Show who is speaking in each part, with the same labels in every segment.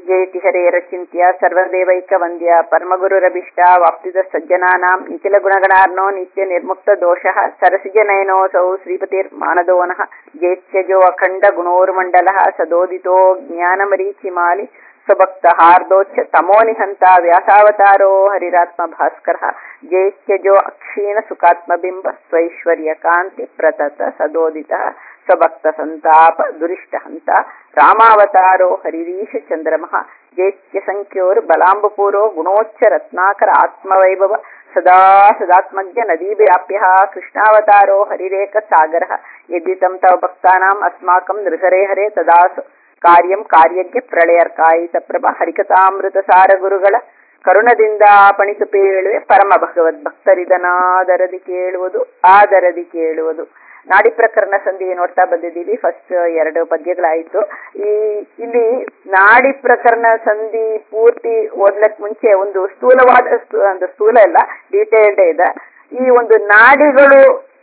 Speaker 1: ಜಯತಿ ಹರೇರಚಿಂತ್ಯ ಸರ್ವದೇವೈಕ ವಂದ್ಯ ಪರಮಗುರುರಭಿಷ್ಟ ವಾಪ್ತಿದ ಸಜ್ಜನಾನಾಂ ನಿಖಿಲ ಗುಣಗಣಾರ್ನೋ ನಿತ್ಯ ನಿರ್ಮುಕ್ತ ದೋಷಃ ಸರಸಿಜ ನಯನೋಸೌ ಶ್ರೀಪತಿರ್ಮಾನದೋನಃ ಜೇತ್ಯಜೋ ಅಖಂಡ ಗುಣೋರ್ಮಂಡಲಃ ಸದೋದಿತೋ ಜ್ಞಾನಮರೀಚಿಮಾಲಿ ಸ್ವಭಕ್ತ ಹಾರ್ದೋಚ್ಛ ತಮೋನಿಹಂತ ವ್ಯಾಸಾವತಾರೋ ಹರಿರಾತ್ಮ ಭಾಸ್ಕರ ಜೇತ್ಯಜೋ ಅಕ್ಷೀಣ ಸುಖಾತ್ಮಬಿಂಬ ಸ್ವೈಶ್ವರ್ಯ ಕಾಂತಿ ಪ್ರತತ ಸದೋದಿತ ಸ್ವಭಕ್ತ ಸಂತಾಪ ದುರಿಷ್ಟ ಹಂತ ರಾಮಾವತಾರೋ ಹರಿರೀಶ ಚಂದ್ರಮಃ ಜೇತ್ಯ ಸಂಖ್ಯೋರ್ ಬಲಾಂಬಪೂರೋ ಗುಣೋಚ್ಚ ರತ್ನಾಕರ ಆತ್ಮವೈಭವ ಸದಾ ಸದಾತ್ಮಜ್ಞ ನದೀವ್ಯಾಪ್ಯ ಕೃಷ್ಣಾವತಾರೋ ಹರಿರೇಕ ಸಾಗರ ಯದ್ದಿತಂ ತವ ಭಕ್ತಾನಾಂ ಅಸ್ಮಾಕಂ ನೃಹರೆ ಹರೆ ತದಾ ಕಾರ್ಯಂ ಕಾರ್ಯಕ್ಕೆ ಪ್ರಳಯರ್ಕಾಯಿತ ಪ್ರಭ ಹರಿಕಥಾಮೃತ ಸಾರ ಗುರುಗಳ ಕರುಣದಿಂದ ಪಣಿತು ಪೇಳುವೆ ಪರಮ ಭಗವದ್ ಭಕ್ತರಿದನಾದರದಿ ಕೇಳುವುದು ಆದರದಿ ಕೇಳುವುದು ನಾಡಿ ಪ್ರಕರಣ ಸಂಧಿ ನೋಡ್ತಾ ಬಂದಿದ್ದೀವಿ ಫಸ್ಟ್ ಎರಡು ಪದ್ಯಗಳಾಯ್ತು ಈ ಇಲ್ಲಿ ನಾಡಿ ಪ್ರಕರಣ ಸಂಧಿ ಪೂರ್ತಿ ಓದ್ಲಕ್ ಮುಂಚೆ ಒಂದು ಸ್ಥೂಲವಾದ ಒಂದು ಸ್ಥೂಲ ಇಲ್ಲ ಡೀಟೇಲ್ಡ್ ಇದೆ ಈ ಒಂದು ನಾಡಿಗಳು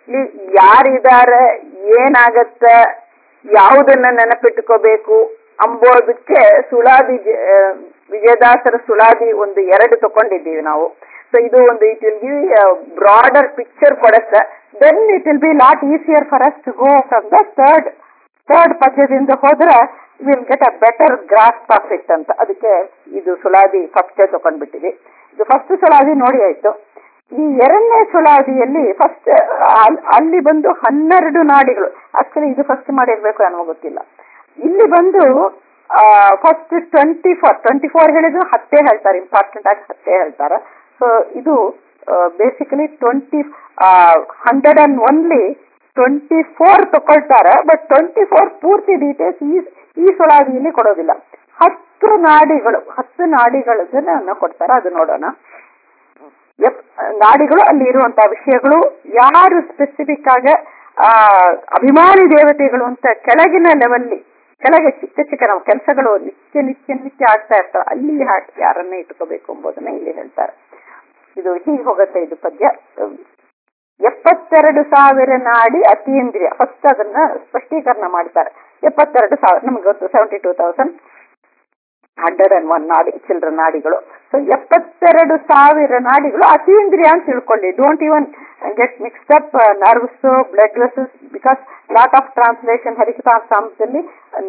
Speaker 1: ಯಾರಿದ್ದಾರೆ ಏನಾಗತ್ತ ಯಾವುದನ್ನ ನೆನಪಿಟ್ಕೋಬೇಕು ಅಂಬೋದಕ್ಕೆ ಸುಳಾದಿ ವಿಜಯದಾಸರ ಸುಳಾದಿ ಒಂದು ಎರಡು ತಕೊಂಡಿದ್ದೀವಿ ನಾವು ಸೊ ಇದು ಒಂದು it will give broader picture ಕೊಡತ್ತೆ then it will be lot easier for us to go from the third third ಪದ್ಯದಿಂದ ಹೋದ್ರೆ will get a better grasp of it ಅಂತ ಅದಕ್ಕೆ ಇದು ಸುಳಾದಿ ಫಸ್ಟ್ ತಕೊಂಡ್ಬಿಟ್ಟಿವಿ ಇದು ಫಸ್ಟ್ ಸುಳಾದಿ ನೋಡಿ ಆಯ್ತು ಈ ಎರಡನೇ ಸುಳಾದಿಯಲ್ಲಿ ಫಸ್ಟ್ ಅಲ್ಲಿ ಬಂದು ಹನ್ನೆರಡು ನಾಡಿಗಳು ಆಕ್ಚುಲಿ ಇದು ಫಸ್ಟ್ ಮಾಡಿರ್ಬೇಕು ಅನ್ನೋ ಗೊತ್ತಿಲ್ಲ ಇಲ್ಲಿ ಬಂದು first twenty four twenty four ಹೇಳಿದ್ರು ಹತ್ತೇ ಹೇಳ್ತಾರೆ ಇಂಪಾರ್ಟೆಂಟ್ ಆಗಿ ಹತ್ತೇ ಹೇಳ್ತಾರೆ ಸೊ ಇದು basically twenty hundred and only twenty four ತಗೊಳ್ತಾರೆ ಬಟ್ ಟ್ವೆಂಟಿ ಫೋರ್ ಪೂರ್ತಿ ಡೀಟೇಲ್ಸ್ ಈ ಈ ಸುಳಾದಿಯಲ್ಲಿ ಕೊಡೋದಿಲ್ಲ ಹತ್ತು ನಾಡಿಗಳು ಹತ್ತು ನಾಡಿಗಳನ್ನ ಕೊಡ್ತಾರೆ ಅದು ನೋಡೋಣ ನಾಡಿಗಳು ಅಲ್ಲಿ ಇರುವಂತಹ ವಿಷಯಗಳು ಯಾರು ಸ್ಪೆಸಿಫಿಕ್ ಆಗಿ ಆ ಅಭಿಮಾನಿ ದೇವತೆಗಳು ಅಂತ ಕೆಳಗಿನ ಲೆವೆಲ್ಲಿ ಕೆಳಗೆ ಚಿಕ್ಕ ಚಿಕ್ಕ ನಾವು ಕೆಲಸಗಳು ನಿತ್ಯ ನಿತ್ಯ ನಿತ್ಯ ಆಗ್ತಾ ಇರ್ತಾವೆ ಅಲ್ಲಿ ಯಾರನ್ನ ಇಟ್ಕೋಬೇಕು ಎಂಬುದನ್ನ ಇಲ್ಲಿ ಹೇಳ್ತಾರೆ ಇದು ಹೀಗೆ ಹೋಗುತ್ತೆ ಇದು ಪದ್ಯ ಎಪ್ಪತ್ತೆರಡು ಸಾವಿರ ನಾಡಿ ಅತೀಂದ್ರಿಯ ಫಸ್ಟ್ ಅದನ್ನ ಸ್ಪಷ್ಟೀಕರಣ ಮಾಡ್ತಾರೆ ಎಪ್ಪತ್ತೆರಡು ಸಾವಿರ ನಮ್ಗೆ ಗೊತ್ತು seventy two thousand hundred and one ನಾಡಿ ಚಿಲ್ಡ್ರ ನಾಡಿಗಳು ಸೊ ಎಪ್ಪತ್ತೆರಡು ಸಾವಿರ ನಾಡಿಗಳು ಅತೀಂದ್ರಿಯ ಅಂತ ತಿಳ್ಕೊಳ್ಳಿ don't even get mixed up nerves blood vessels because lot of translation ಹರಿಕಥಾಂಶದಲ್ಲಿ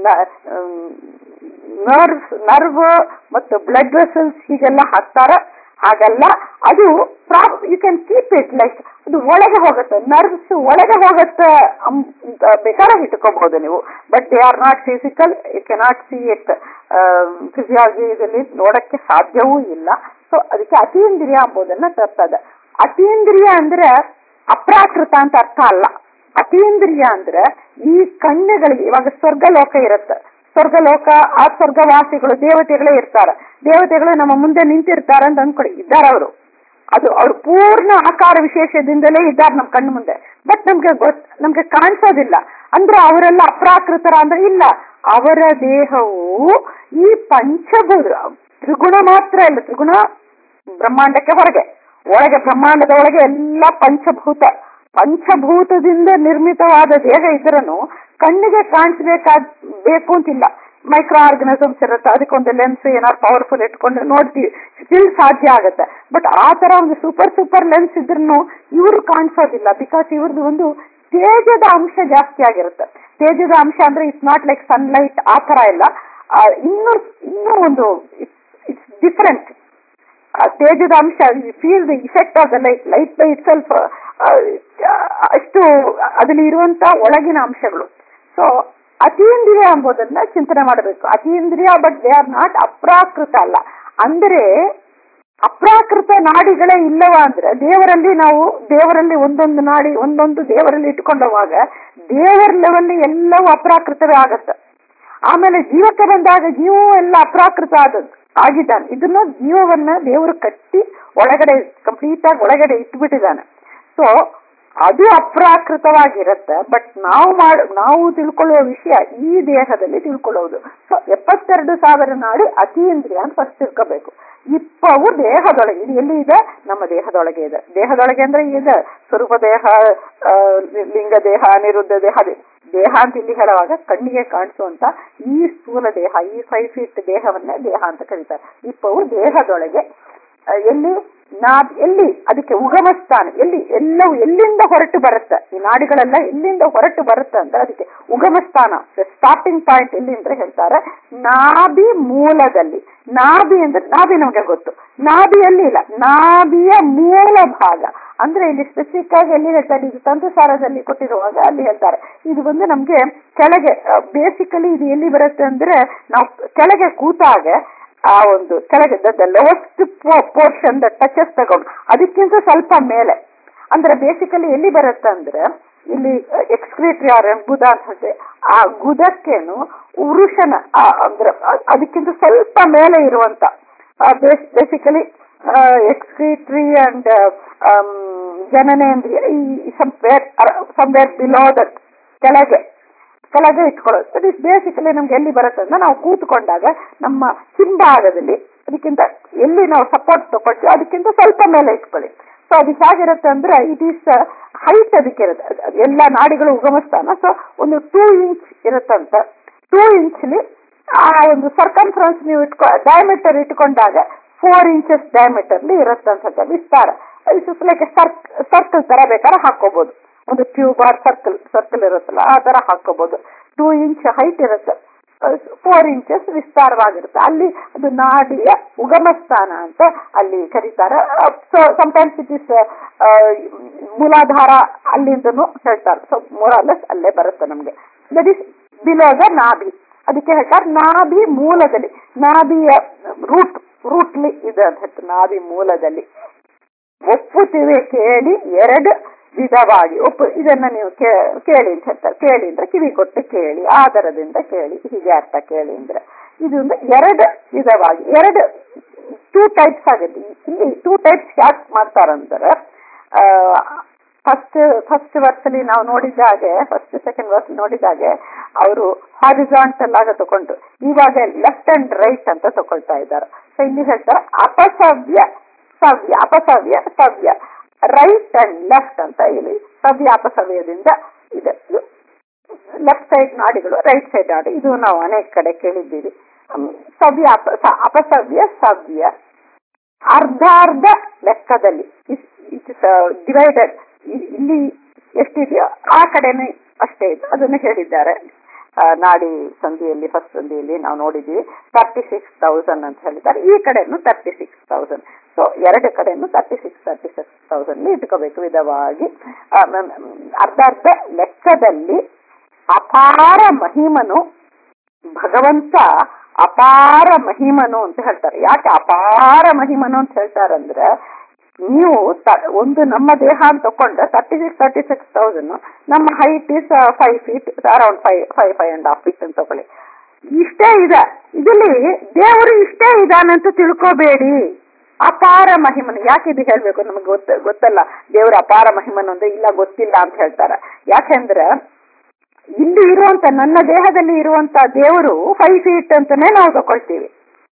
Speaker 1: ನರ್ವ್ಸ್ ನರ್ವ್ ಮತ್ತು ಬ್ಲಡ್ ವೆಸಲ್ಸ್ ಹೀಗೆಲ್ಲ ಹಾಕ್ತಾರ ಹಾಗಲ್ಲ ಅದು you can keep it like ಅದು ಒಳಗೆ ಹೋಗುತ್ತೆ ನರ್ವ್ಸ್ ಒಳಗೆ ಹೋಗುತ್ತೆ ಬೇಕಾದ್ರೆ ಇಟ್ಕೋಬಹುದು ನೀವು but they are not physical you cannot see it ಫಿಸಿಯಾಲಜಿದಲ್ಲಿ ನೋಡಕ್ಕೆ ಸಾಧ್ಯವೂ ಇಲ್ಲ ಸೊ ಅದಕ್ಕೆ ಅತೀಂದ್ರಿಯ ಎಂಬುದನ್ನ ತರ್ತದೆ ಅತೀಂದ್ರಿಯ ಅಂದ್ರೆ ಅಪ್ರಾಕೃತ ಅಂತ ಅರ್ಥ ಅಲ್ಲ ಅತೀಂದ್ರಿಯ ಅಂದ್ರೆ ಈ ಕಣ್ಣುಗಳಿಗೆ ಇವಾಗ ಸ್ವರ್ಗಲೋಕ ಇರುತ್ತೆ ಸ್ವರ್ಗಲೋಕ ಆ ಸ್ವರ್ಗವಾಸಿಗಳು ದೇವತೆಗಳೇ ಇರ್ತಾರೆ ದೇವತೆಗಳು ನಮ್ಮ ಮುಂದೆ ನಿಂತಿರ್ತಾರೆ ಅಂತ ಅಂದ್ಕೊಳ್ಳಿ ಇದ್ದಾರೆ ಅವರು ಅದು ಅವ್ರು ಪೂರ್ಣ ಆಕಾರ ವಿಶೇಷದಿಂದಲೇ ಇದ್ದಾರೆ ನಮ್ಮ ಕಣ್ಣು ಮುಂದೆ ಬಟ್ ನಮ್ಗೆ ಗೊತ್ ನಮ್ಗೆ ಕಾಣಿಸೋದಿಲ್ಲ ಅಂದ್ರೆ ಅವರೆಲ್ಲ ಅಪ್ರಾಕೃತರ ಅಂದ್ರೆ ಇಲ್ಲ ಅವರ ದೇಹವು ಈ ಪಂಚಭೂತ ತ್ರಿಗುಣ ಮಾತ್ರ ಇಲ್ಲ ತ್ರಿಗುಣ ಬ್ರಹ್ಮಾಂಡಕ್ಕೆ ಹೊರಗೆ ಒಳಗೆ ಬ್ರಹ್ಮಾಂಡದ ಒಳಗೆ ಎಲ್ಲ ಪಂಚಭೂತ ಪಂಚಭೂತದಿಂದ ನಿರ್ಮಿತವಾದ ದೇಹ ಇದ್ರೂ ಕಣ್ಣಿಗೆ ಕಾಣಿಸ್ಬೇಕಾದ್ ಬೇಕು ಅಂತಿಲ್ಲ ಮೈಕ್ರೋ ಆರ್ಗನಿಸಮ್ಸ್ ಇರುತ್ತೆ ಅದಕ್ಕೊಂದು ಲೆನ್ಸ್ ಏನಾದ್ರು ಪವರ್ಫುಲ್ ಇಟ್ಕೊಂಡು ನೋಡ್ತೀವಿ ಸ್ಟಿಲ್ ಸಾಧ್ಯ ಆಗುತ್ತೆ ಬಟ್ ಆ ತರ ಒಂದು ಸೂಪರ್ ಸೂಪರ್ ಲೆನ್ಸ್ ಇದ್ರೂ ಇವ್ರು ಕಾಣಿಸೋದಿಲ್ಲ ಬಿಕಾಸ್ ಇವ್ರದ್ದು ಒಂದು ತೇಜದ ಅಂಶ ಜಾಸ್ತಿ ಆಗಿರುತ್ತೆ ತೇಜದ ಅಂಶ ಅಂದ್ರೆ ಇಟ್ಸ್ ನಾಟ್ ಲೈಕ್ ಸನ್ಲೈಟ್ ಆ ತರ ಇಲ್ಲ ಇನ್ನೂ ಇನ್ನೂ ಒಂದು ಇಟ್ಸ್ ಡಿಫರೆಂಟ್ ತೇಜದ ಅಂಶ feel the effect of the light light by itself ಅಷ್ಟು ಅದಲ್ಲಿ ಇರುವಂತ ಒಳಗಿನ ಅಂಶಗಳು ಸೊ ಅತೀಂದ್ರಿಯ ಎಂಬುದನ್ನ ಚಿಂತನೆ ಮಾಡಬೇಕು ಅತೀಂದ್ರಿಯ ಬಟ್ ದೇ ಆರ್ ನಾಟ್ ಅಪ್ರಾಕೃತ ಅಲ್ಲ ಅಂದ್ರೆ ಅಪ್ರಾಕೃತ ನಾಡಿಗಳೇ ಇಲ್ಲವ ಅಂದ್ರೆ ದೇವರಲ್ಲಿ ನಾವು ದೇವರಲ್ಲಿ ಒಂದೊಂದು ನಾಡಿ ಒಂದೊಂದು ದೇವರಲ್ಲಿ ಇಟ್ಕೊಂಡವಾಗ ದೇವರ ಲೆವೆಲ್ ಎಲ್ಲವೂ ಅಪ್ರಾಕೃತವೇ ಆಗತ್ತೆ ಆಮೇಲೆ ಜೀವಕ್ಕೆ ಬಂದಾಗ ಜೀವವು ಎಲ್ಲ ಅಪ್ರಾಕೃತ ಆದದ್ದು ಆಗಿದ್ದಾನೆ ಇದನ್ನ ಜೀವವನ್ನ ದೇವರು ಕಟ್ಟಿ ಒಳಗಡೆ ಕಂಪ್ಲೀಟ್ ಆಗಿ ಒಳಗಡೆ ಇಟ್ಬಿಟ್ಟಿದ್ದಾನೆ ಸೊ
Speaker 2: ಅದು ಅಪ್ರಾಕೃತವಾಗಿರುತ್ತೆ ಬಟ್ ನಾವು ಮಾಡ ನಾವು ತಿಳ್ಕೊಳ್ಳುವ ವಿಷಯ ಈ ದೇಹದಲ್ಲಿ ತಿಳ್ಕೊಳ್ಳೋದು ಸೊ ಎಪ್ಪತ್ತೆರಡು ಸಾವಿರ ನಾಡಿ ಅತೀಂದ್ರಿಯ ಅಂತ ಫಸ್ಟ್ ತಿಳ್ಕೋಬೇಕು ಇಪ್ಪವು ದೇಹದೊಳಗೆ ಇದು ಎಲ್ಲಿ ಇದೆ ನಮ್ಮ ದೇಹದೊಳಗೆ ಇದೆ ದೇಹದೊಳಗೆ ಅಂದ್ರೆ ಇದೆ ಸ್ವರೂಪ ದೇಹ ಆ, ಲಿಂಗ ದೇಹ ಅನಿರುದ್ಧ ದೇಹ ಅದೇ ದೇಹ ಅಂತ ಇಲ್ಲಿ ಹೇಳುವಾಗ ಕಣ್ಣಿಗೆ ಕಾಣಿಸುವಂತ ಈ ಸ್ಥೂಲ ದೇಹ ಈ ಫೈವ್ ಫೀಟ್ ದೇಹವನ್ನೇ ದೇಹ ಅಂತ ಕರೀತಾರೆ ಇಪ್ಪವು ದೇಹದೊಳಗೆ ಆ, ಎಲ್ಲಿ ನಾ ಎಲ್ಲಿ ಅದಕ್ಕೆ ಉಗಮ ಸ್ಥಾನ ಎಲ್ಲಿ ಎಲ್ಲವೂ ಎಲ್ಲಿಂದ ಹೊರಟು ಬರುತ್ತೆ ಈ ನಾಡಿಗಳೆಲ್ಲ ಎಲ್ಲಿಂದ ಹೊರಟು ಬರುತ್ತೆ ಅಂದ್ರೆ ಅದಕ್ಕೆ ಉಗಮ ಸ್ಥಾನ ಸ್ಟಾರ್ಟಿಂಗ್ ಪಾಯಿಂಟ್ ಎಲ್ಲಿ ಅಂದ್ರೆ ಹೇಳ್ತಾರೆ ನಾಭಿ ಮೂಲದಲ್ಲಿ ನಾಭಿ ಅಂದ್ರೆ ನಾಭಿ ನಮಗೆ ಗೊತ್ತು ನಾಭಿಯಲ್ಲಿ ಇಲ್ಲ ನಾಭಿಯ ಮೂಲ ಭಾಗ ಅಂದ್ರೆ ಇಲ್ಲಿ ಸ್ಪೆಸಿಫಿಕ್ ಆಗಿ ಎಲ್ಲಿ ಹೇಳ್ತಾರೆ ಇದು ತಂತುಸಾರದಲ್ಲಿ ಕೊಟ್ಟಿರುವಾಗ ಅಲ್ಲಿ ಹೇಳ್ತಾರೆ ಇದು ಬಂದು ನಮ್ಗೆ ಕೆಳಗೆ ಬೇಸಿಕಲಿ ಇದು ಎಲ್ಲಿ ಬರುತ್ತೆ ಅಂದ್ರೆ ನಾವು ಕೆಳಗೆ ಕೂತಾಗ ಆ ಒಂದು ಕೆಳಗೆ the lowest portion the touches ತಗೊಂಡು ಅದಕ್ಕಿಂತ ಸ್ವಲ್ಪ ಮೇಲೆ ಅಂದ್ರೆ ಬೇಸಿಕಲಿ ಎಲ್ಲಿ ಬರುತ್ತೆ ಅಂದ್ರೆ ಇಲ್ಲಿ ಎಕ್ಸ್ಕ್ರೀಟ್ರಿ ಆರ್ ಗುದ ಅಂತ ಹೇಳ್ತೇವೆ ಆ ಗುದಕ್ಕೇನು ಉರುಷನ ಆ, ಅಂದ್ರೆ ಅ- ಅದಕ್ಕಿಂತ ಸ್ವಲ್ಪ ಮೇಲೆ ಇರುವಂತ ಬೇಸಿಕಲಿ ಎಕ್ಸ್ಕ್ರೀಟ್ರಿ ಅಂಡ್ ಜನನೇಂದ್ರಿಯ ಈ ಸಂವೇರ್ ಸಂವೇರ್ ಬಿಲೋ ದಟ್ ಕೆಳಗೆ ಕೆಳಗೆ ಇಟ್ಕೊಳ್ಳೋದು ಅದು ಬೇಸಿಕಲಿ ನಮ್ಗೆ ಎಲ್ಲಿ ಬರುತ್ತೆ ಅಂದ್ರೆ ನಾವು ಕೂತ್ಕೊಂಡಾಗ ನಮ್ಮ ಹಿಂಭಾಗದಲ್ಲಿ ಅದಕ್ಕಿಂತ ಎಲ್ಲಿ ನಾವು ಸಪೋರ್ಟ್ ತಗೊಳ್ತೀವಿ ಅದಕ್ಕಿಂತ ಸ್ವಲ್ಪ ಮೇಲೆ ಇಟ್ಕೊಳ್ಳಿ ಸೊ ಅದು ಹೇಗಿರುತ್ತೆ ಅಂದ್ರೆ ಇಟ್ ಈಸ್ ಹೈಟ್ ಅದಕ್ಕೆ ಇರುತ್ತೆ ಅದ್- ಅದ್ ಎಲ್ಲ ನಾಡಿಗಳು ಉಗಮಸ್ಥಾನ ಸೊ ಒಂದು ಟೂ ಇಂಚ್ ಇರುತ್ತಂತ ಟೂ ಇಂಚ್ಲಿ ಆ ಒಂದು ಸರ್ಕಂಫರೆನ್ಸ್ ನೀವು ಇಟ್ಕೊ ಡಯಾಮೀಟರ್ ಇಟ್ಕೊಂಡಾಗ ಫೋರ್ ಇಂಚಸ್ ಡಯಾಮೀಟರ್ಲಿ ಇರುತ್ತಂತ ವಿಸ್ತಾರ ಲೈಕ್ ಸರ್ಕ್ ಸರ್ಕಲ್ ತರ ಬೇಕಾದ್ರೆ ಹಾಕೋಬಹುದು ಒಂದು ಟ್ಯೂಬ್ ಆರ್ ಸರ್ಕಲ್ ಸರ್ಕಲ್ ಇರುತ್ತಲ್ಲ ಆ ತರ ಹಾಕೋಬಹುದು ಟೂ ಇಂಚ್ ಹೈಟ್ ಇರುತ್ತೆ ಫೋರ್ ಇಂಚಸ್ ವಿಸ್ತಾರವಾಗಿರುತ್ತೆ ಅಲ್ಲಿ ಅದು ನಾಡಿಯ ಉಗಮ ಸ್ಥಾನ ಅಂತ ಅಲ್ಲಿ ಕರೀತಾರೆ ಸೊ ಸಮಟೈಮ್ಸ್ ಇಟ್ ಇಸ್ ಮೂಲಾಧಾರ ಅಲ್ಲಿಂದನು ಹೇಳ್ತಾರೆ ಸೊ ಮೂರಲೆಸ್ ಅಲ್ಲೇ ಬರುತ್ತೆ ನಮ್ಗೆ ದಟ್ ಇಸ್ ಬಿಲೋ ದ ನಾಭಿ ಅದಕ್ಕೆ ಹೇಳ್ತಾರೆ ನಾಭಿ ಮೂಲದಲ್ಲಿ ನಾಭಿಯ ರೂಟ್ ರೂಟ್ಲಿ ಇದೆ ಅಂತ ಹೇಳ್ತಾರೆ ನಾಭಿ ಮೂಲದಲ್ಲಿ ಒಪ್ಪುತ್ತಿವೆ ಕೇಳಿ ಎರಡು ವಿಧವಾಗಿ ಒಪ್ಪು ಇದನ್ನ ನೀವು ಕೇ- ಕೇಳಿ ಅಂತ ಹೇಳ್ತಾರೆ ಕೇಳಿ ಅಂದ್ರೆ ಕಿವಿ ಕೊಟ್ಟು ಕೇಳಿ ಆದರದಿಂದ ಕೇಳಿ ಹೀಗೆ ಅರ್ಥ ಕೇಳಿ ಅಂದ್ರೆ ಇದು ಒಂದು ಎರಡು ವಿಧವಾಗಿ ಎರಡು ಟೂ ಟೈಪ್ಸ್ ಆಗುತ್ತೆ ಇಲ್ಲಿ ಟೂ ಟೈಪ್ಸ್ ಯಾಕೆ ಮಾಡ್ತಾರಂದ್ರೆ ಫಸ್ಟ್ ಫಸ್ಟ್ ವರ್ಸಲ್ಲಿ ನಾವು ನೋಡಿದಾಗೆ ಫಸ್ಟ್ ಸೆಕೆಂಡ್ ವರ್ಸ್ ನೋಡಿದಾಗೆ ಅವರು ಹಾರಿಜಾಂಟಲ್ ಆಗ ತಗೊಂಡು ಇವಾಗ ಲೆಫ್ಟ್ ಅಂಡ್ ರೈಟ್ ಅಂತ ತಗೊಳ್ತಾ ಇದ್ದಾರೆ ಸೊ ಇಲ್ಲಿ ಹೇಳ್ತಾರೆ ಅಪಸವ್ಯ ಸವ್ಯ ಅಪಸವ್ಯ ಸವ್ಯ ರೈಟ್ ಅಂಡ್ ಲೆಫ್ಟ್ ಅಂತ ಇಲ್ಲಿ ಸವ್ಯ ಅಪಸವ್ಯದಿಂದ ಇದೆ ಲೆಫ್ಟ್ ಸೈಡ್ ನಾಡಿಗಳು ರೈಟ್ ಸೈಡ್ ನಾಡಿ ಇದು ನಾವು ಅನೇಕ ಕಡೆ ಕೇಳಿದ್ದೀವಿ ಹ್ಮ್, ಸವ್ಯ ಅಪ- ಸ- ಅಪಸವ್ಯ ಸವ್ಯ ಅರ್ಧಾರ್ಧ ಲೆಕ್ಕದಲ್ಲಿ ಇಟ್ ಇಸ್ ಡಿವೈಡೆಡ್ ಇಲ್ಲಿ ಎಷ್ಟಿದೆಯೋ ಆ ಕಡೆನೇ ಅಷ್ಟೇ ಇದೆ ಅದನ್ನು ಹೇಳಿದ್ದಾರೆ ಆ, ನಾಡಿ ಸಂಧಿಯಲ್ಲಿ ಫಸ್ಟ್ ಸಂಧಿಯಲ್ಲಿ ನಾವು ನೋಡಿದ್ವಿ ತರ್ಟಿ ಸಿಕ್ಸ್ ತೌಸಂಡ್ ಅಂತ ಹೇಳಿದ್ದಾರೆ ಈ ಕಡೆನು ತರ್ಟಿ ಸಿಕ್ಸ್ ತೌಸಂಡ್ ಸೊ ಎರಡು ಕಡೆನು thirty six thirty six thousand ಇಟ್ಕೋಬೇಕು ವಿಧವಾಗಿ ಆ, ಮ್, ಮ್, ಅರ್ಧ ಅರ್ಧ ಲೆಕ್ಕದಲ್ಲಿ ಅಪಾರ ಮಹಿಮನು ಭಗವಂತ ಅಪಾರ ಮಹಿಮನು ಅಂತ ಹೇಳ್ತಾರೆ ಯಾಕೆ ಅಪಾರ ಮಹಿಮನು ಅಂತ ಹೇಳ್ತಾರಂದ್ರೆ ನೀವು ತ- ಒಂದು ನಮ್ಮ ದೇಹ ಅಂತ ತಕೊಂಡ್ರೆ thirty six thirty six thousand ನಮ್ಮ height is five feet around five five five and half feet ಅಂತ ತಗೊಳ್ಳಿ ಇಷ್ಟೇ ಇದೆ ಇದರಲ್ಲಿ ದೇವರು ಇಷ್ಟೇ ಇದಾನಂತ ತಿಳ್ಕೋಬೇಡಿ ಅಪಾರ ಮಹಿಮನು ಯಾಕೆ ಇದು ಹೇಳ್ಬೇಕು ನಮಗೆ ಗೊತ್ತ ಗೊತ್ತಲ್ಲ ದೇವರ ಅಪಾರ ಮಹಿಮನು ಅಂದ್ರೆ ಇಲ್ಲ ಗೊತ್ತಿಲ್ಲ ಅಂತ ಹೇಳ್ತಾರೆ ಯಾಕೆಂದ್ರೆ ಇಲ್ಲಿ ಇರುವಂತ ನನ್ನ ದೇಹದಲ್ಲಿ ಇರುವಂತ ದೇವರು ಫೈವ್ ಫೀಟ್ ಅಂತಾನೆ ನಾವು ತಗೊಳ್ತೀವಿ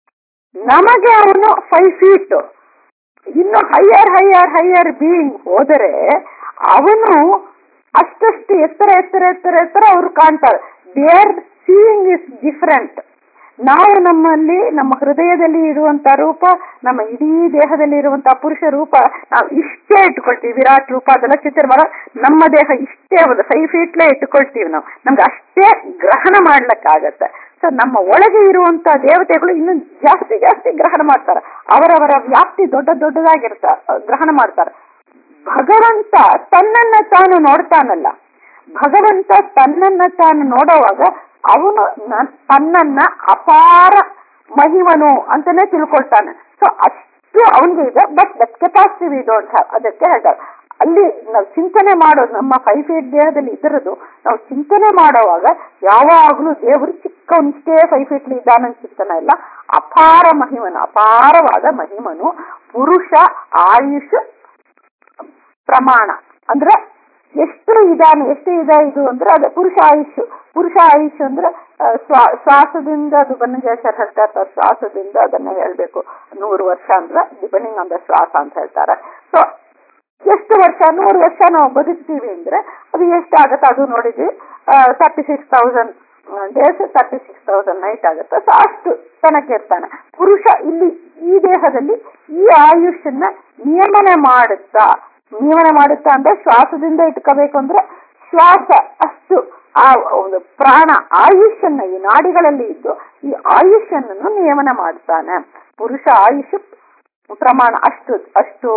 Speaker 2: ನಮಗೆ ಅವನು ಫೈವ್ ಫೀಟ್ ಇನ್ನು ಹೈಯರ್ ಹೈಯರ್ ಹೈಯರ್ ಬೀಯಿಂಗ್ ಹೋದರೆ ಅವನು ಅಷ್ಟಷ್ಟು ಎತ್ತರ ಎತ್ತರ ಎತ್ತರ ಎತ್ತರ ಅವರು ಕಾಣ್ತಾರೆ ದೇರ್ ಸೀಯಿಂಗ್ ಇಸ್ ಡಿಫರೆಂಟ್ ನಾವು ನಮ್ಮಲ್ಲಿ ನಮ್ಮ ಹೃದಯದಲ್ಲಿ ಇರುವಂತ ರೂಪ ನಮ್ಮ ಇಡೀ ದೇಹದಲ್ಲಿ ಇರುವಂತ ಪುರುಷ ರೂಪ ನಾವು ಇಷ್ಟೇ ಇಟ್ಕೊಳ್ತೀವಿ ವಿರಾಟ್ ರೂಪ ಅದೆಲ್ಲ ಚಿತ್ರ ಮಾಡೋ ನಮ್ಮ ದೇಹ ಇಷ್ಟೇ ಒಂದು ಫೈವ್ ಫೀಟ್ಲೇ ಇಟ್ಕೊಳ್ತೀವಿ ನಾವು ನಮ್ಗೆ ಅಷ್ಟೇ ಗ್ರಹಣ ಮಾಡ್ಲಿಕ್ಕಾಗತ್ತೆ ಸೊ ನಮ್ಮ ಒಳಗೆ ಇರುವಂತ ದೇವತೆಗಳು ಇನ್ನು ಜಾಸ್ತಿ ಜಾಸ್ತಿ ಗ್ರಹಣ ಮಾಡ್ತಾರೆ ಅವರವರ ವ್ಯಾಪ್ತಿ ದೊಡ್ಡ ದೊಡ್ಡದಾಗಿರ್ತ ಗ್ರಹಣ ಮಾಡ್ತಾರೆ ಭಗವಂತ ತನ್ನನ್ನ ತಾನು ನೋಡ್ತಾನಲ್ಲ ಭಗವಂತ ತನ್ನನ್ನ ತಾನು ನೋಡುವಾಗ ಅವನು ನ- ತನ್ನನ್ನ ಅಪಾರ ಮಹಿಮನು ಅಂತಾನೆ ತಿಳ್ಕೊಳ್ತಾನೆ ಸೊ ಅಷ್ಟು ಅವನಿಗೆ ಇದೆ but that capacity we don't have ಅದಕ್ಕೆ ಹೇಳ್ತಾರೆ ಅಲ್ಲಿ ನಾವು ಚಿಂತನೆ ಮಾಡೋದು ನಮ್ಮ ಫೈವ್ ಫೀಟ್ ದೇಹದಲ್ಲಿ ಇದರದು ನಾವು ಚಿಂತನೆ ಮಾಡುವಾಗ ಯಾವಾಗಲೂ ದೇವರು ಚಿಕ್ಕವನಿಷ್ಟೇ ಫೈವ್ ಫೀಟ್ ಇದ್ದಾನ ಚಿಂತನೆ ಇಲ್ಲ ಅಪಾರ ಮಹಿಮನು ಅಪಾರವಾದ ಮಹಿಮನು ಪುರುಷ ಆಯುಷ್ ಪ್ರಮಾಣ ಅಂದ್ರೆ ಎಷ್ಟು ಇದಾನೆ ಎಷ್ಟು ಇದೆ ಇದು ಅಂದ್ರೆ ಅದು ಪುರುಷ ಆಯುಷ್ ಪುರುಷ ಆಯುಷ್ ಅಂದ್ರೆ ಆ, ಶ್ವಾ- ಶ್ವಾಸದಿಂದ ಅದು ಬನ್ನಜಾಚಾರ ಹೇಳ್ತಾ ಇರ್ತಾರೆ ಶ್ವಾಸದಿಂದ ಅದನ್ನ ಹೇಳ್ಬೇಕು ನೂರು ವರ್ಷ ಅಂದ್ರೆ ಡಿಪೆಂಡಿಂಗ್ ಆನ್ ದ ಶ್ವಾಸ ಅಂತ ಹೇಳ್ತಾರೆ ಸೊ ಎಷ್ಟು ವರ್ಷ ನೂರು ವರ್ಷ ನಾವು ಬದುಕ್ತೀವಿ ಅಂದ್ರೆ ಅದು ಎಷ್ಟಾಗತ್ತೆ ಅದು ನೋಡಿದ್ವಿ thirty six thousand days thirty six thousand night ಆಗುತ್ತೆ ಸೊ ಅಷ್ಟು ತನಕ ಇರ್ತಾನೆ ಪುರುಷ ಇಲ್ಲಿ ಈ ದೇಹದಲ್ಲಿ ಈ ಆಯುಷನ್ನ ನಿಯಮನ ಮಾಡುತ್ತಾ ನಿಯಮನ ಮಾಡುತ್ತಾ ಅಂದ್ರೆ ಶ್ವಾಸದಿಂದ ಇಟ್ಕೋಬೇಕು ಅಂದ್ರೆ ಶ್ವಾಸ ಅಷ್ಟು ಆ ಒಂದು ಪ್ರಾಣ ಆಯುಷ್ಯನ್ನ ಈ ನಾಡಿಗಳಲ್ಲಿ ಇದ್ದು ಈ ಆಯುಷ್ಯನನ್ನು ನಿಯಮನ ಮಾಡ್ತಾನೆ ಪುರುಷ ಆಯುಷ್ ಪ್ರಮಾಣ ಅಷ್ಟು ಅಷ್ಟು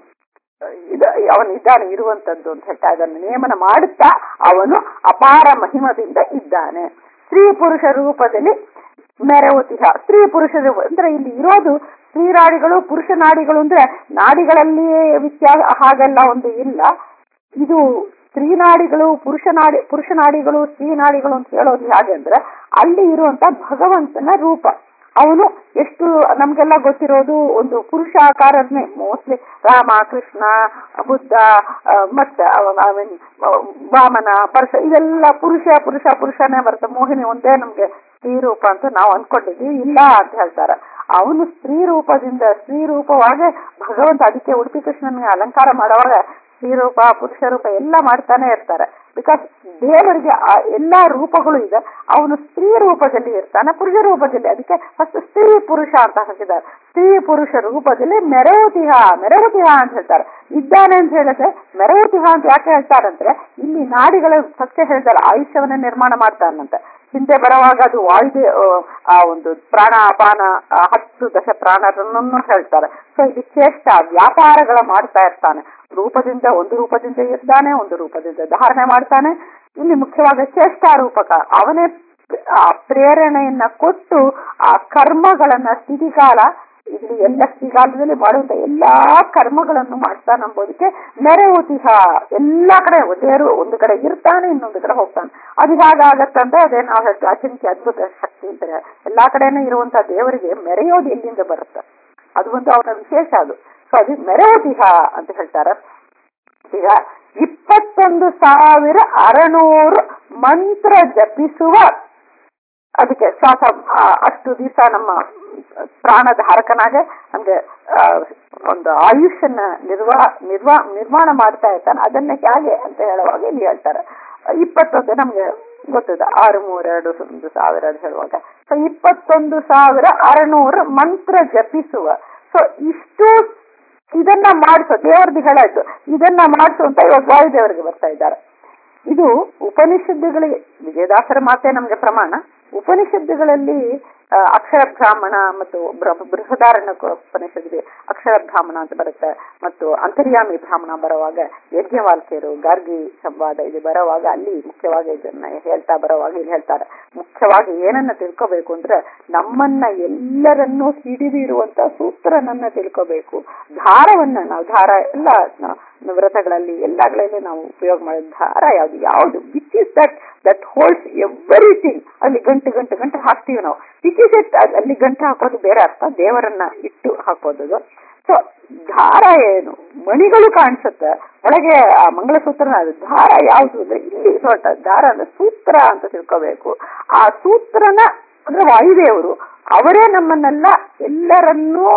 Speaker 2: ಇದು ಅವನು ಇದ್ದಾನೆ ಇರುವಂತದ್ದು ಅಂತ ಹೇಳ್ತಾ ಅದನ್ನು ನಿಯಮನ ಮಾಡುತ್ತಾ ಅವನು ಅಪಾರ ಮಹಿಮದಿಂದ ಇದ್ದಾನೆ ಸ್ತ್ರೀ ಪುರುಷ ರೂಪದಲ್ಲಿ ಮೆರವತಿಹ ಸ್ತ್ರೀ ಪುರುಷ ರೂಪ ಅಂದ್ರೆ ಇಲ್ಲಿ ಇರೋದು ಸ್ತ್ರೀ ನಾಡಿಗಳು ಪುರುಷ ನಾಡಿಗಳು ಅಂದ್ರೆ ನಾಡಿಗಳಲ್ಲಿಯೇ ವ್ಯತ್ಯಾಸ ಹಾಗೆಲ್ಲ ಒಂದು ಇಲ್ಲ ಇದು ಸ್ತ್ರೀ ನಾಡಿಗಳು ಪುರುಷ ನಾಡಿ ಪುರುಷ ನಾಡಿಗಳು ಸ್ತ್ರೀ ನಾಡಿಗಳು ಅಂತ ಹೇಳೋದು ಹೇಗೆ ಅಂದ್ರೆ ಅಲ್ಲಿ ಇರುವಂತ ಭಗವಂತನ ರೂಪ ಅವನು ಎಷ್ಟು ನಮ್ಗೆಲ್ಲ ಗೊತ್ತಿರೋದು ಒಂದು ಪುರುಷ ಆಕಾರನೇ ಮೋಸ್ಟ್ಲಿ ರಾಮ ಕೃಷ್ಣ ಬುದ್ಧ ಆ, ಮತ್ತೆ ಅವ- I mean, ಆ, ವಾಮನ ಪರಶ ಇದೆಲ್ಲ ಪುರುಷ ಪುರುಷ ಪುರುಷನೇ ಬರುತ್ತೆ ಮೋಹಿನಿ ಒಂದೇ ನಮ್ಗೆ ಸ್ತ್ರೀ ರೂಪ ಅಂತ ನಾವು ಅನ್ಕೊಂಡಿದ್ವಿ ಇಲ್ಲ ಅಂತ ಹೇಳ್ತಾರೆ ಅವನು ಸ್ತ್ರೀ ರೂಪದಿಂದ ಸ್ತ್ರೀ ರೂಪವಾಗಿ ಭಗವಂತ ಅದಕ್ಕೆ ಉಡುಪಿ ಕೃಷ್ಣನಿಗೆ ಅಲಂಕಾರ ಮಾಡುವಾಗ ಸ್ತ್ರೀ ರೂಪ ಪುರುಷ ರೂಪ ಎಲ್ಲ ಮಾಡ್ತಾನೆ ಇರ್ತಾರೆ ಬಿಕಾಸ್ ದೇವರಿಗೆ ಆ ಎಲ್ಲಾ ರೂಪಗಳು ಇದೆ ಅವನು ಸ್ತ್ರೀ ರೂಪದಲ್ಲಿ ಇರ್ತಾನೆ ಪುರುಷ ರೂಪದಲ್ಲಿ ಅದಕ್ಕೆ ಫಸ್ಟ್ ಸ್ತ್ರೀ ಪುರುಷ ಅಂತ ಹಾಕಿದ್ದಾರೆ ಸ್ತ್ರೀ ಪುರುಷ ರೂಪದಲ್ಲಿ ಮೆರವತಿಹ ಮೆರವತಿಹ ಅಂತ ಹೇಳ್ತಾರೆ ಇದ್ದಾನೆ ಅಂತ ಹೇಳಿದ್ರೆ ಮೆರವತಿಹ ಅಂತ ಯಾಕೆ ಹೇಳ್ತಾರಂದ್ರೆ ಇಲ್ಲಿ ನಾಡಿಗಳ ಸತ್ಯ ಹೇಳ್ತಾರೆ ಆಯುಷ್ಯವನ್ನ ನಿರ್ಮಾಣ ಮಾಡ್ತಾನಂತೆ ಹಿಂದೆ ಬರುವಾಗ ಅದು ವಾಯುದೇ ಆ ಒಂದು ಪ್ರಾಣ ಅಪಾನ ಆ ಹತ್ತು ದಶ ಪ್ರಾಣರನ್ನು ಹೇಳ್ತಾರೆ ಸೊ ಇದು ಚೇಷ್ಟ ವ್ಯಾಪಾರಗಳ ಮಾಡ್ತಾ ಇರ್ತಾನೆ ರೂಪದಿಂದ ಒಂದು ರೂಪದಿಂದ ಇರ್ತಾನೆ ಒಂದು ರೂಪದಿಂದ ಧಾರಣೆ ಮಾಡ್ತಾನೆ ಇಲ್ಲಿ ಮುಖ್ಯವಾಗಿ ಚೇಷ್ಟಾ ರೂಪಕ ಅವನೇ ಆ ಪ್ರೇರಣೆಯನ್ನ ಕೊಟ್ಟು ಆ ಕರ್ಮಗಳನ್ನ ಸ್ಥಿತಿಕಾಲ ಇಲ್ಲಿ ಎಲ್ಲ ಸ್ಥಿತಿಕಾಲದಲ್ಲಿ ಮಾಡುವಂತ ಎಲ್ಲಾ ಕರ್ಮಗಳನ್ನು ಮಾಡ್ತಾನಂಬೋದಕ್ಕೆ ನೆರವುತಿಹ ಎಲ್ಲಾ ಕಡೆ ದೇವರು ಒಂದು ಕಡೆ ಇರ್ತಾನೆ ಇನ್ನೊಂದು ಕಡೆ ಹೋಗ್ತಾನೆ ಅದು ಹೇಗಾಗತ್ತಂದ್ರೆ ಅದೇ ನಾವು ಹೇಳ್ತೀವಿ ಅಚಿಂತ್ಯ ಅದ್ಭುತ ಶಕ್ತಿ ಅಂತಾರೆ ಎಲ್ಲಾ ಕಡೆನೂ ಇರುವಂತ ದೇವರಿಗೆ ಮೆರೆಯೋದು ಎಲ್ಲಿಂದ ಬರುತ್ತೆ ಅದು ಒಂದು ಅವನ ವಿಶೇಷ ಅದು ಸೊ ಅದು ಮೆರವತಿಹ ಅಂತ ಹೇಳ್ತಾರೆ ಈಗ ಇಪ್ಪತ್ತೊಂದು ಸಾವಿರ ಅರನೂರು ಮಂತ್ರ ಜಪಿಸುವ ಅದಕ್ಕೆ ಶ್ವಾಸ ಆ, ಅಷ್ಟು ದಿವಸ ನಮ್ಮ ಪ್ರಾಣದ ಹರಕನಾಗೆ ನಮ್ಗೆ ಆ, ಒಂದು ಆಯುಷನ್ನ ನಿರ್ವಾ ನಿರ್ವಾ ನಿರ್ಮಾಣ ಮಾಡ್ತಾ ಇರ್ತಾನೆ ಅದನ್ನ ಹೇಗೆ ಅಂತ ಹೇಳುವಾಗ ಇಲ್ಲಿ ಹೇಳ್ತಾರೆ ಇಪ್ಪತ್ತೊಂದು ನಮ್ಗೆ ಗೊತ್ತಿದೆ ಆರು ಮೂರೆರಡು ಒಂದು ಸಾವಿರ ಅಂತ ಹೇಳುವಾಗ ಸೊ ಇಪ್ಪತ್ತೊಂದು ಸಾವಿರ ಅರನೂರು ಮಂತ್ರ ಜಪಿಸುವ ಸೊ ಇಷ್ಟು ಇದನ್ನ ಮಾಡಿಸೋ ದೇವರದ್ದು ಹೇಳಾಯ್ತು ಇದನ್ನ ಮಾಡಿಸು ಅಂತ ಇವಾಗ ವಾಯುದೇವರಿಗೆ ಬರ್ತಾ ಇದ್ದಾರೆ ಇದು ಉಪನಿಷತ್ತುಗಳಿಗೆ ವಿಜಯದಾಸರ ಮಾತೆ ನಮ್ಗೆ ಪ್ರಮಾಣ ಉಪನಿಷತ್ತುಗಳಲ್ಲಿ ಆ, ಅಕ್ಷರ ಬ್ರಾಹ್ಮಣ ಮತ್ತು ಬೃಹ- ಬೃಹದಾರಣ್ಯ ಉಪನಿಷತ್ತಿಗೆ ಅಕ್ಷರ ಬ್ರಾಹ್ಮಣ ಅಂತ ಬರುತ್ತೆ ಮತ್ತು ಅಂತರ್ಯಾಮಿ ಬ್ರಾಹ್ಮಣ ಬರುವಾಗ ಯಜ್ಞವಾಲ್ಕಿಯರು ಗಾರ್ಗಿ ಸಂವಾದ ಇದು ಬರುವಾಗ ಅಲ್ಲಿ ಮುಖ್ಯವಾಗಿ ಇದನ್ನ ಹೇಳ್ತಾ ಬರುವಾಗ ಇಲ್ಲಿ ಹೇಳ್ತಾರೆ ಮುಖ್ಯವಾಗಿ ಏನನ್ನ ತಿಳ್ಕೋಬೇಕು ಅಂದ್ರೆ ನಮ್ಮನ್ನ ಎಲ್ಲರನ್ನೂ ಹಿಡಿದು ಇರುವಂತ ಸೂತ್ರನನ್ನ ತಿಳ್ಕೋಬೇಕು ಧಾರವನ್ನ ನಾವು ಧಾರ ಎಲ್ಲ ನ- ವ್ರತಗಳಲ್ಲಿ ಎಲ್ಲಗಳಲ್ಲಿ ನಾವು ಉಪಯೋಗ ಮಾಡಿದ ದಾರ ಯಾವ್ದು ಯಾವ್ದು which is that that holds everything ಅಲ್ಲಿ ಗಂಟು ಗಂಟು ಗಂಟು ಹಾಕ್ತೀವಿ ನಾವು ವಿಚ್ ಇಸ್ ಇಟ್ ಅಲ್ಲಿ ಗಂಟು ಹಾಕೋದು ಬೇರೆ ಅರ್ಥ ದೇವರನ್ನ ಇಟ್ಟು ಹಾಕೋದು ಸೊ ದಾರ ಏನು ಮಣಿಗಳು ಕಾಣಿಸುತ್ತೆ ಒಳಗೆ ಆ ಮಂಗಳಸೂತ್ರನ ಅದು ದಾರ ಯಾವುದು ಅಂದ್ರೆ ಇಲ್ಲಿ ದೊಡ್ಡ ದಾರ ಅಂದ್ರೆ ಸೂತ್ರ ಅಂತ ತಿಳ್ಕೋಬೇಕು ಆ ಸೂತ್ರನ ಅಂದ್ರೆ ವಾಯುದೇವರು ಅವರೇ ನಮ್ಮನ್ನೆಲ್ಲ ಎಲ್ಲರನ್ನೂ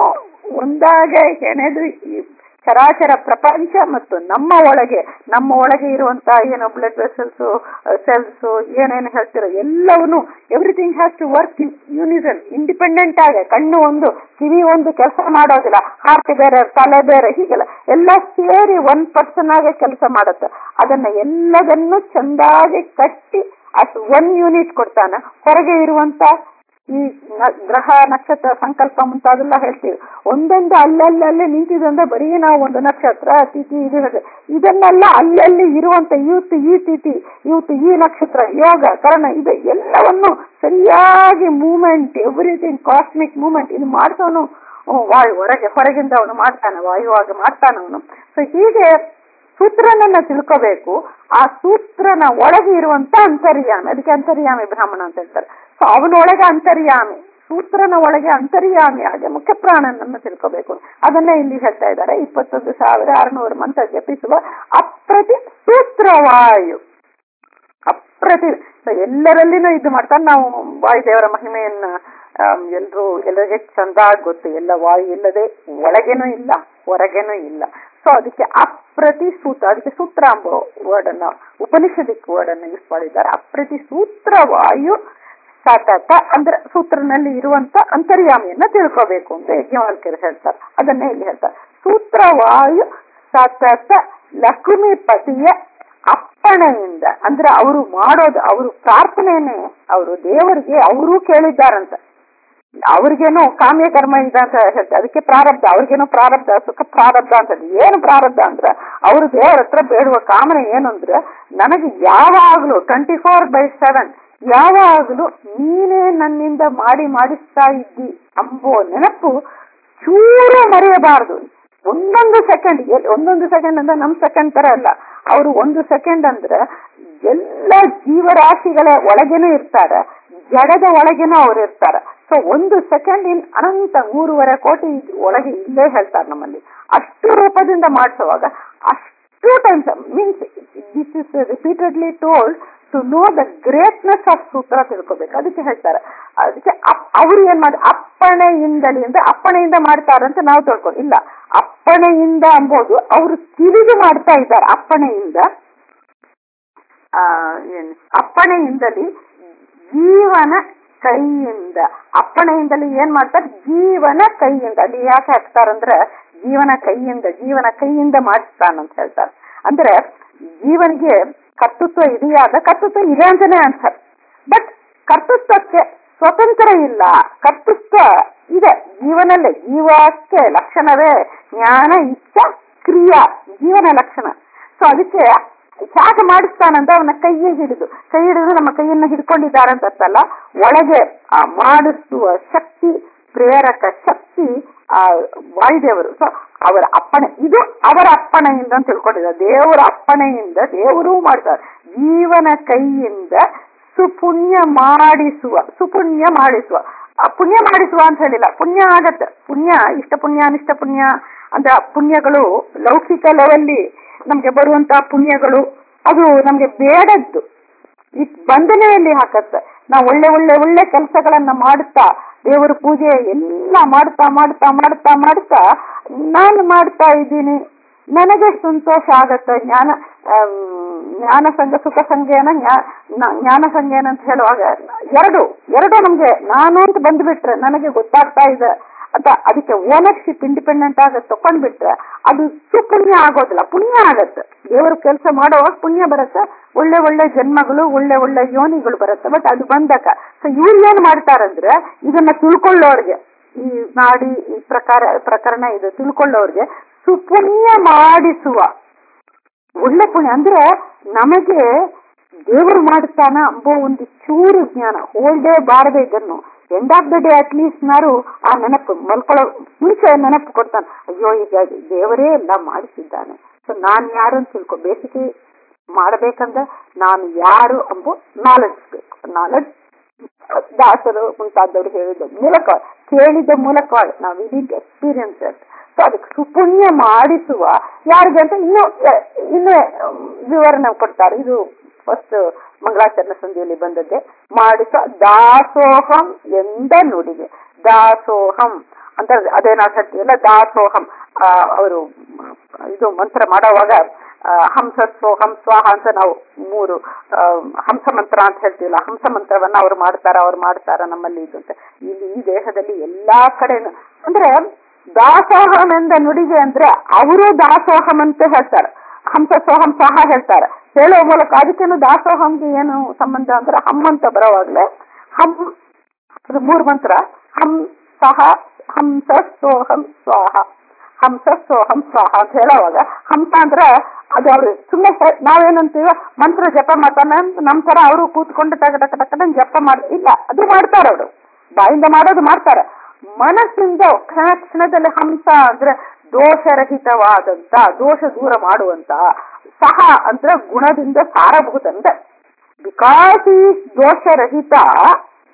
Speaker 2: ಒಂದಾಗೆ ಹೆಣೆದು ಈ ಚರಾಚರ ಪ್ರಪಂಚ ಮತ್ತು ನಮ್ಮ ಒಳಗೆ ನಮ್ಮ ಒಳಗೆ ಇರುವಂತ ಏನು ಬ್ಲಡ್ ವೆಸಲ್ಸ್ ಸೆಲ್ಸ್ ಏನೇನು ಹೇಳ್ತಿರೋ ಎಲ್ಲವನ್ನೂ everything has to work in unison independent ಆಗಿ ಕಣ್ಣು ಒಂದು ಕಿವಿ ಒಂದು ಕೆಲಸ ಮಾಡೋದಿಲ್ಲ ಹಾರ್ಟ್ ಬೇರೆ ತಲೆ ಬೇರೆ ಹೀಗೆಲ್ಲ ಎಲ್ಲ ಸೇರಿ ಒನ್ ಪರ್ಸನ್ ಆಗಿ ಕೆಲಸ ಮಾಡುತ್ತೆ ಅದನ್ನ ಎಲ್ಲದನ್ನು ಚಂದಾಗಿ ಕಟ್ಟಿ ಅಷ್ಟು ಒನ್ ಯೂನಿಟ್ ಕೊಡ್ತಾನೆ ಹೊರಗೆ ಇರುವಂತ ಈ ನ- ಗ್ರಹ ನಕ್ಷತ್ರ ಸಂಕಲ್ಪ ಮುಂತಾದೆಲ್ಲ ಹೇಳ್ತೀವಿ ಒಂದೊಂದು ಅಲ್ಲಲ್ಲೇ ನಿಂತಿದೆ ಅಂದ್ರೆ ಬರೀ ನಾವು ಒಂದು ನಕ್ಷತ್ರ ತಿಥಿ ಇದು ಹೇಳಿ ಇದನ್ನೆಲ್ಲ ಅಲ್ಲಲ್ಲಿ ಇರುವಂತ ಇವತ್ತು ಈ ತಿಥಿ ಇವತ್ತು ಈ ನಕ್ಷತ್ರ ಯೋಗ ಕರ್ಣ ಇದು ಎಲ್ಲವನ್ನು ಸರಿಯಾಗಿ ಮೂಮೆಂಟ್ ಎವ್ರಿಥಿಂಗ್ ಕಾಸ್ಮಿಕ್ ಮೂಮೆಂಟ್ ಇದು ಮಾಡ್ಸೋನು ಹ್ಮ್, ವಾಯು ಹೊರಗೆ ಹೊರಗಿಂದ ಅವನು ಮಾಡ್ತಾನೆ ವಾಯುವಾಗಿ ಮಾಡ್ತಾನೆ ಅವನು ಸೊ ಹೀಗೆ ಸೂತ್ರನನ್ನ ತಿಳ್ಕೋಬೇಕು ಆ ಸೂತ್ರನ ಒಳಗೆ ಇರುವಂತ ಅಂತರ್ಯಾಮಿ ಅದಕ್ಕೆ ಅಂತರ್ಯಾಮಿ ಬ್ರಾಹ್ಮಣ ಅಂತ ಹೇಳ್ತಾರೆ ಸೊ ಅವನೊಳಗೆ ಅಂತರ್ಯಾಮಿ ಸೂತ್ರನ ಒಳಗೆ ಅಂತರ್ಯಾಮಿಯಾಗಿ ಮುಖ್ಯ ಪ್ರಾಣನನ್ನು ತಿಳ್ಕೋಬೇಕು ಅದನ್ನೇ ಇಲ್ಲಿ ಹೇಳ್ತಾ ಇದ್ದಾರೆ ಇಪ್ಪತ್ತೊಂದು ಸಾವಿರ ಆರುನೂರು ಮಂತ್ರ ಜಪಿಸುವ ಅಪ್ರತಿ ಸೂತ್ರವಾಯು ಅಪ್ರತಿ ಎಲ್ಲರಲ್ಲಿನೂ ಇದು ಮಾಡ್ತಾರೆ ನಾವು ವಾಯುದೇವರ ಮಹಿಮೆಯನ್ನ ಎಲ್ರು ಎಲ್ಲರಿಗೆ ಚಂದ ಗೊತ್ತು ಎಲ್ಲ ವಾಯು ಇಲ್ಲದೆ ಒಳಗೇನೂ ಇಲ್ಲ ಹೊರಗೇನೂ ಇಲ್ಲ ಸೊ ಅದಕ್ಕೆ ಅಪ್ರತಿ ಸೂತ್ರ ಅದಕ್ಕೆ ಸೂತ್ರ ಎಂಬ ವರ್ಡ್ ಅನ್ನ ಉಪನಿಷದಿಕ್ ವರ್ಡ್ ಅನ್ನ ಯೂಸ್ ಮಾಡಿದ್ದಾರೆ ಅಪ್ರತಿ ಸೂತ್ರ ವಾಯು ಸತತ ಅಂದ್ರೆ ಸೂತ್ರನಲ್ಲಿ ಇರುವಂತ ಅಂತರ್ಯಾಮಿಯನ್ನ ತಿಳ್ಕೋಬೇಕು ಅಂತ ಯಜ್ಞವಾಲ್ಕರು ಹೇಳ್ತಾರೆ ಅದನ್ನೇ ಇಲ್ಲಿ ಹೇಳ್ತಾರೆ ಸೂತ್ರವಾಯು ಸತತ ಲಕ್ಷ್ಮೀಪತಿಯ ಅಪ್ಪಣೆಯಿಂದ ಅಂದ್ರೆ ಅವರು ಮಾಡೋದು ಅವರು ಪ್ರಾರ್ಥನೆಯನ್ನೇ ಅವರು ದೇವರಿಗೆ ಅವರೂ ಕೇಳಿದ್ದಾರಂತ ಅವ್ರಿಗೇನೋ ಕಾಮ್ಯ ಕರ್ಮ ಇದೆ ಅಂತ ಹೇಳ್ತಾರೆ ಅದಕ್ಕೆ ಪ್ರಾರಬ್ಧ ಅವ್ರಿಗೇನೋ ಪ್ರಾರಬ್ಧ ಸುಖ ಪ್ರಾರಬ್ಧ ಅಂತ ಏನು ಪ್ರಾರಬ್ಧ ಅಂದ್ರೆ ಅವರು ದೇವರ ಹತ್ರ ಬೇಡುವ ಕಾಮನೆ ಏನು ಅಂದ್ರೆ ನನಗೆ ಯಾವಾಗ್ಲೂ ಟ್ವೆಂಟಿ ಫೋರ್ ಬೈ ಸೆವೆನ್ ಯಾವಾಗಲೂ ನೀನೇ ನನ್ನಿಂದ ಮಾಡಿ ಮಾಡಿಸ್ತಾ ಇದ್ದಿ ಅಂಬೋ ನೆನಪು ಚೂರು ಮರೆಯಬಾರದು ಒಂದೊಂದು ಸೆಕೆಂಡ್ ಒಂದೊಂದು ಸೆಕೆಂಡ್ ಅಂದ್ರೆ ನಮ್ ಸೆಕೆಂಡ್ ತರ ಅಲ್ಲ ಅವರು ಒಂದು ಸೆಕೆಂಡ್ ಅಂದ್ರೆ ಎಲ್ಲ ಜೀವರಾಶಿಗಳ ಒಳಗೇನೂ ಇರ್ತಾರೆ ಜಡದ ಒಳಗೇನೂ ಅವ್ರು ಇರ್ತಾರೆ ಸೊ ಒಂದು ಸೆಕೆಂಡ್ ಇನ್ ಅನಂತ ಮೂರುವರೆ ಕೋಟಿ ಒಳಗೆ ಇಲ್ಲೇ ಹೇಳ್ತಾರೆ ನಮ್ಮಲ್ಲಿ ಅಷ್ಟು ರೂಪದಿಂದ ಮಾಡಿಸುವಾಗ ಅಷ್ಟು times means this is repeatedly told to know the greatness of sutra ತಿಳ್ಕೊಬೇಕು ಅದಕ್ಕೆ ಹೇಳ್ತಾರೆ ಅದಕ್ಕೆ ಅವ್ರು ಏನ್ ಮಾಡಿ ಅಪ್ಪಣೆಯಿಂದಲೇ ಅಂದ್ರೆ ಅಪ್ಪಣೆಯಿಂದ ಮಾಡ್ತಾರಂತ ನಾವು ತಿಳ್ಕೊಂಡು ಇಲ್ಲ ಅಪ್ಪಣೆಯಿಂದ ಅಂಬೋದು ಅವರು ತಿಳಿದು ಮಾಡ್ತಾ ಇದ್ದಾರೆ ಅಪ್ಪಣೆಯಿಂದ ಆ ಏನು ಅಪ್ಪಣೆಯಿಂದಲೇ ಜೀವನ ಕೈಯಿಂದ ಅಪ್ಪಣೆಯಿಂದಲೇ ಏನ್ ಮಾಡ್ತಾರೆ ಜೀವನ ಕೈಯಿಂದ ಅಲ್ಲಿ ಯಾಕೆ ಹಾಕ್ತಾರಂದ್ರೆ ಜೀವನ ಕೈಯಿಂದ ಜೀವನ ಕೈಯಿಂದ ಮಾಡಿಸ್ತಾನಂತ ಹೇಳ್ತಾರೆ ಅಂದ್ರೆ ಜೀವನಿಗೆ ಕರ್ತೃತ್ವ ಇದೆಯಾದ ಕರ್ತೃತ್ವ ಇದೆ ಅಂತಾನೆ ಅಂತಾರೆ ಬಟ್ ಕರ್ತೃತ್ವಕ್ಕೆ ಸ್ವತಂತ್ರ ಇಲ್ಲ ಕರ್ತೃತ್ವ ಇದೆ ಜೀವನಲ್ಲೇ ಜೀವಕ್ಕೆ ಲಕ್ಷಣವೇ ಜ್ಞಾನ ಇಚ್ಛಾ ಕ್ರಿಯಾ ಜೀವನ ಲಕ್ಷಣ ಸೊ ಅದಕ್ಕೆ ಹೇಗೆ ಮಾಡಿಸ್ತಾನಂತ ಅವನ ಕೈಯೇ ಹಿಡಿದು ಕೈ ಹಿಡಿದು ನಮ್ಮ ಕೈಯನ್ನ ಹಿಡ್ಕೊಂಡಿದ್ದಾರೆ ಅಂತ ಅರ್ಥಲ್ಲ ಒಳಗೆ ಆ ಮಾಡಿಸುವ ಶಕ್ತಿ ಪ್ರೇರಕ ಶಕ್ತಿ ಆ ವಾಯುದೇವರು ಸೊ ಅವರ ಅಪ್ಪಣೆ ಇದು ಅವರ ಅಪ್ಪಣೆಯಿಂದ ಅಂತ ತಿಳ್ಕೊಂಡಿದ್ದಾರೆ ದೇವರ ಅಪ್ಪಣೆಯಿಂದ ದೇವರು ಮಾಡ್ತಾರೆ ಜೀವನ ಕೈಯಿಂದ ಸುಪುಣ್ಯ ಮಾಡಿಸುವ ಸುಪುಣ್ಯ ಮಾಡಿಸುವ ಪುಣ್ಯ ಮಾಡಿಸುವ ಅಂತ ಹೇಳಿಲ್ಲ ಪುಣ್ಯ ಆಗತ್ತೆ ಪುಣ್ಯ ಇಷ್ಟ ಪುಣ್ಯ ಅನಿಷ್ಟ ಪುಣ್ಯ ಅಂತ ಪುಣ್ಯಗಳು ಲೌಕಿಕ ಲೆವೆಲ್ಲಿ ನಮ್ಗೆ ಬರುವಂತ ಪುಣ್ಯಗಳು ಅದು ನಮ್ಗೆ ಬೇಡದ್ದು ಈ ಬಂಧನೆಯಲ್ಲಿ ಹಾಕತ್ತೆ ನಾವು ಒಳ್ಳೆ ಒಳ್ಳೆ ಒಳ್ಳೆ ಕೆಲಸಗಳನ್ನ ಮಾಡುತ್ತಾ ದೇವರ ಪೂಜೆ ಎಲ್ಲ ಮಾಡ್ತಾ ಮಾಡ್ತಾ ಮಾಡ್ತಾ ಮಾಡ್ತಾ ನಾನು ಮಾಡ್ತಾ ಇದ್ದೀನಿ ನನಗೆ ಸಂತೋಷ ಆಗತ್ತೆ ಜ್ಞಾನ ಜ್ಞಾನ ಸಂಘ ಸುಖ ಸಂಘೇನ ಜ್ಞಾನ ಸಂಘೇನ ಅಂತ ಹೇಳುವಾಗ ಎರಡು ಎರಡು ನಮ್ಗೆ ನಾನು ಅಂತ ಬಂದ್ಬಿಟ್ರೆ ನನಗೆ ಗೊತ್ತಾಗ್ತಾ ಇದೆ ಅಂತ ಅದಕ್ಕೆ ಓನರ್ಶಿಪ್ ಇಂಡಿಪೆಂಡೆಂಟ್ ಆಗ ತಕೊಂಡ್ಬಿಟ್ರೆ ಅದು ಸುಪುಣ್ಯ ಆಗೋದಿಲ್ಲ ಪುಣ್ಯ ಆಗತ್ತೆ ದೇವರು ಕೆಲಸ ಮಾಡುವಾಗ ಪುಣ್ಯ ಬರುತ್ತೆ ಒಳ್ಳೆ ಒಳ್ಳೆ ಜನ್ಮಗಳು ಒಳ್ಳೆ ಒಳ್ಳೆ ಯೋನಿಗಳು ಬರುತ್ತೆ ಬಟ್ ಅದು ಬಂದಕ ಸೊ ಇವ್ರು ಏನ್ ಮಾಡ್ತಾರಂದ್ರೆ ಇದನ್ನ ತಿಳ್ಕೊಳ್ಳೋರ್ಗೆ ಈ ನಾಡಿ ಈ ಪ್ರಕಾರ ಪ್ರಕರಣ ಇದು ತಿಳ್ಕೊಳ್ಳೋರ್ಗೆ ಸುಪುಣ್ಯ ಮಾಡಿಸುವ ಒಳ್ಳೆ ಪುಣ್ಯ ಅಂದ್ರೆ ನಮಗೆ ದೇವರು ಮಾಡುತ್ತಾನ ಅಂಬೋ ಒಂದು ಚೂರು ಜ್ಞಾನ ಹೋಲ್ಡೇ ಬಾರದೆ ಇದನ್ನು end of the day at least ನಾರು ಆ ನೆನಪು ಮಲ್ಕೊಳ್ಳೋ ಮುಂಚೆ ನೆನಪು ಕೊಡ್ತಾನೆ ಅಯ್ಯೋ ಈಗ ದೇವರೇ ಎಲ್ಲ ಮಾಡಿಸಿದ್ದಾನೆ ಸೊ ನಾನ್ ಯಾರು ಅಂತ ತಿಳ್ಕೊ ಬೇಸಿಗೆ ಮಾಡಬೇಕಂದ್ರೆ ನಾನು ಯಾರು ಅಂಬೋ ನಾಲೆಡ್ಜ್ ಬೇಕು ನಾಲೆಡ್ಜ್ ದಾಸರು ಮುಂತಾದವರು ಹೇಳಿದ ಮೂಲಕ ಕೇಳಿದ ಮೂಲಕವಾಗಿ ನಾವು ಇಡಿಂಟ್ ಎಕ್ಸ್ಪೀರಿಯನ್ಸ್ ಸೊ ಅದಕ್ಕೆ ಸುಪುಣ್ಯ ಮಾಡಿಸುವ ಯಾರಿಗೆ ಅಂತ ಇನ್ನೂ ಇನ್ನೂ ವಿವರಣೆ ಕೊಡ್ತಾರೆ ಇದು ಫಸ್ಟ್ ಮಂಗಳಾಚರಣ ಸಂಧಿಯಲ್ಲಿ ಬಂದದ್ದೇ ಮಾಡಿಸ ದಾಸೋಹಂ ಎಂದ ನುಡಿಗೆ ದಾಸೋಹಂ ಅಂತ ಅದೇ ನಾವು ಹೇಳ್ತೀವಲ್ಲ ದಾಸೋಹಂ ಅವರು ಇದು ಮಂತ್ರ ಮಾಡುವಾಗ ಹಂಸ ಸೋಹಂ ಸ್ವಾಹ ಅಂತ ನಾವು ಮೂರು ಹಂಸ ಮಂತ್ರ ಅಂತ ಹೇಳ್ತೀವಲ್ಲ ಹಂಸ ಮಂತ್ರವನ್ನ ಅವ್ರು ಮಾಡ್ತಾರ ಅವ್ರು ಮಾಡ್ತಾರ ನಮ್ಮಲ್ಲಿ ಇದು ಅಂತ ಇಲ್ಲಿ ಈ ದೇಹದಲ್ಲಿ ಎಲ್ಲಾ ಕಡೆನು ಅಂದ್ರೆ ದಾಸೋಹಂ ಎಂದ ನುಡಿಗೆ ಅಂದ್ರೆ ಅವರು ದಾಸೋಹಂ ಅಂತ ಹೇಳ್ತಾರೆ ಹಂಸ ಸೋಹಂ ಸಹ ಹೇಳ್ತಾರೆ ಹೇಳುವ ಮೂಲಕ ಅದಕ್ಕೇನು ದಾಸೋಹಂಗೆ ಏನು ಸಂಬಂಧ ಅಂದ್ರೆ ಹಮ್ ಅಂತ ಬರೋವಾಗ್ಲೆ ಹಮ್ ಅದು ಮೂರು ಮಂತ್ರ ಹಂ ಸಹ ಹಂಸ ಸೋಹಂ ಸ್ವಾಹ ಹಂಸ ಸೋಹಂ ಸ್ವಾಹ ಅಂತ ಹೇಳೋವಾಗ ಹಂಸ ಅಂದ್ರೆ ಅದು ಅವ್ರು ಸುಮ್ಮನೆ ನಾವೇನಂತೀವ ಮಂತ್ರ ಜಪ ಮಾಡ್ತಾನೆ ನಮ್ ತರ ಅವರು ಕೂತ್ಕೊಂಡು ಟಕ ಟಕ ಟಕ ಜಪ ಮಾಡ್ ಇಲ್ಲ ಅದು ಮಾಡ್ತಾರೆ ಅವರು ಬಾಯಿಂದ ಮಾಡೋದು ಮಾಡ್ತಾರೆ ಮನಸ್ಸಿಂದ ಕ್ಷಣದಲ್ಲಿ ಹಂಸ ಅಂದ್ರೆ ದೋಷರಹಿತವಾದಂತ ದೋಷ ದೂರ ಮಾಡುವಂತ ಸಹ ಅಂದ್ರೆ ಗುಣದಿಂದ ಸಾರಬಹುದಂತೆ ಬಿಕಾಸ್ ಈ ದೋಷರಹಿತ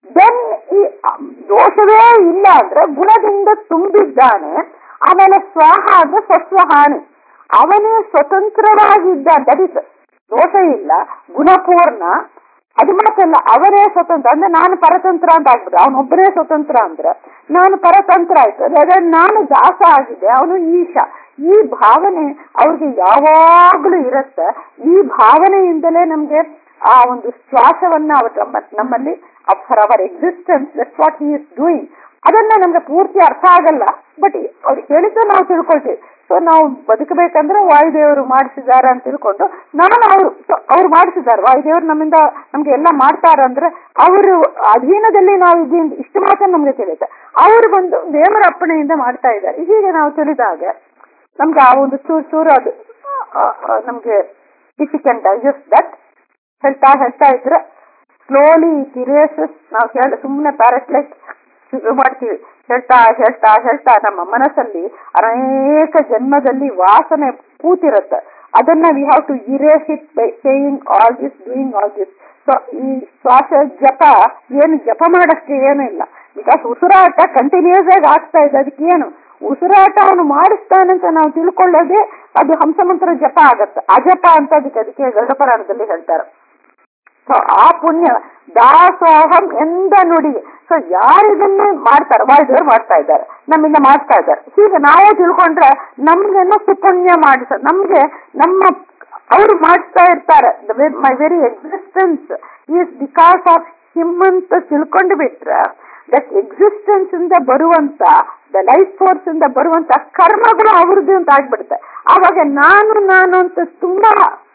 Speaker 2: ದೆನ್ ಈ ದೋಷವೇ ಇಲ್ಲ ಅಂದ್ರೆ ಗುಣದಿಂದ ತುಂಬಿದ್ದಾನೆ ಆಮೇಲೆ ಸ್ವಾಹ ಅಂದ್ರೆ ಸ್ವಸ್ವಹಾನಿ ಅವನೇ ಸ್ವತಂತ್ರವಾಗಿದ್ದ ದಟ್ ಇಸ್ ದೋಷ ಇಲ್ಲ ಗುಣಪೂರ್ಣ ಅದು ಮಾತಲ್ಲ ಅವರೇ ಸ್ವತಂತ್ರ ಅಂದ್ರೆ ನಾನು ಪರತಂತ್ರ ಅಂತ ಆಗ್ಬಿಡು ಅವನೊಬ್ಬರೇ ಸ್ವತಂತ್ರ ಅಂದ್ರೆ ನಾನು ಪರತಂತ್ರ ಆಯ್ತು ಅದೇ ನಾನು ದಾಸ ಆಗಿದೆ ಅವನು ಈಶ ಈ ಭಾವನೆ ಅವ್ರಿಗೆ ಯಾವಾಗ್ಲೂ ಇರುತ್ತೆ ಈ ಭಾವನೆಯಿಂದಲೇ ನಮ್ಗೆ ಆ ಒಂದು ಶ್ವಾಸವನ್ನ ಅವ್ರ ನಮ್ಮ- ನಮ್ಮಲ್ಲಿ for our existence that's what he is doing ಅದನ್ನ ನಮ್ಗೆ ಪೂರ್ತಿ ಅರ್ಥ ಆಗಲ್ಲ ಬಟ್ ಅವ್ರು ಹೇಳಿದ್ದು ನಾವು ತಿಳ್ಕೊಳ್ತೀವಿ ಸೊ ನಾವು ಬದುಕಬೇಕಂದ್ರೆ ವಾಯುದೇವರು ಮಾಡಿಸಿದ್ದಾರೆ ಅಂತ ತಿಳ್ಕೊಂಡು ನಾನು ಅವರು ಅವ್ರು ಮಾಡಿಸಿದ್ದಾರೆ ವಾಯುದೇವರು ನಮ್ಮಿಂದ ನಮ್ಗೆ ಎಲ್ಲ ಮಾಡ್ತಾರ ಅಂದ್ರೆ ಅವರು ಅಧೀನದಲ್ಲಿ ನಾವು ಇದೀವಿ ಇಷ್ಟು ಮಾತ್ರ ನಮ್ಗೆ ತಿಳಿಯುತ್ತೆ ಅವರು ಬಂದು ದೇವರ ಅಪ್ಪಣೆಯಿಂದ ಮಾಡ್ತಾ ಇದ್ದಾರೆ ಹೀಗೆ ನಾವು ತಿಳಿದಾಗ ನಮ್ಗೆ ಆ ಒಂದು ಚೂರು ಚೂರು ಅದು ಆ, ಆ, ನಮ್ಗೆ if you can digest that ಹೇಳ್ತಾ ಹೇಳ್ತಾ ಇದ್ರೆ ಸ್ಲೋಲಿ ಸಿರಿಯಸ್ ನಾವು ಹೇಳ ಸುಮ್ಮನೆ ಪ್ಯಾರಾಸ್ಲೈಟ್ ಶುರು ಮಾಡ್ತೀವಿ ಹೇಳ್ತಾ ಹೇಳ್ತಾ ಹೇಳ್ತಾ ನಮ್ಮ ಮನಸ್ಸಲ್ಲಿ ಅನೇಕ ಜನ್ಮದಲ್ಲಿ ವಾಸನೆ ಕೂತಿರುತ್ತೆ ಅದನ್ನ we have to erase it by saying all this doing all this so ಈ ಶ್ವಾಸ ಜಪ ಏನು ಜಪ ಮಾಡಕ್ಕೆ ಏನೂ ಇಲ್ಲ ಬಿಕಾಸ್ ಉಸಿರಾಟ ಕಂಟಿನ್ಯೂಸ್ ಆಗಿ ಆಗ್ತಾ ಇದೆ ಅದಕ್ಕೆ ಏನು ಉಸಿರಾಟ ಅವನು ಮಾಡಿಸ್ತಾನಂತ ನಾವು ತಿಳ್ಕೊಳ್ಳೋದೇ ಅದು ಹಂಸಮಂತ್ರ ಜಪ ಆಗತ್ತೆ ಅಜಪ ಅಂತ ಅದಕ್ಕೆ ಅದಕ್ಕೆ ಗರುಡಪುರಾಣದಲ್ಲಿ ಹೇಳ್ತಾರೆ ಸೊ ಆ ಪುಣ್ಯ ದಾಸೋಹಂ ಎಂದ ನುಡಿ ಸೊ ಯಾರಿದನ್ನ ಮಾಡ್ತಾರೆ ವಾಯುದೇವರು ಮಾಡ್ತಾ ಇದ್ದಾರೆ ನಮ್ಮಿಂದ ಮಾಡ್ತಾ ಇದ್ದಾರೆ ಹೀಗೆ ನಾವೇ ತಿಳ್ಕೊಂಡ್ರೆ ನಮ್ಗೇನೋ ಸುಪುಣ್ಯ ಮಾಡಿಸ ನಮ್ಗೆ ನಮ್ಮ ಅವರು ಮಾಡಿಸ್ತಾ ಇರ್ತಾರೆ my very existence is because of him ಅಂತ ತಿಳ್ಕೊಂಡು ಬಿಟ್ರೆ ದಟ್ ಎಕ್ಸಿಸ್ಟೆನ್ಸ್ ಇಂದ ಬರುವಂತ ದ ಲೈಫ್ ಫೋರ್ಸ್ ಇಂದ ಬರುವಂತ ಕರ್ಮಗಳು ಅವ್ರದ್ದು ಅಂತ ಆಗ್ಬಿಡುತ್ತೆ ಆವಾಗ ನಾನು ನಾನು ಅಂತ ತುಂಬಾ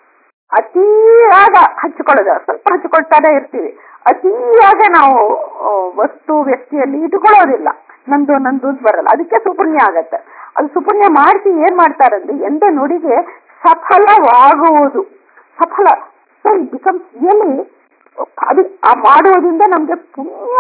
Speaker 2: ಅತಿಯಾಗ ಹಚ್ಕೊಳ್ಳೋದು ಸ್ವಲ್ಪ ಹಚ್ಕೊಳ್ತಾನೆ ಇರ್ತೀವಿ ಅತಿಯಾಗ ನಾವು ಆ, ವಸ್ತು ವ್ಯಕ್ತಿಯಲ್ಲಿ ಇಟ್ಕೊಳ್ಳೋದಿಲ್ಲ ನಂದು ನಂದು ಅಂತ ಬರಲ್ಲ ಅದಕ್ಕೆ ಸುಪುಣ್ಯ ಆಗತ್ತೆ ಅದು ಸುಪುಣ್ಯ ಮಾಡಿಸಿ ಏನ್ ಮಾಡ್ತಾರಂದ್ರೆ ಎಂದ ನುಡಿಗೆ ಸಫಲವಾಗುವುದು ಸಫಲ ಸೊ ಇಟ್ ಬಿಕಮ್ಸ್ ರಿಯಲಿ ಅದು ಆ ಮಾಡೋದ್ರಿಂದ ನಮ್ಗೆ ಪುಣ್ಯ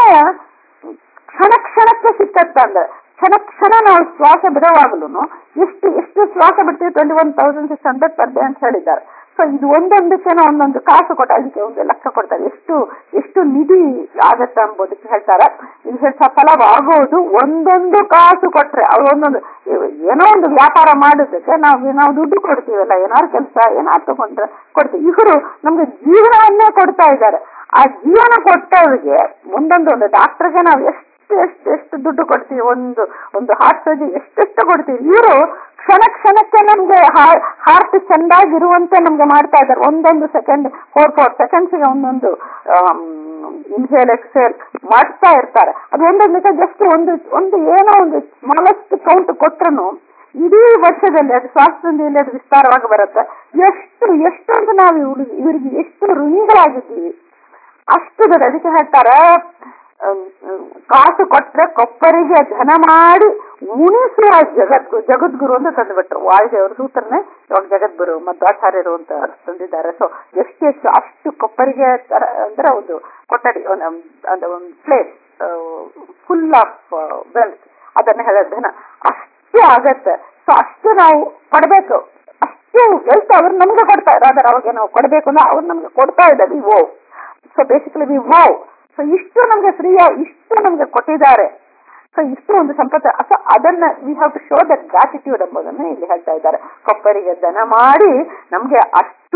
Speaker 2: ಕ್ಷಣ ಕ್ಷಣಕ್ಕೆ ಸಿಕ್ಕತ್ತ ಅಂದ್ರೆ ಕ್ಷಣ ಕ್ಷಣ ನಾವು ಶ್ವಾಸ ಬಿಡುವಾಗಲೂ ಎಷ್ಟು ಎಷ್ಟು ಶ್ವಾಸ ಬಿಡ್ತೀವಿ twenty one thousand six hundred per day ಅಂತ ಹೇಳಿದ್ದಾರೆ ಸೊ ಇದು ಒಂದೊಂದಕ್ಕೆ ಒಂದೊಂದು ಕಾಸು ಕೊಟ್ಟ ಅದಕ್ಕೆ ಒಂದು ಲೆಕ್ಕ ಕೊಡ್ತಾರೆ ಎಷ್ಟು ಎಷ್ಟು ನಿಧಿ ಆಗತ್ತೆ ಅಂಬೋದಕ್ಕೆ ಹೇಳ್ತಾರೆ ಇದು ಹೇಳಿ ಸಫಲವಾಗೋದು ಒಂದೊಂದು ಕಾಸು ಕೊಟ್ರೆ ಅವ್ರು ಒಂದೊಂದು ಏನೋ ಒಂದು ವ್ಯಾಪಾರ ಮಾಡೋದಕ್ಕೆ ನಾವು ನಾವು ದುಡ್ಡು ಕೊಡ್ತೀವಲ್ಲ ಏನಾದ್ರು ಕೆಲಸ ಏನಾದ್ರು ತಗೊಂಡ್ರೆ ಕೊಡ್ತೀವಿ ಇವರು ನಮ್ಗೆ ಜೀವನವನ್ನೇ ಕೊಡ್ತಾ ಇದ್ದಾರೆ ಆ ಜೀವನ ಕೊಟ್ಟವ್ರಿಗೆ ಒಂದೊಂದು ಒಂದು ಡಾಕ್ಟರ್ಗೆ ನಾವು ಎಷ್ಟು ಎಷ್ಟು ಎಷ್ಟು ದುಡ್ಡು ಕೊಡ್ತೀವಿ ಒಂದು ಒಂದು ಹಾರ್ಟ್ ಸರ್ಜರಿ ಎಷ್ಟೆಷ್ಟು ಕೊಡ್ತೀವಿ ಇವರು ಕ್ಷಣ ಕ್ಷಣಕ್ಕೆ ನಮ್ಗೆ ಹಾರ್ಟ್ ಚೆಂದಾಗಿರುವಂತೆ ನಮ್ಗೆ ಮಾಡ್ತಾ ಇದ್ದಾರೆ ಒಂದೊಂದು ಸೆಕೆಂಡ್ ಫೋರ್ ಫೋರ್ ಸೆಕೆಂಡ್ಸ್ಗೆ ಒಂದೊಂದು ಇನ್ಹೇಲ್ ಎಕ್ಸೇಲ್ ಮಾಡ್ತಾ ಇರ್ತಾರೆ ಅದು ಒಂದೊಂದಕ್ಕೆ ಜಸ್ಟ್ ಒಂದು ಒಂದು ಏನೋ ಒಂದು ಸ್ಮಾಲೆಸ್ಟ್ ಕೌಂಟ್ ಕೊಟ್ರು ಇಡೀ ವರ್ಷದಲ್ಲಿ ಅದು ಸ್ವಾಸ್ಥ್ಯದಲ್ಲಿ ಅದು ವಿಸ್ತಾರವಾಗಿ ಬರುತ್ತೆ ಎಷ್ಟು ಎಷ್ಟು ಅಂತ ನಾವು ಇವ್ರಿಗೆ ಇವರಿಗೆ ಎಷ್ಟು ಋಣಿಗಳಾಗಿದ್ದೀವಿ ಅಷ್ಟು ದೊಡ್ಡ ಅದಕ್ಕೆ ಹೇಳ್ತಾರೆ ಅಮ್, ಅಮ್, ಕಾಸು ಕೊಟ್ರೆ ಕೊಪ್ಪರಿಗೆ ಧನ ಮಾಡಿ ಉಣಿಸುವ ಜಗದ್ಗು ಜಗದ್ಗುರು ಅಂತ ತಂದುಬಿಟ್ರು ವಾಯುದೇವರು ಸೂತ್ರನೇ ಇವಾಗ ಜಗದ್ಗುರು ಮಧ್ವಾಚಾರ್ಯರು ಅಂತ ತಂದಿದ್ದಾರೆ ಸೊ ಎಷ್ಟೆಷ್ಟು ಅಷ್ಟು ಕೊಪ್ಪರಿಗೆ ತರ ಅಂದ್ರೆ ಒಂದು ಕೊಠಡಿ ಒಂದು ಅಂದ್ರೆ ಒಂದು ಪ್ಲೇಸ್ ಫುಲ್ ಆಫ್ ವೆಲ್ತ್ ಅದನ್ನ ಹೇಳ ಧನ ಅಷ್ಟು ಆಗತ್ತೆ ಸೊ ಅಷ್ಟು ನಾವು ಕೊಡ್ಬೇಕು ಅಷ್ಟು ವೆಲ್ತ್ ಅವ್ರು ನಮ್ಗೆ ಕೊಡ್ತಾ ಇದ್ದಾರೆ ಅವಾಗ ನಾವು ಕೊಡ್ಬೇಕು ಅಂದ್ರೆ ಅವ್ರು ನಮ್ಗೆ ಕೊಡ್ತಾ ಇದ್ದಾರೆ oh so basically we wow so ಇಷ್ಟು ನಮ್ಗೆ ಫ್ರೀಯ ಇಷ್ಟು ನಮ್ಗೆ ಕೊಟ್ಟಿದ್ದಾರೆ ಸೊ ಇಷ್ಟು ಒಂದು ಸಂಪತ್ತು ಸೊ ಅದನ್ನ we have to show that gratitude ಎಂಬುದನ್ನು ಇಲ್ಲಿ ಹೇಳ್ತಾ ಇದ್ದಾರೆ ಕೊಪ್ಪರಿಗೆ ದನ ಮಾಡಿ ನಮ್ಗೆ ಅಷ್ಟು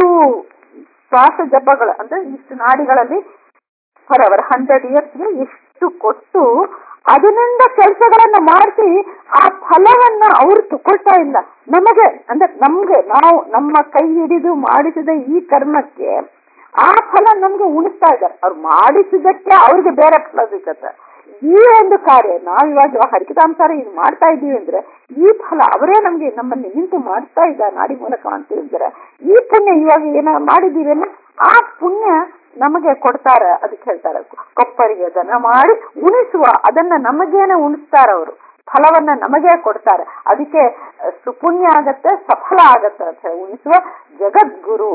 Speaker 2: ಶ್ವಾಸ ಜಪಗಳು ಅಂದ್ರೆ ಇಷ್ಟು ನಾಡಿಗಳಲ್ಲಿ ಫಾರ್ ಅವರ್ ಹಂಡ್ರೆಡ್ ಇಯರ್ಸ್ಗೆ ಎಷ್ಟು ಕೊಟ್ಟು ಅದರಿಂದ ಕೆಲಸಗಳನ್ನ ಮಾಡಿಸಿ ಆ ಫಲವನ್ನ ಅವರು ತಗೊಳ್ತಾ ಇಲ್ಲ ನಮಗೆ ಅಂದ್ರೆ ನಮ್ಗೆ ನಾವು ನಮ್ಮ ಕೈ ಹಿಡಿದು ಮಾಡಿಸಿದ ಈ ಕರ್ಮಕ್ಕೆ ಆ ಫಲ ನಮ್ಗೆ ಉಣಿಸ್ತಾ ಇದ್ದಾರೆ ಅವ್ರು ಮಾಡಿಸಿದಕ್ಕೆ ಅವ್ರಿಗೆ ಬೇರೆ ಫಲ ಸಿಗತ್ತೆ ಈ ಒಂದು ಕಾರ್ಯ ನಾವು ಇವಾಗ ಹರಿಕತಾಂಸಾರ ಇದು ಮಾಡ್ತಾ ಇದ್ದೀವಿ ಅಂದ್ರೆ ಈ ಫಲ ಅವರೇ ನಮ್ಗೆ ನಮ್ಮಲ್ಲಿ ನಿಂತು ಮಾಡ್ತಾ ಇದ್ದಾರೆ ನಾಡಿ ಮೂಲಕ ಅಂತ ಹೇಳಿದ್ರೆ ಈ ಪುಣ್ಯ ಇವಾಗ ಏನ ಮಾಡಿದೀವಲ್ಲ ಆ ಪುಣ್ಯ ನಮಗೆ ಕೊಡ್ತಾರೆ ಅದಕ್ಕೆ ಹೇಳ್ತಾರೆ ಕೊಪ್ಪರಿಗೆ ದನ ಮಾಡಿ ಉಣಿಸುವ ಅದನ್ನ ನಮಗೇನೆ ಉಣಿಸ್ತಾರ ಅವರು ಫಲವನ್ನ ನಮಗೆ ಕೊಡ್ತಾರೆ ಅದಕ್ಕೆ ಅಹ್, ಸುಪುಣ್ಯ ಆಗತ್ತೆ ಸಫಲ ಆಗತ್ತೆ ಅಂತ ಹೇಳಿ ಉಣಿಸುವ ಜಗದ್ಗುರು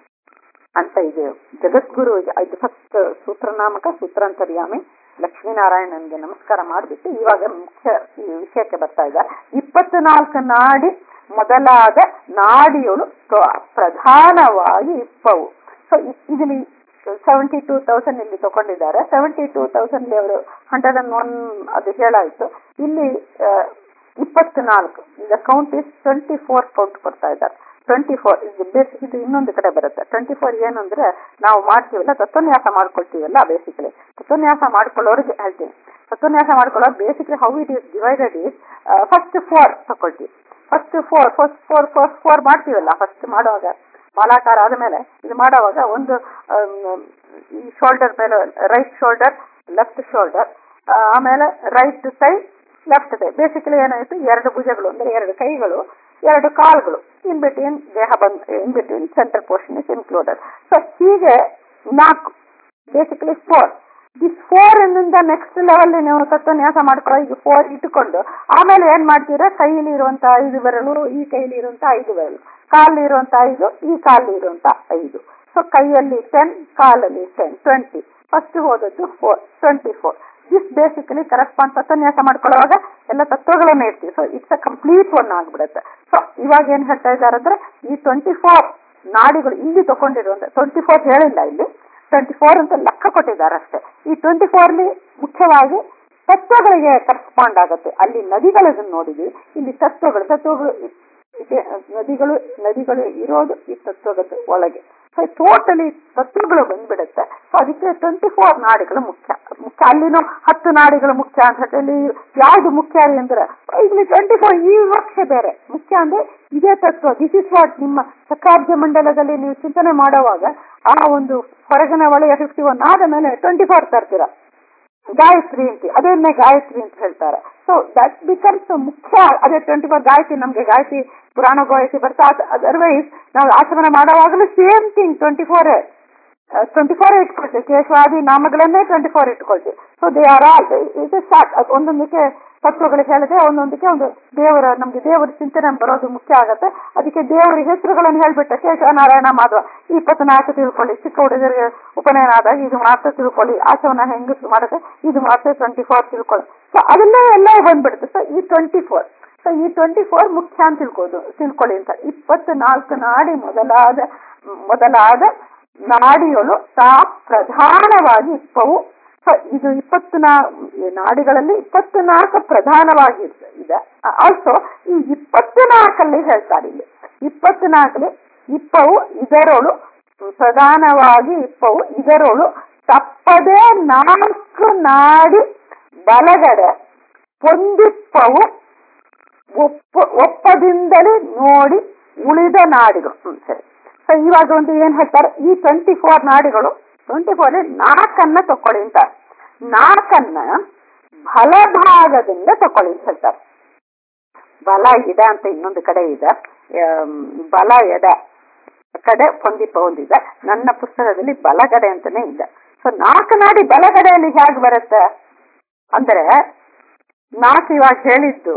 Speaker 2: ಅಂತ ಇದೆ ಜಗದ್ಗುರು ಇದೆ. ಇದು ಫಸ್ಟ್ ಸೂತ್ರನಾಮಕ ಸೂತ್ರಾಂತರ್ಯಾಮಿ ಲಕ್ಷ್ಮೀನಾರಾಯಣನ್ಗೆ ನಮಸ್ಕಾರ ಮಾಡಿಬಿಟ್ಟು ಇವಾಗ ಮುಖ್ಯ ಈ ವಿಷಯಕ್ಕೆ ಬರ್ತಾ ಇದ್ದಾರೆ ಇಪ್ಪತ್ನಾಲ್ಕು ನಾಡಿ ಮೊದಲಾದ ನಾಡಿಗಳು ಪ್ರ- ಪ್ರಧಾನವಾಗಿ ಇಪ್ಪವು ಸೊ ಇದರಲ್ಲಿ ಸೆವೆಂಟಿ ಟೂ ತೌಸಂಡ್ ಇಲ್ಲಿ ತಗೊಂಡಿದ್ದಾರೆ ಸೆವೆಂಟಿ ಟೂ ತೌಸಂಡ್ ಅವರು ಹಂಡ್ರೆಡ್ ಅಂಡ್ ಒನ್ ಅದು ಹೇಳಾಯ್ತು ಇಲ್ಲಿ ಇಪ್ಪತ್ನಾಲ್ಕು ಈಗ count is twenty four count ಕೊಡ್ತಾ ಇದ್ದಾರೆ ಟ್ವೆಂಟಿ ಫೋರ್ ಬೇಸಿಕ್ ಇದು ಇನ್ನೊಂದು ಕಡೆ ಬರುತ್ತೆ ಟ್ವೆಂಟಿ ಫೋರ್ ಏನು ಅಂದ್ರೆ ನಾವು ಮಾಡ್ತೀವಲ್ಲ ತತ್ವನ್ಯಾಸ ಮಾಡ್ಕೊಳ್ತೀವಲ್ಲ ಬೇಸಿಕಲಿ ತತ್ವನ್ಯಾಸ ಮಾಡ್ಕೊಳ್ಳೋರಿಗೆ ಹೇಳ್ತೀನಿ ತತ್ವನ್ಯಾಸ ಮಾಡ್ಕೊಳ್ಳೋ basically how it is divided is first four ತಗೊಳ್ತೀವಿ first four first four first four ಮಾಡ್ತೀವಲ್ಲ ಫಸ್ಟ್ ಮಾಡುವಾಗ ಮಾಲಾಕಾರ ಆದಮೇಲೆ ಇದು ಮಾಡುವಾಗ ಒಂದು ಈ ಶೋಲ್ಡರ್ ಮೇಲೆ ರೈಟ್ ಶೋಲ್ಡರ್ ಲೆಫ್ಟ್ ಶೋಲ್ಡರ್ ಆಮೇಲೆ right side left side basically ಏನಾಯ್ತು ಎರಡು ಭುಜಗಳು ಅಂದ್ರೆ ಎರಡು ಕೈಗಳು ಎರಡು ಕಾಲ್ಗಳು ಇನ್ ಬಿಟ್ವೀನ್ ದೇಹ ಬಂದ್ in between centre portion is included so ಹೀಗೆ ನಾಲ್ಕು ಬೇಸಿಕಲಿ ಫೋರ್ ದಿಸ್ ಫೋರ್ ಇಂದ ನೆಕ್ಸ್ಟ್ ಲೆವೆಲ್ ನೀವು ತತ್ವನ್ಯಾಸ ಮಾಡ್ಕೊಳ್ಳೋ ಈಗ ಫೋರ್ ಇಟ್ಟುಕೊಂಡು ಆಮೇಲೆ ಏನ್ ಮಾಡ್ತೀರಾ ಕೈಲಿ ಇರುವಂತ ಐದು ಬೆರಳು ಈ ಕೈಲಿ ಇರುವಂತ ಐದು ಬೆರಳು ಕಾಲಲ್ಲಿ ಇರುವಂತ ಐದು ಈ ಕಾಲಲ್ಲಿ ಇರುವಂತ ಐದು ಸೊ ಕೈಯಲ್ಲಿ ಟೆನ್ ಕಾಲಲ್ಲಿ ಟೆನ್ ಟ್ವೆಂಟಿ ಫಸ್ಟ್ ಹೋದದ್ದು four twenty four this basically correspond ತತ್ವನ್ಯಾಸ ಮಾಡ್ಕೊಳ್ಳುವಾಗ ಎಲ್ಲ ತತ್ವಗಳನ್ನ ಇರ್ತೀವಿ so it's a complete one ಆಗ್ಬಿಡುತ್ತೆ ಸೊ ಇವಾಗ ಏನ್ ಹೇಳ್ತಾ ಇದ್ದಾರೆ ಅಂದ್ರೆ ಈ ಟ್ವೆಂಟಿ ಫೋರ್ ನಾಡಿಗಳು ಇಲ್ಲಿ ತಗೊಂಡಿರುವಂತ ಟ್ವೆಂಟಿ ಫೋರ್ ಹೇಳಿಲ್ಲ ಇಲ್ಲಿ ಟ್ವೆಂಟಿ ಫೋರ್ ಅಂತ ಲೆಕ್ಕ ಕೊಟ್ಟಿದ್ದಾರೆ ಅಷ್ಟೇ ಈ ಟ್ವೆಂಟಿ ಫೋರ್ಲಿ ಮುಖ್ಯವಾಗಿ ತತ್ವಗಳಿಗೆ ಕರೆಸ್ಪಾಂಡ್ ಆಗುತ್ತೆ ಅಲ್ಲಿ ನದಿಗಳನ್ನು ನೋಡಿದ್ವಿ ಇಲ್ಲಿ ತತ್ವಗಳು ತತ್ವಗಳು ಇದೆ ನದಿಗಳು ನದಿಗಳು ಇರೋದು ಈ ತತ್ವಗದ ಒಳಗೆ ಸೊ ಟೋಟಲಿ ತತ್ವಗಳು ಬಂದ್ಬಿಡುತ್ತೆ ಸೊ ಅದಕ್ಕೆ ಟ್ವೆಂಟಿ ಫೋರ್ ನಾಡಿಗಳು ಮುಖ್ಯ ಮುಖ್ಯ ಅಲ್ಲಿನೂ ಹತ್ತು ನಾಡಿಗಳು ಮುಖ್ಯ ಅಂತ ಹೇಳಿ ಯಾವ್ದು ಮುಖ್ಯ ಅಂದ್ರೆ ಇಲ್ಲಿ ಟ್ವೆಂಟಿ ಫೋರ್ ಈ ವರ್ಷ ಬೇರೆ ಮುಖ್ಯ ಅಂದ್ರೆ ಇದೇ ತತ್ವ ದಿಸ್ ಇಸ್ ವಾಟ್ ನಿಮ್ಮ ಸಕಾಬ್ಜ ಮಂಡಲದಲ್ಲಿ ನೀವು ಚಿಂತನೆ ಮಾಡುವಾಗ ಆ ಒಂದು ಹೊರಗಿನ ವಲಯ ಫಿಫ್ಟಿ ಒನ್ ಆದ ಮೇಲೆ ಟ್ವೆಂಟಿ ಫೋರ್ ತರ್ತೀರ ಗಾಯತ್ರಿ ಅಂತ ಅದನ್ನೇ ಗಾಯತ್ರಿ ಅಂತ ಹೇಳ್ತಾರೆ ಸೊ ದಟ್ ಬಿಕಮ್ಸ್ ಮುಖ್ಯ ಅದೇ ಟ್ವೆಂಟಿ ಫೋರ್ ಗಾಯತ್ರಿ ನಮ್ಗೆ ಗಾಯತ್ರಿ ಪುರಾಣ ಗಾಯತ್ರಿ ಬರ್ತಾ ಅದರ್ವೈಸ್ ನಾವು ಆಚರಣೆ ಮಾಡುವಾಗಲೂ same thing twenty four twenty four ಇಟ್ಕೊಳ್ತೀವಿ ಕೇಶವಾದಿ ನಾಮಗಳನ್ನೇ ಟ್ವೆಂಟಿ ಫೋರ್ ಇಟ್ಕೊಳ್ತೀವಿ ಸೊ ದೇ ಆರ್ ಆಲ್ ಇದು ಸ್ಟಾರ್ಟ್ ಒಂದೊಂದಕ್ಕೆ ತತ್ವಗಳಿಗೆ ಹೇಳಿದೆ ಒಂದೊಂದಕ್ಕೆ ಒಂದು ದೇವರ ನಮ್ಗೆ ದೇವರ ಚಿಂತನೆ ಬರೋದು ಮುಖ್ಯ ಆಗುತ್ತೆ ಅದಕ್ಕೆ ದೇವರ ಹೆಸರುಗಳನ್ನು ಹೇಳ್ಬಿಟ್ಟೆ ಕೇಶವ ನಾರಾಯಣ ಮಾಧವ ಇಪ್ಪತ್ನಾಲ್ಕು ತಿಳ್ಕೊಳ್ಳಿ ಚಿಕ್ಕ ಹುಡುಗರಿಗೆ ಉಪನಯನ ಆದಾಗ ಇದು ಮಾತ್ರ ತಿಳ್ಕೊಳ್ಳಿ ಆಚವನ ಹೆಂಗಸು ಮಾಡುತ್ತೆ ಇದು ಮಾತ್ರ ಟ್ವೆಂಟಿ ಫೋರ್ ತಿಳ್ಕೊಳ್ಳಿ ಸೊ ಅದನ್ನೇ ಎಲ್ಲ ಬಂದ್ಬಿಡುತ್ತೆ ಸೊ ಈ ಟ್ವೆಂಟಿ ಫೋರ್ ಸೊ ಈ ಟ್ವೆಂಟಿ ಫೋರ್ ಮುಖ್ಯ ಅಂತ ತಿಳ್ಕೋದು ತಿಳ್ಕೊಳ್ಳಿ ಅಂತ ಇಪ್ಪತ್ನಾಲ್ಕು ನಾಡಿ ಮೊದಲಾದ ಮೊದಲಾದ ನಾಡಿಗಳು ತಾ ಪ್ರಧಾನವಾಗಿ ಇಪ್ಪವು ಸೊ ಇದು ಇಪ್ಪತ್ನಾ ನಾಡಿಗಳಲ್ಲಿ ಇಪ್ಪತ್ನಾಲ್ಕು ಪ್ರಧಾನವಾಗಿ ಇದೆ ಆಲ್ಸೋ ಈ ಇಪ್ಪತ್ನಾಲ್ಕಲ್ಲಿ ಹೇಳ್ತಾರೆ ಇಲ್ಲಿ ಇಪ್ಪತ್ನಾಲ್ಕಲ್ಲಿ ಇಪ್ಪವು ಇದರೊಳು ಪ್ರಧಾನವಾಗಿ ಇಪ್ಪವು ಇದರೊಳು ತಪ್ಪದೇ ನಾಲ್ಕು ನಾಡಿ ಬಲಗಡೆ ಹೊಂದಿಪ್ಪವು ಒಪ್ಪ ಒಪ್ಪದಿಂದಲೇ ನೋಡಿ ಉಳಿದ ನಾಡಿಗಳು ಹ್ಮ್ ಸರಿ ಸೊ ಇವಾಗ ಒಂದು ಏನ್ ಹೇಳ್ತಾರೆ ಈ ಟ್ವೆಂಟಿ ಫೋರ್ ನಾಡಿಗಳು ಟ್ವೆಂಟಿ ಫೋರ್ ನಾಲ್ಕನ್ನ ತಕೊಳ್ಳಿ ಅಂತ ನಾಲ್ಕನ್ನ ಬಲಭಾಗದಿಂದ ತಕೊಳ್ಳಿ ಅಂತ ಹೇಳ್ತಾರೆ ಬಲ ಎಡ ಅಂತ ಇನ್ನೊಂದು ಕಡೆ ಇದೆ ಬಲ ಎಡ ಕಡೆ ಹೊಂದಿಪ ಹೊಂದಿದೆ ನನ್ನ ಪುಸ್ತಕದಲ್ಲಿ ಬಲಗಡೆ ಅಂತಾನೆ ಇದೆ ಸೊ ನಾಲ್ಕು ನಾಡಿ ಬಲಗಡೆಯಲ್ಲಿ ಹೇಗೆ ಬರುತ್ತೆ ಅಂದ್ರೆ ನಾಲ್ಕು ಇವಾಗ ಹೇಳಿದ್ದು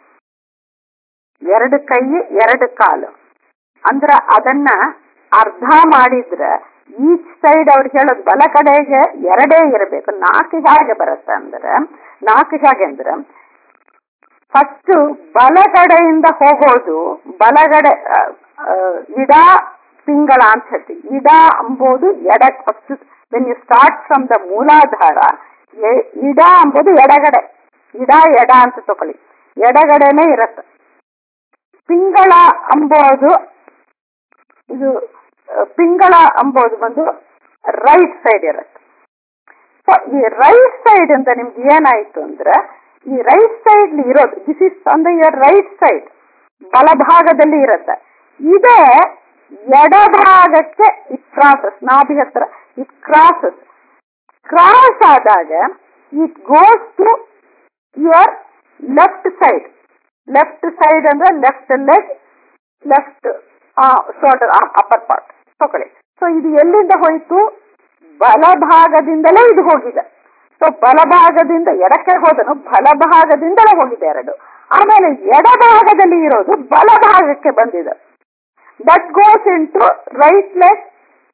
Speaker 2: ಎರಡು ಕೈ ಎರಡು ಕಾಲು ಅಂದ್ರ ಅದನ್ನ ಅರ್ಧ ಮಾಡಿದ್ರೆ ಈಚ್ ಸೈಡ್ ಅವ್ರು ಹೇಳೋದು ಬಲ ಕಡೆಗೆ ಎರಡೇ ಇರಬೇಕು ನಾಲ್ಕು ಹೇಗೆ ಬರುತ್ತೆ ಅಂದ್ರೆ ನಾಲ್ಕು ಹೇಗೆ ಅಂದ್ರೆ ಫಸ್ಟ್ ಬಲಗಡೆಯಿಂದ ಹೋಗೋದು ಬಲಗಡೆ ಇಡ ಪಿಂಗಳ ಅಂತ ಹೇಳ್ತೀವಿ ಇಡ ಅಂಬೋದು ಎಡ first when you start from the ಮೂಲಾಧಾರ ಇಡ ಅಂಬೋದು ಎಡಗಡೆ ಇಡ ಎಡ ಅಂತ ತಗೊಳ್ಳಿ ಎಡಗಡೆನೆ ಇರುತ್ತೆ ಪಿಂಗಳ ಅಂಬೋದು ಇದು ಪಿಂಗಳ ಅಂಬೋದು ಬಂದು ರೈಟ್ ಸೈಡ್ ಇರುತ್ತೆ ಸೊ ಈ ರೈಟ್ ಸೈಡ್ ಅಂತ ನಿಮ್ಗೆ ಏನಾಯ್ತು ಅಂದ್ರೆ ಈ ರೈಟ್ ಸೈಡ್ ಇರೋದು this is on the your right side ಬಲಭಾಗದಲ್ಲಿ ಇರುತ್ತೆ ಇದೇ ಎಡಭಾಗಕ್ಕೆ ಇಟ್ ಕ್ರಾಸಸ್ ನಾಭಿ ಹತ್ರ ಇಟ್ ಕ್ರಾಸಸ್ ಕ್ರಾಸ್ ಆದಾಗ it goes to your left side left side ಅಂದ್ರೆ left leg left shoulder upper part ತಗೊಳ್ಳಿ ಸೊ ಇದು ಎಲ್ಲಿಂದ ಹೋಯ್ತು ಬಲಭಾಗದಿಂದಲೇ ಇದು ಹೋಗಿದೆ ಸೊ ಬಲಭಾಗದಿಂದ ಎಡಕ್ಕೆ ಹೋದನು ಬಲಭಾಗದಿಂದಲೇ ಹೋಗಿದೆ ಎರಡು ಆಮೇಲೆ ಎಡಭಾಗದಲ್ಲಿ ಇರೋದು ಬಲಭಾಗಕ್ಕೆ ಬಂದಿದೆ that goes into right leg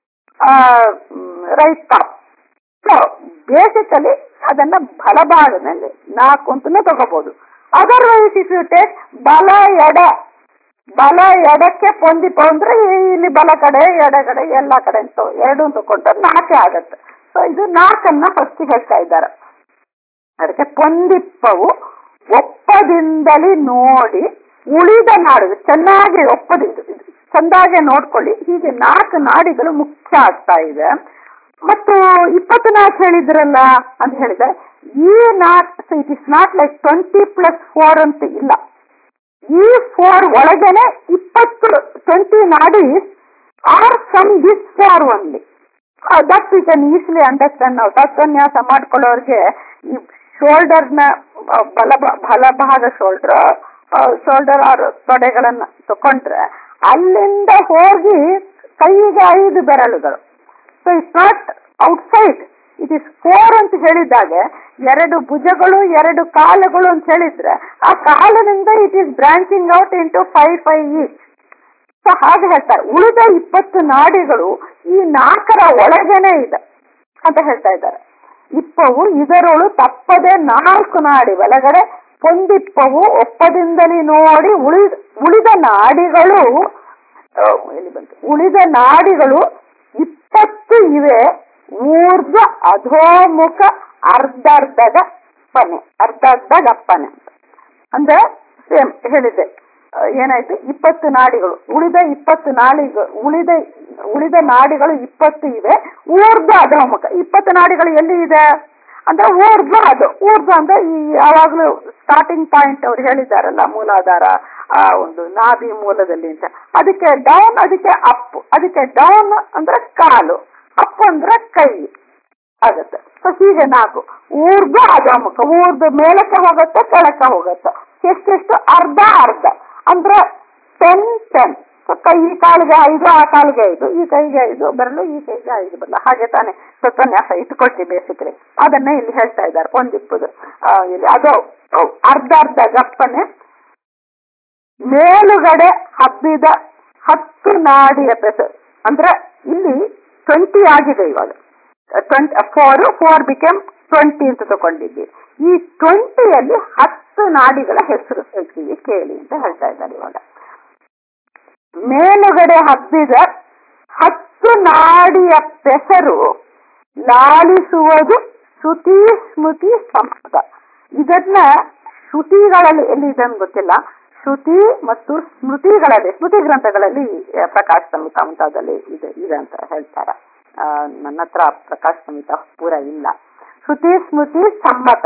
Speaker 2: right top so basically ಅದನ್ನ ಬಲಭಾಗದಲ್ಲಿ ನಾಲ್ಕು ಅಂತಲೂ ತಗೋಬಹುದು ಅದರ್ವೈಸ್ ಇಫ್ ಯು ಟೇಕ್ ಬಲ ಎಡ ಬಲ ಎಡಕ್ಕೆ ಪೊಂದಿಪ ಅಂದ್ರೆ ಇಲ್ಲಿ ಬಲ ಕಡೆ ಎಡಗಡೆ ಎಲ್ಲ ಕಡೆ ಅಂತ ಎರಡು ತಗೊಂಡ್ರೆ ನಾಲ್ಕೇ ಆಗತ್ತೆ ಸೊ ಇದು ನಾಲ್ಕನ್ನ ಫಸ್ಟ್ ಹೇಳ್ತಾ ಇದ್ದಾರೆ ಅದಕ್ಕೆ ಪೊಂದಿಪ್ಪವು ಒಪ್ಪದಿಂದಲೇ ನೋಡಿ ಉಳಿದ ನಾಡು ಚೆನ್ನಾಗಿ ಒಪ್ಪದ ಇದು ಇದು ಚಂದಾಗೆ ನೋಡ್ಕೊಳ್ಳಿ ಹೀಗೆ ನಾಲ್ಕು ನಾಡಿಗಳು ಮುಖ್ಯ ಆಗ್ತಾ ಇದೆ ಮತ್ತು ಇಪ್ಪತ್ತು ನಾಲ್ಕು ಹೇಳಿದ್ರಲ್ಲ ಅಂತ ಹೇಳಿದ್ರೆ ಈ not it is not like twenty plus four ಅಂತ ಇಲ್ಲ ಈ ಫೋರ್ ಒಳಗನೆ ಇಪ್ಪತ್ತು ಟ್ವೆಂಟಿ ನಾಡಿ are some this four only that we can easily understand ನಾವು ತತ್ವನ್ಯಾಸ ಮಾಡ್ಕೊಳ್ಳೋರ್ಗೆ ಈ ಶೋಲ್ಡರ್ ನ ಆ, ಬಲ ಭಾ- ಬಲಭಾಗ ಶೋಲ್ಡರ್ ಶೋಲ್ಡರ್ ಆರ್ ತೊಡೆಗಳನ್ನ ತಕೊಂಡ್ರೆ ಅಲ್ಲಿಂದ ಹೋಗಿ ಕೈಗೆ ಐದು ಬೆರಳುಗಳು so it's not outside it is four ಅಂತ ಹೇಳಿದಾಗ ಎರಡು ಭುಜಗಳು ಎರಡು ಕಾಲುಗಳು ಅಂತ ಹೇಳಿದ್ರೆ ಆ ಕಾಲಿನಿಂದ it is branching out into five five each so ಹಾಗೆ ಹೇಳ್ತಾರೆ ಉಳಿದ ಇಪ್ಪತ್ತು ನಾಡಿಗಳು ಈ ನಾಲ್ಕರ ಒಳಗೇನೆ ಇದೆ ಅಂತ ಹೇಳ್ತಾ ಇದ್ದಾರೆ ಇಪ್ಪವು ಇದರೊಳು ತಪ್ಪದೆ ನಾಲ್ಕು ನಾಡಿ ಒಳಗಡೆ ಪೊಂದಿಪ್ಪವು ಒಪ್ಪದಿಂದಲೇ ನೋಡಿ ಉಳಿದ ಉಳಿದ ನಾಡಿಗಳು ಆ, ಎಲ್ಲಿ ಬಂತು ಉಳಿದ ನಾಡಿಗಳು ಇಪ್ಪತ್ತು ಇವೆ ಊರ್ಧ್ವ ಅಧೋಮುಖ ಅರ್ಧರ್ಧದ ಪನೆ ಅರ್ಧರ್ಧ ಗಪ್ಪನೆ ಅಂತ ಅಂದ್ರೆ ಸೇಮ್ ಹೇಳಿದೆ ಆ, ಏನಾಯ್ತು ಇಪ್ಪತ್ತು ನಾಡಿಗಳು ಉಳಿದ ಇಪ್ಪತ್ತು ನಾಡಿಗಳು ಉಳಿದ ಉಳಿದ ನಾಡಿಗಳು ಇಪ್ಪತ್ತು ಇವೆ ಊರ್ಧ್ವ ಅಧೋಮುಖ ಇಪ್ಪತ್ತು ನಾಡಿಗಳು ಎಲ್ಲಿ ಇದೆ ಅಂದ್ರೆ ಊರ್ಧ್ವ ಅದು ಊರ್ಧ್ವ ಅಂದ್ರೆ ಈ ಯಾವಾಗ್ಲೂ ಸ್ಟಾರ್ಟಿಂಗ್ ಪಾಯಿಂಟ್ ಅವ್ರು ಹೇಳಿದಾರಲ್ಲ ಮೂಲಾಧಾರ ಆ ಒಂದು ನಾಭಿ ಮೂಲದಲ್ಲಿ ಅಂತ ಅದಕ್ಕೆ ಡೌನ್ ಅದಕ್ಕೆ ಅಪ್ ಅದಕ್ಕೆ ಡೌನ್ ಅಂದ್ರೆ ಕಾಲು ಅಪ್ ಅಂದ್ರೆ ಕೈ ಆಗತ್ತೆ ಸೊ ಹೀಗೆ ನಾಲ್ಕು ಊರ್ಧ್ವ ಅಧೋಮುಖ ಊರ್ಧ್ವ ಮೇಲಕ್ಕೆ ಹೋಗುತ್ತೆ ಕೆಳಕ್ಕೆ ಹೋಗುತ್ತೆ ಎಷ್ಟೆಷ್ಟು ಅರ್ಧ ಅರ್ಧ ಅಂದ್ರೆ ಟೆನ್ ಟೆನ್ ಕೈ ಈ ಕಾಲಿಗೆ ಐದು ಆ ಕಾಲಿಗೆ ಐದು ಈ ಕೈಗೆ ಐದು ಬರಲು ಈ ಕೈಗೆ ಐದು ಬರಲ್ಲ ಹಾಗೆ ತಾನೆ ಸತ್ವನ್ಯಾಸ ಇಟ್ಕೊಳ್ತೀವಿ ಬೇಸಿಕಲಿ ಅದನ್ನೇ ಇಲ್ಲಿ ಹೇಳ್ತಾ ಇದ್ದಾರೆ ಒಂದಿಪ್ಪದು ಆ, ಇಲ್ಲಿ ಅದು ಅರ್ಧ ಅರ್ಧ ಗಪ್ಪನೆ ಮೇಲುಗಡೆ ಹಬ್ಬಿದ ಹತ್ತು ನಾಡಿಯ ಪೆಸರು ಅಂದ್ರೆ ಇಲ್ಲಿ ಟ್ವೆಂಟಿ ಆಗಿದೆ ಇವಾಗ twenty four four become twenty ಅಂತ ತಗೊಂಡಿದ್ದೀವಿ ಈ ಟ್ವೆಂಟಿಯಲ್ಲಿ ಹತ್ತು ನಾಡಿಗಳ ಹೆಸರು ಹೇಳ್ತೀವಿ ಕೇಳಿ ಅಂತ ಹೇಳ್ತಾ ಇದ್ದಾರೆ ಇವಾಗ ಮೇಲುಗಡೆ ಹಬ್ಬಿದ ಹತ್ತು ನಾಡಿಯ ಪೆಸರು ಲಾಲಿಸುವುದು ಶ್ರುತಿ ಸ್ಮೃತಿ ಸಂಸ್ಕೃತ ಇದನ್ನ ಶ್ರುತಿಗಳಲ್ಲಿ ಎಲ್ಲಿ ಇದೆ ಅಂತ ಗೊತ್ತಿಲ್ಲ ಶ್ರುತಿ ಮತ್ತು ಸ್ಮೃತಿಗಳಲ್ಲಿ ಸ್ಮೃತಿ ಗ್ರಂಥಗಳಲ್ಲಿ ಆ, ಪ್ರಕಾಶ ಸಂಹಿತ ಮುಂತಾದಲ್ಲಿ ಇದೆ ಇದೆ ಅಂತ ಹೇಳ್ತಾರೆ ಆ, ನನ್ನ ಹತ್ರ ಪ್ರಕಾಶ ಸಂಹಿತ ಪೂರ ಇಲ್ಲ ಶ್ರುತಿ ಸ್ಮೃತಿ ಸಮ್ಮತ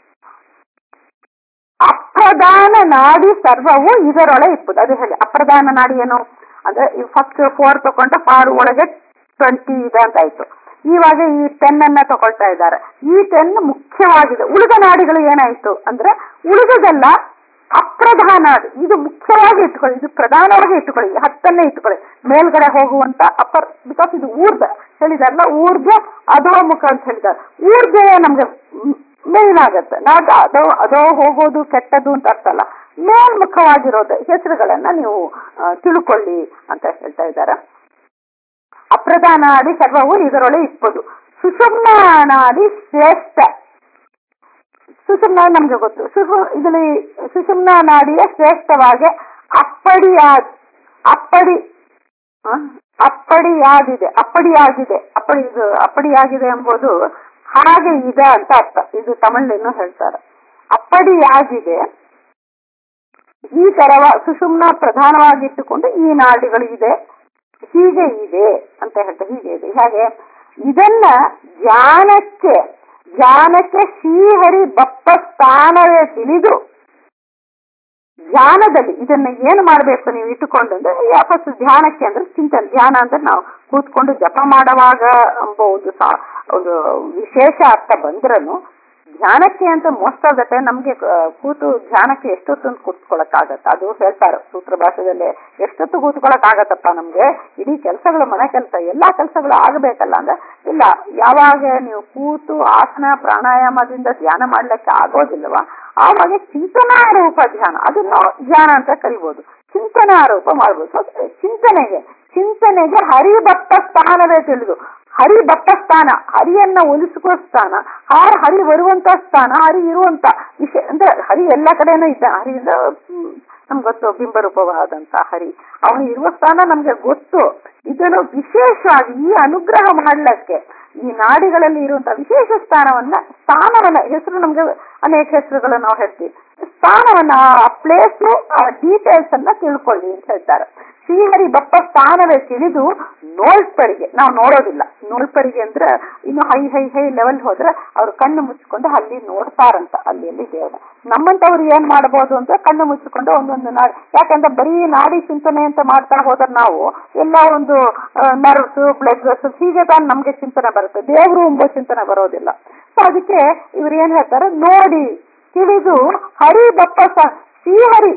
Speaker 2: ಅಪ್ರಧಾನ ನಾಡಿ ಸರ್ವವು ಇದರೊಳೆ ಇಪ್ಪದು ಅದು ಹೇಳಿ ಅಪ್ರಧಾನ ನಾಡಿ ಏನು ಅಂದ್ರೆ ಫಸ್ಟ್ ಫೋರ್ ತಗೊಂಡು ಫಾರ್ ಒಳಗೆ ಟ್ವೆಂಟಿ ಇದೆ ಅಂತ ಆಯ್ತು ಇವಾಗ ಈ ಟೆನ್ ಅನ್ನ ತಗೊಳ್ತಾ ಇದ್ದಾರೆ ಈ ಟೆನ್ ಮುಖ್ಯವಾಗಿದೆ ಉಳಿದ ನಾಡಿಗಳು ಏನಾಯ್ತು ಅಂದ್ರೆ ಉಳಿದದೆಲ್ಲ ಅಪ್ರಧಾನ ನಾಡಿ ಇದು ಮುಖ್ಯವಾಗಿ ಇಟ್ಕೊಳ್ಳಿ ಇದು ಪ್ರಧಾನವಾಗಿ ಇಟ್ಕೊಳ್ಳಿ ಈ ಹತ್ತನ್ನೇ ಇಟ್ಕೊಳ್ಳಿ ಮೇಲ್ಗಡೆ ಹೋಗುವಂತ ಅಪರ್ ಬಿಕಾಸ್ ಇದು ಊರ್ಧ ಹೇಳಿದಾರಲ್ಲ ಊರ್ಧ ಅಧೋಮುಖ ಅಂತ ಹೇಳಿದ್ದಾರೆ ಊರ್ಧೆ ನಮ್ಗೆ ಮೇನ್ ಆಗತ್ತೆ ನಾಟ್ ಅದೋ ಅದೋ ಹೋಗೋದು ಕೆಟ್ಟದ್ದು ಅಂತ ಅರ್ಥ ಅಲ್ಲ ಮೇಲ್ಮುಖವಾಗಿರೋದು ಹೆಸರುಗಳನ್ನ ನೀವು ಆ, ತಿಳ್ಕೊಳ್ಳಿ ಅಂತ ಹೇಳ್ತಾ ಇದ್ದಾರೆ ಅಪ್ರಧಾನಾದಿ ಸರ್ವವು ಇದರೊಳೆ ಇಪ್ಪದು ಸುಷುಮ್ನಾದಿ ಶ್ರೇಷ್ಠ ಸುಷುಮ್ನ ನಮ್ಗೆ ಗೊತ್ತು ಸುಷು ಇದರಲ್ಲಿ ಸುಷುಮ್ನ ನಾಡಿಯ ಶ್ರೇಷ್ಠವಾಗಿ ಅಪ್ಪಡಿಯಾ ಅಪ್ಪಡಿ ಆ, ಅಪ್ಪಡಿಯಾಗಿದೆ ಅಪ್ಪಡಿಯಾಗಿದೆ ಅಪ್ಪಡಿ ಇದು ಅಪ್ಪಡಿಯಾಗಿದೆ ಎಂಬುದು ಹಾಗೆ ಇದೆ ಅಂತ ಅರ್ಥ ಇದು ತಮಿಳಿನ ಹೇಳ್ತಾರೆ ಅಪ್ಪಡಿಯಾಗಿದೆ ಈ ತರವ ಸುಷುಮ್ನ ಪ್ರಧಾನವಾಗಿಟ್ಟುಕೊಂಡು ಈ ನಾಡಿಗಳು ಇದೆ ಹೀಗೆ ಇದೆ ಅಂತ ಹೇಳ್ತಾರೆ ಹೀಗೆ ಇದೆ ಹಾಗೆ ಇದನ್ನ ಜ್ಞಾನಕ್ಕೆ ಜ್ಞಾನಕ್ಕೆ ಶ್ರೀಹರಿ ಬಪ್ಪ ಸ್ಥಾನವೇ ತಿಳಿದು ಧ್ಯಾನದಲ್ಲಿ ಇದನ್ನ ಏನು ಮಾಡಬೇಕು ನೀವು ಇಟ್ಟುಕೊಂಡು ಅಂದ್ರೆ ಫಸ್ಟ್ ಧ್ಯಾನಕ್ಕೆ ಅಂದ್ರೆ ಚಿಂತನೆ ಧ್ಯಾನ ಅಂದ್ರೆ ನಾವು ಕೂತ್ಕೊಂಡು ಜಪ ಮಾಡುವಾಗ ಎಂಬ ಒಂದು ಸಾ- ಒಂದು ವಿಶೇಷ ಅರ್ಥ ಬಂದ್ರನು ಧ್ಯಾನಕ್ಕೆ ಅಂತ ಮೋಸ್ಟ್ ಆಫ್ ದ ಟೈಮ್ ನಮ್ಗೆ ಆ, ಕೂತು ಧ್ಯಾನಕ್ಕೆ ಎಷ್ಟೊತ್ತು ಕೂತ್ಕೊಳಕ್ ಆಗತ್ತ ಅದು ಹೇಳ್ತಾರೆ ಸೂತ್ರ ಭಾಷೆದಲ್ಲಿ ಎಷ್ಟೊತ್ತು ಕೂತ್ಕೊಳಕ್ ಆಗತ್ತಪ್ಪ ನಮ್ಗೆ ಇಡೀ ಕೆಲಸಗಳು ಮನೆ ಕೆಲಸ ಎಲ್ಲಾ ಕೆಲಸಗಳು ಆಗಬೇಕಲ್ಲ ಅಂದ್ರೆ ಇಲ್ಲ ಯಾವಾಗ ನೀವು ಕೂತು ಆಸನ ಪ್ರಾಣಾಯಾಮದಿಂದ ಧ್ಯಾನ ಮಾಡ್ಲಿಕ್ಕೆ ಆಗೋದಿಲ್ವಾ ಆವಾಗ ಚಿಂತನಾ ರೂಪ ಧ್ಯಾನ ಅದನ್ನು ಧ್ಯಾನ ಅಂತ ಕರಿಬಹುದು ಚಿಂತನಾ ರೂಪ ಮಾಡ್ಬೋದು So, ಚಿಂತನೆಗೆ ಚಿಂತನೆಗೆ ಹರಿಭಕ್ತ ಸ್ಥಾನವೇ ತಿಳಿದು ಹರಿ ಭಕ್ತ ಸ್ಥಾನ ಹರಿಯನ್ನ ಒಲಿಸುವ ಸ್ಥಾನ ಆರ್ ಹರಿ ಬರುವಂತ ಸ್ಥಾನ ಹರಿ ಇರುವಂತ ವಿಷಯ ಅಂದ್ರೆ ಹರಿ ಎಲ್ಲ ಕಡೆನೂ ಇದ್ದ ಹರಿಯಿಂದ ಹ್ಮ್, ನಮ್ಗೆ ಗೊತ್ತು ಬಿಂಬರೂಪವಾದಂತ ಹರಿ ಅವನು ಇರುವ ಸ್ಥಾನ ನಮ್ಗೆ ಗೊತ್ತು ಇದನ್ನು ವಿಶೇಷವಾಗಿ ಈ ಅನುಗ್ರಹ ಮಾಡ್ಲಿಕ್ಕೆ ಈ ನಾಡಿಗಳಲ್ಲಿ ಇರುವಂತಹ ವಿಶೇಷ ಸ್ಥಾನವನ್ನ ಸ್ಥಾನವನ್ನ ಹೆಸರು ನಮ್ಗೆ ಅನೇಕ ಹೆಸರುಗಳು ನಾವು ಹೇಳ್ತೀವಿ ಸ್ಥಾನವನ್ನ ಆ ಪ್ಲೇಸ್ ಆ ಡೀಟೇಲ್ಸ್ ಅನ್ನ ತಿಳ್ಕೊಳ್ಳಿ ಅಂತ ಹೇಳ್ತಾರೆ ಶ್ರೀಹರಿ ಬಪ್ಪ ಸ್ಥಾನವೇ ತಿಳಿದು ನೋಳ್ಪರಿಗೆ ನಾವು ನೋಡೋದಿಲ್ಲ ನೋಳ್ಪರಿಗೆ ಅಂದ್ರೆ ಇನ್ನು ಹೈ ಹೈ ಹೈ ಲೆವೆಲ್ ಹೋದ್ರೆ ಅವ್ರು ಕಣ್ಣು ಮುಚ್ಚಿಕೊಂಡು ಅಲ್ಲಿ ನೋಡ್ತಾರಂತ ಅಲ್ಲಿ ಅಲ್ಲಿ ದೇವ್ರ ನಮ್ಮಂತವ್ರು ಏನ್ ಮಾಡಬಹುದು ಅಂತ ಕಣ್ಣು ಮುಚ್ಚಿಕೊಂಡು ಒಂದೊಂದು ನಾಡಿ ಯಾಕಂದ್ರೆ ಬರೀ ನಾಡಿ ಚಿಂತನೆ ಅಂತ ಮಾಡ್ತಾ ಹೋದ್ರೆ ನಾವು ಎಲ್ಲ ಒಂದು ನರ್ವ್ಸ್ ಬ್ಲಡ್ ವೆಸಲ್ಸ್ ಹೀಗೆ ತಾನು ನಮ್ಗೆ ಚಿಂತನೆ ಬರುತ್ತೆ ದೇವರು ಎಂಬ ಚಿಂತನೆ ಬರೋದಿಲ್ಲ ಸೊ ಅದಕ್ಕೆ ಇವ್ರು ಏನ್ ಹೇಳ್ತಾರೆ ನೋಡಿ ತಿಳಿದು ಹರಿ ಬಪ್ಪ ಸ ಶ್ರೀಹರಿ